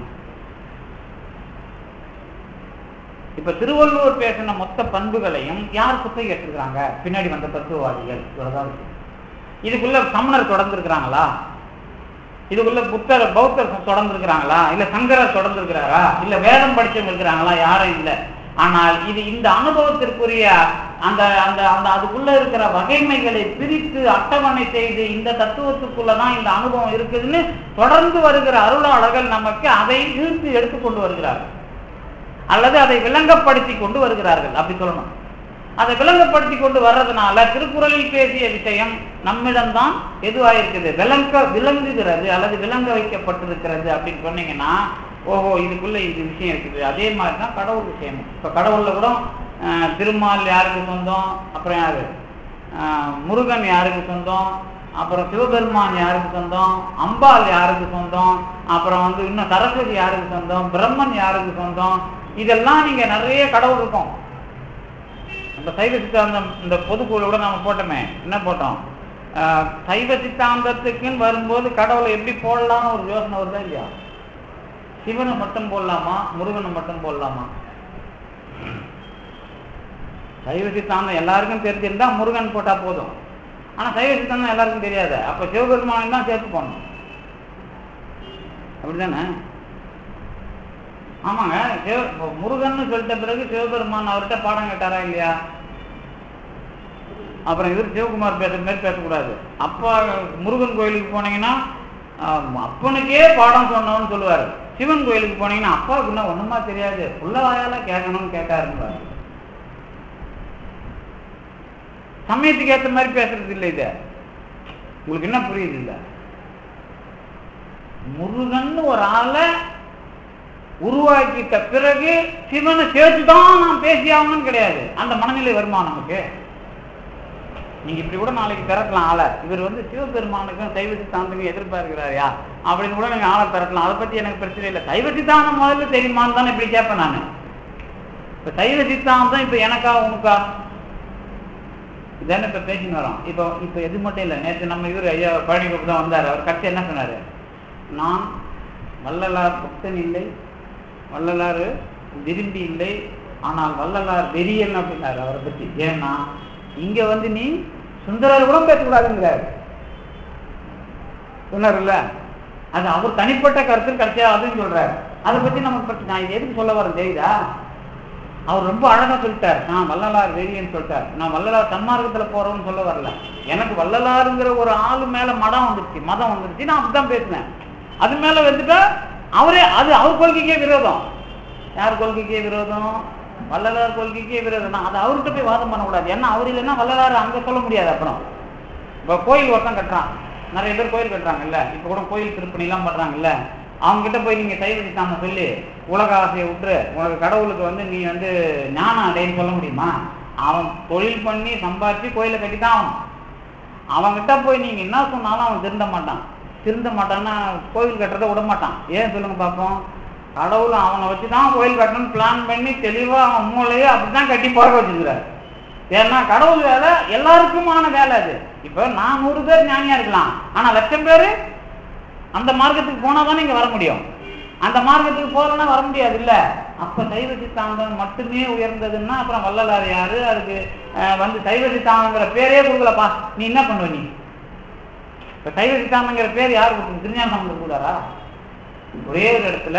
இப்ப திருவள்ளுவர் பேசின மொத்த பண்புகளையும் யார் குத்தகை எடுத்துக்கிறாங்க பின்னாடி வந்த தத்துவவாதிகள் இவ்வளவுதான் விஷயம். இதுக்குள்ள சமணர் தொடர்ந்து இருக்கிறாங்களா இதுக்குள்ள புத்தர் பௌத்தர் தொடர்ந்து இருக்கிறாங்களா இல்ல சங்கரர் தொடர்ந்து இருக்கிறாரா இல்ல வேதம் படிச்சவங்க இருக்கிறாங்களா யாரும் இல்ல ஆனால் இது இந்த அனுபவத்திற்குரிய அந்த அந்த அந்த அதுக்குள்ள இருக்கிற வகைமைகளை பிரித்து அட்டவணை செய்து இந்த தத்துவத்துக்குள்ளதான் இந்த அனுபவம் இருக்குதுன்னு தொடர்ந்து வருகிற அருளாளர்கள் நமக்கு அதை இழுத்து எடுத்துக்கொண்டு வருகிறார்கள் அல்லது அதை விளங்கப்படுத்தி கொண்டு வருகிறார்கள் அப்படி சொல்லணும் அதை விளங்கப்படுத்தி கொண்டு வர்றதுனால திருக்குறளில் பேசிய விஷயம் நம்மிடம்தான் எதுவாயிருக்குது விளங்க விளங்குகிறது அல்லது விளங்க வைக்கப்பட்டிருக்கிறது அப்படின்னு சொன்னீங்கன்னா ஓஹோ இதுக்குள்ள இது விஷயம் இருக்குது அதே மாதிரி தான் கடவுள் விஷயம் இப்ப கடவுள்ல கூட அஹ், திருமால் யாருக்கு சொந்தம் அப்புறம் யாரு ஆஹ், முருகன் யாருக்கு சொந்தம் அப்புறம் சிவபெருமான் யாருக்கு சொந்தம் அம்பாள் யாருக்கு சொந்தம் அப்புறம் வந்து இன்னும் சரஸ்வதி யாருக்கு சொந்தம் பிரம்மன் யாருக்கு சொந்தம் இதெல்லாம் நீங்க நிறைய கடவுள் இருக்கும் இந்த சைவ சித்தாந்தம் இந்த பொதுக்குழு கூட நாம போட்டோமே என்ன போட்டோம் ஆஹ், சைவ சித்தாந்தத்துக்குன்னு வரும்போது கடவுளை எப்படி போடலாம்னு ஒரு யோசனை வருதா இல்லையா சிவனை மட்டும் போடலாமா முருகனை மட்டும் போடலாமா சைவ சித்தாந்தம் எல்லாருக்கும் தெரிஞ்சிருந்தா முருகன் போட்டா போதும் ஆனா சைவ சித்தாந்தம் எல்லாருக்கும் தெரியாது அப்ப சிவபெருமான் தான் சேர்த்து போடணும் அப்படிதானே ஆமாங்க சிவ இப்போ முருகன்னு சொல்லிட்ட பிறகு சிவபெருமான் அவர்கிட்ட பாடம் கேட்டாரா இல்லையா அப்புறம் இவர் சிவகுமார் பேசுற மாதிரி பேசக்கூடாது அப்பா முருகன் கோயிலுக்கு போனீங்கன்னா ஆம், அப்பனுக்கே பாடம் சொன்னவன்னு சொல்லுவாரு சிவன் கோயிலுக்கு போனீங்கன்னா அப்பாவுக்கு இன்னும் ஒண்ணுமா தெரியாது புள்ள வாயால கேட்கணும்னு கேட்டாருன்னு சமயத்துக்கு ஏத்த மாதிரி பேசுறது இல்லை இது உங்களுக்கு என்ன புரியுது இல்ல முருகன் ஒரு ஆளை உருவாக்கிட்ட பிறகு சிவனை சேர்த்து தான் நான் பேசி ஆகணும்னு கிடையாது அந்த மனநிலை வருமா நமக்கு நீங்க இப்படி கூட நாளைக்கு திறக்கலாம் ஆளை இவர் வந்து சிவபெருமானுக்கும் சைவ சித்தாந்தமும் எதிர்பார்க்கிறாரியா அப்படின்னு கூட நீங்க ஆளை திறக்கலாம் அதை பத்தி எனக்கு பிரச்சனை இல்லை சைவ சித்தாந்தம் முதல்ல தெரியுமான்னு தானே இப்படி கேட்பேன் நான் இப்ப சைவ சித்தாந்தம் இப்ப எனக்கா உனக்கா இதானே இப்ப பேசின்னு வரோம் இப்போ இப்போ எது மட்டும் இல்லை நேற்று நம்ம இவர் ஐயா பழனிக்கு தான் வந்தார் அவர் கட்சி என்ன சொன்னாரு நான் வள்ளலார் பக்தன் இல்லை வள்ளலார் விரும்பி இல்லை ஆனால் வள்ளலார் வெறியன் அப்படின்னாரு அவரை பத்தி ஏன்னா இங்க வந்து நீ சுந்தரர் கூட பேசக்கூடாதுங்கிறாரு சொன்னார்ல அது அவர் தனிப்பட்ட கருத்து கடைசியா அதுன்னு சொல்றாரு அதை பத்தி நமக்கு பற்றி நான் இது எதுக்கு சொல்ல வரேன் தெரியுதா அவர் ரொம்ப அழகா சொல்லிட்டார் நான் வள்ளலார் வெறியன்னு சொல்லிட்டார் நான் வள்ளலார் தன்மார்க்கத்துல போறோம்னு சொல்ல வரல எனக்கு வள்ளலாருங்கிற ஒரு ஆளு மேல மடம் வந்துருச்சு மதம் வந்துருச்சு நான் அப்படிதான் பேசினேன் அது மேல வந்துட்டா அவரே அது அவர் கொள்கைக்கே விரோதம் யார் கொள்கைக்கே விரோதம் வள்ளலார் கொள்கைக்கே விரோதம் தான் அது அவர்கிட்ட போய் வாதம் பண்ணக்கூடாது ஏன்னா அவர் இல்லைன்னா வள்ளலார் அங்க சொல்ல முடியாது அப்புறம் இப்போ கோயில் ஒருத்தன் கட்டுறான் நிறைய பேர் கோயில் கட்டுறாங்கல்ல இப்போ கூட கோயில் திருப்பணிலாம் பண்றாங்கல்ல அவங்க கிட்ட போய் நீங்க சைவ சித்தாந்தம் சொல்லி உலக ஆசையை விட்டுரு உனக்கு கடவுளுக்கு வந்து நீ வந்து ஞானம் அடைன்னு சொல்ல முடியுமா அவன் தொழில் பண்ணி சம்பாதிச்சு கோயிலை கட்டி தான் ஆகணும் அவன்கிட்ட போய் நீங்க என்ன சொன்னாலும் அவன் திருந்த மாட்டான் திருந்த மாட்டான்னா கோயில் கட்டுறதை விட மாட்டான் ஏன் சொல்லுங்க பார்ப்போம் கடவுள் அவனை வச்சு தான் கோயில் கட்டணும்னு பிளான் பண்ணி தெளிவா அவன் மூளையே அப்படிதான் கட்டி பிறக்க வச்சிருக்கிறார் ஏன்னா கடவுள் வேலை எல்லாருக்குமான வேலை அது இப்போ நான் நூறு பேர் ஞானியா இருக்கலாம் ஆனா லட்சம் பேர் அந்த மார்க்கத்துக்கு போனா தானே இங்க வர முடியும் அந்த மார்க்கத்துக்கு போகலன்னா வர முடியாது இல்ல அப்ப சைவ சித்தாந்தம் மட்டுமே உயர்ந்ததுன்னா அப்புறம் வள்ளலார் யாரு அதுக்கு அஹ், வந்து சைவ சித்தாந்தங்கிற பேரே கொடுக்கலப்பா நீ என்ன பண்ணுவ நீ இப்ப சைவ சித்தாந்தங்கிற பேர் யாரு கொடுத்து திருஞான சம்பந்தர் கூடாரா ஒரே ஒரு இடத்துல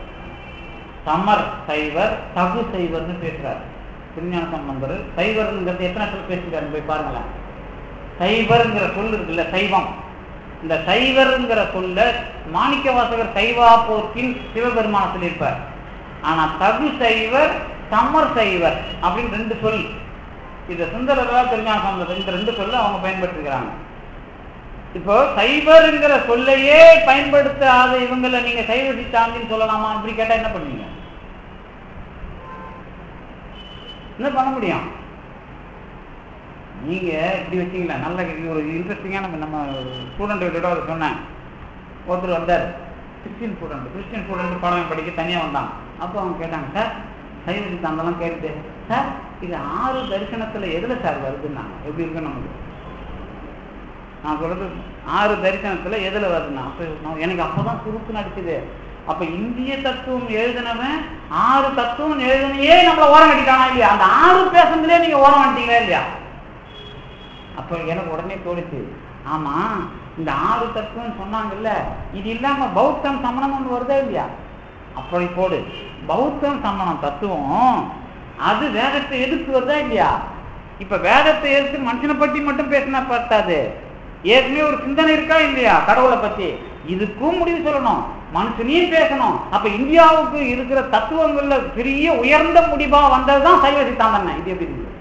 சமர் சைவர் தகு சைவர்னு பேசுறாரு திருஞான சம்பந்தர் சைவர்ங்கிறது எத்தனை இடத்துல பேசிருக்காரு போய் பாருங்களேன் சைவர்ங்கிற சொல் இருக்குல்ல சைவம் இந்த சைவர்ங்கிற சொல்ல மாணிக்க வாசகர் சைவா போக்கின் சிவபெருமான சொல்லியிருப்பார் ஆனா தகு சைவர் சமர் சைவர் அப்படின்னு ரெண்டு சொல் இத சுந்தரரா திருஞான சம்பந்தர் இந்த ரெண்டு சொல்ல அவங்க பயன்படுத்திக்கிறாங்க இப்போ சைவர்ங்கிற சொல்லையே பயன்படுத்தாத இவங்களை நீங்க சைவ சித்தாந்தின்னு சொல்லலாமா இப்படி கேட்டா என்ன பண்ணுவீங்க என்ன பண்ண முடியும் நீங்க இப்படி வச்சீங்களா நல்ல இது ஒரு இன்ட்ரெஸ்டிங்கான நம்ம ஸ்டூடெண்ட் கிட்ட அதை சொன்னேன் ஒருத்தர் வந்தார் கிறிஸ்டின் ஸ்டூடெண்ட் கிறிஸ்டின் ஸ்டூடெண்ட் பாடம் படிக்க தனியா வந்தாங்க அப்போ அவங்க கேட்டாங்க சார் சைவ சித்தாந்தம்லாம் கேட்டுட்டு சார் இது ஆறு தரிசனத்துல எதுல சார் வருதுன்னாங்க எப்படி இருக்கு நமக்கு நான் சொல்றது ஆறு தரிசனத்துல எதுல வருதுன்னா அப்ப நான் எனக்கு அப்பதான் சுருக்கு நடிச்சது அப்ப இந்திய தத்துவம் எழுதினவன் ஆறு தத்துவம் எழுதினையே நம்மள ஓரம் கட்டிட்டானா இல்லையா அந்த ஆறு பேசுனதுலயே நீங்க ஓரம் கட்டிட்டீங்களா இல்லையா அப்ப எனக்கு உடனே தோணுச்சு ஆமா இந்த ஆறு தத்துவம் சொன்னாங்கல்ல இது இல்லாம பௌத்தம் சமணம் ஒன்று வருதா இல்லையா அப்படி போடு பௌத்தம் சமணம் தத்துவம் அது வேதத்தை எதிர்த்து வருதா இல்லையா இப்ப வேதத்தை எதிர்த்து மனுஷனை பத்தி மட்டும் பேசினா பத்தாது ஏற்கனவே ஒரு சிந்தனை இருக்கா இல்லையா கடவுளை பத்தி இதுக்கும் முடிவு சொல்லணும் மனுஷனையும் பேசணும் அப்ப இந்தியாவுக்கு இருக்கிற தத்துவங்கள்ல பெரிய உயர்ந்த முடிவா வந்ததுதான் சைவ சித்தாந்தம் இது எப்படி இருக்கு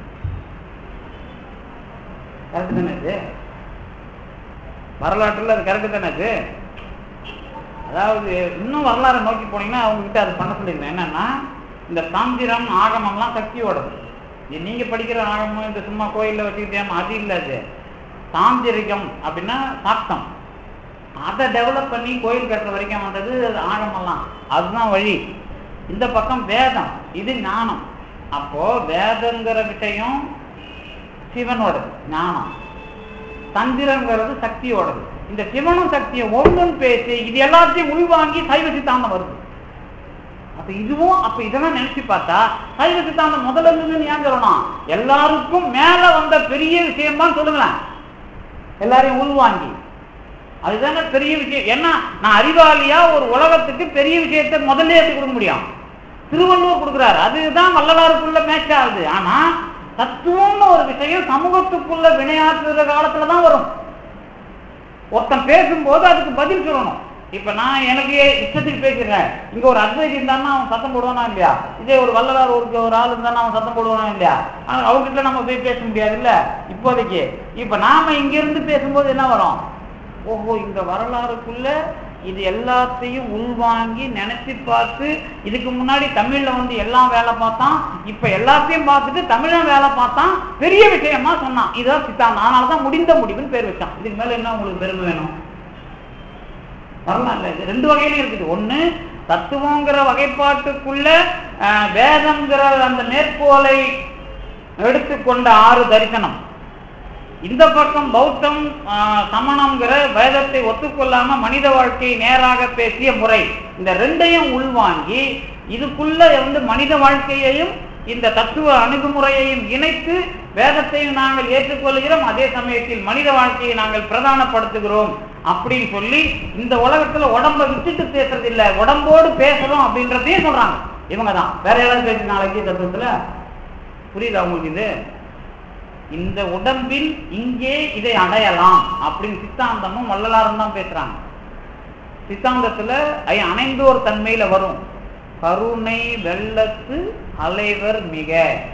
கரெக்டு தானே இது வரலாற்றுல அது கரெக்டு தானே இது அதாவது இன்னும் வரலாறை நோக்கி போனீங்கன்னா அவங்க கிட்ட அது பண்ண சொல்லியிருந்தேன் என்னன்னா இந்த தாந்திரம் ஆகமம்லாம் சக்தியோடது இது நீங்க படிக்கிற ஆழமும் இந்த சும்மா கோயில்ல வச்சுக்கிட்டே அது இல்லை அது தாந்திரிகம் அப்படின்னா சாப்தம் அதை டெவலப் பண்ணி கோயில் கட்டுற வரைக்கும் வந்தது அது ஆழமெல்லாம் அதுதான் வழி இந்த பக்கம் வேதம் இது ஞானம் அப்போ வேதங்கிற விஷயம் சிவனோடது ஞானம் தந்திரங்கிறது சக்தியோடது இந்த சிவனும் சக்தியும் ஒன்றும் பேசி இது எல்லாத்தையும் உள்வாங்கி சைவ சித்தாந்தம் வருது அப்ப இதுவும் அப்ப இதெல்லாம் நினைச்சு பார்த்தா சைவ சித்தாந்தம் முதல்ல இருந்ததுன்னு ஏன் சொல்லணும் எல்லாருக்கும் மேல வந்த பெரிய விஷயம்தான் சொல்லுங்களேன் எல்லாரையும் உள்வாங்கி அதுதானே பெரிய விஷயம் ஏன்னா நான் அறிவாளியா ஒரு உலகத்துக்கு பெரிய விஷயத்தை முதல்ல எடுத்து கொடுக்க முடியும் திருவள்ளுவர் கொடுக்குறாரு அதுதான் வள்ளலாருக்குள்ள மேட்ச் ஆகுது ஆனா தத்துவம்னு ஒரு விஷயம் சமூகத்துக்குள்ள வினையாற்றுற காலத்துல தான் வரும் ஒருத்தன் பேசும்போது அதுக்கு பதில் சொல்லணும் இப்ப நான் எனக்கு இஷ்டத்துக்கு பேசுறேன் இங்க ஒரு அத்வைதி இருந்தான்னா அவன் சத்தம் போடுவானா இல்லையா இதே ஒரு வள்ளலார் ஒரு ஒரு ஆள் இருந்தானா அவன் சத்தம் போடுவானா இல்லையா ஆனா அவங்ககிட்ட நம்ம போய் பேச முடியாது இல்ல இப்போதைக்கு இப்ப நாம இங்க இருந்து பேசும்போது என்ன வரும் ஓஹோ இந்த வரலாறுக்குள்ள இது எல்லாத்தையும் உள்வாங்கி நினைச்சு பார்த்து இதுக்கு முன்னாடி தமிழ்ல வந்து எல்லாம் வேலை பார்த்தான் இப்ப எல்லாத்தையும் பார்த்துட்டு தமிழன் வேலை பார்த்தான் பெரிய விஷயமா சொன்னான் இதுதான் சித்தாந்தம் அதனால தான் முடிந்த முடிவுன்னு பேர் வச்சான் இதுக்கு மேல என்ன உங்களுக்கு பெருமை வேணும் வரலாம் இல்ல இது ரெண்டு வகையிலும் இருக்குது ஒண்ணு தத்துவங்கிற வகைப்பாட்டுக்குள்ள அஹ், வேதம்ங்கிற அந்த மேற்கோளை எடுத்துக்கொண்ட ஆறு தரிசனம் இந்த பக்கம் பௌத்தம் ஆஹ், சமணம்ங்கிற வேதத்தை ஒத்துக்கொள்ளாம மனித வாழ்க்கையை நேராக பேசிய முறை இந்த ரெண்டையும் உள்வாங்கி இதுக்குள்ள வந்து மனித வாழ்க்கையையும் இந்த தத்துவ அணுகுமுறையையும் இணைத்து வேதத்தையும் நாங்கள் ஏற்றுக்கொள்கிறோம் அதே சமயத்தில் மனித வாழ்க்கையை நாங்கள் பிரதானப்படுத்துகிறோம் அப்படின்னு சொல்லி இந்த உலகத்துல உடம்ப விட்டுட்டு பேசுறது இல்ல உடம்போடு பேசுறோம் அப்படின்றதையும் சொல்றாங்க இவங்க தான் வேற யாராவது பேசி நாளைக்கு தத்துவத்துல புரியுதா உங்களுக்கு இது இந்த உடம்பில் இங்கே இதை அடையலாம் அப்படின்னு சித்தாந்தமும் வள்ளலாரும் தான் பேசுறாங்க சித்தாந்தத்துல ஐ அணைந்தோர் தன்மையில வரும் கருணை வெள்ளத்து அலைவர் மிக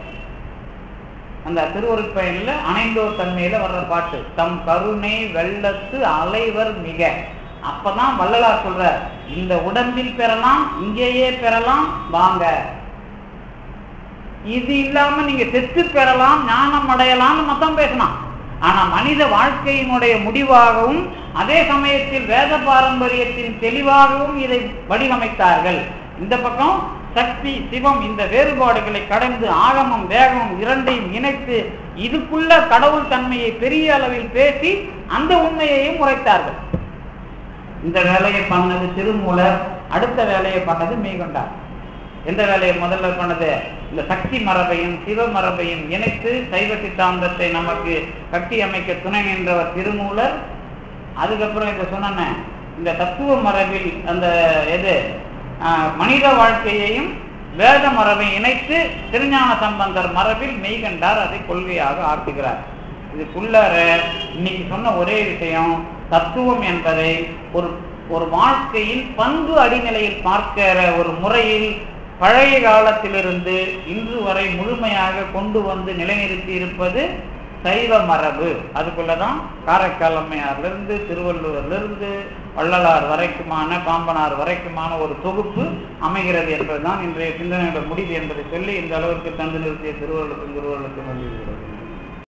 அந்த திருவருட்பயனில் அணைந்தோர் தன்மையில வர்ற பாட்டு தம் கருணை வெள்ளத்து அலைவர் மிக அப்பதான் வள்ளலார் சொல்ற இந்த உடம்பில் பெறலாம் இங்கேயே பெறலாம் வாங்க இது இல்லாம நீங்க செத்து பெறலாம் ஞானம் அடையலாம்னு மொத்தம் பேசலாம் ஆனா மனித வாழ்க்கையினுடைய முடிவாகவும் அதே சமயத்தில் வேத பாரம்பரியத்தின் தெளிவாகவும் இதை வடிவமைத்தார்கள் இந்த பக்கம் சக்தி சிவம் இந்த வேறுபாடுகளை கடந்து ஆகமம் வேகமம் இரண்டையும் இணைத்து இதுக்குள்ள கடவுள் தன்மையை பெரிய அளவில் பேசி அந்த உண்மையையும் உரைத்தார்கள் இந்த வேலையை பண்ணது திருமூலர் அடுத்த வேலையை பண்ணது மெய்கொண்டார் எந்த வேலையை முதல்ல பண்ணது இந்த சக்தி மரபையும் சிவ மரபையும் இணைத்து சைவ சித்தாந்தத்தை நமக்கு கட்டி அமைக்க துணை நின்றவர் திருமூலர் அதுக்கப்புறம் இதை சொன்ன இந்த தத்துவ மரபில் அந்த எது ஆஹ், மனித வாழ்க்கையையும் வேத மரபை இணைத்து திருஞான சம்பந்தர் மரபில் மெய்கண்டார் அதை கொள்கையாக ஆக்குகிறார் இதுக்குள்ளார இன்னைக்கு சொன்ன ஒரே விஷயம் தத்துவம் என்பதை ஒரு ஒரு வாழ்க்கையில் பண்பு அடிநிலையில் பார்க்கிற ஒரு முறையில் பழைய காலத்திலிருந்து இன்று வரை முழுமையாக கொண்டு வந்து நிலைநிறுத்தி இருப்பது சைவ மரபு அதுக்குள்ளதான் காரைக்கால் அம்மையார்லேருந்து திருவள்ளுவர்லேருந்து வள்ளலார் வரைக்குமான பாம்பனார் வரைக்குமான ஒரு தொகுப்பு அமைகிறது என்பதுதான் இன்றைய சிந்தனையோட முடிவு என்பதை சொல்லி இந்த அளவிற்கு தந்து நிறுத்திய திருவள்ளுக்கும் திருவள்ளுக்கும் நன்றி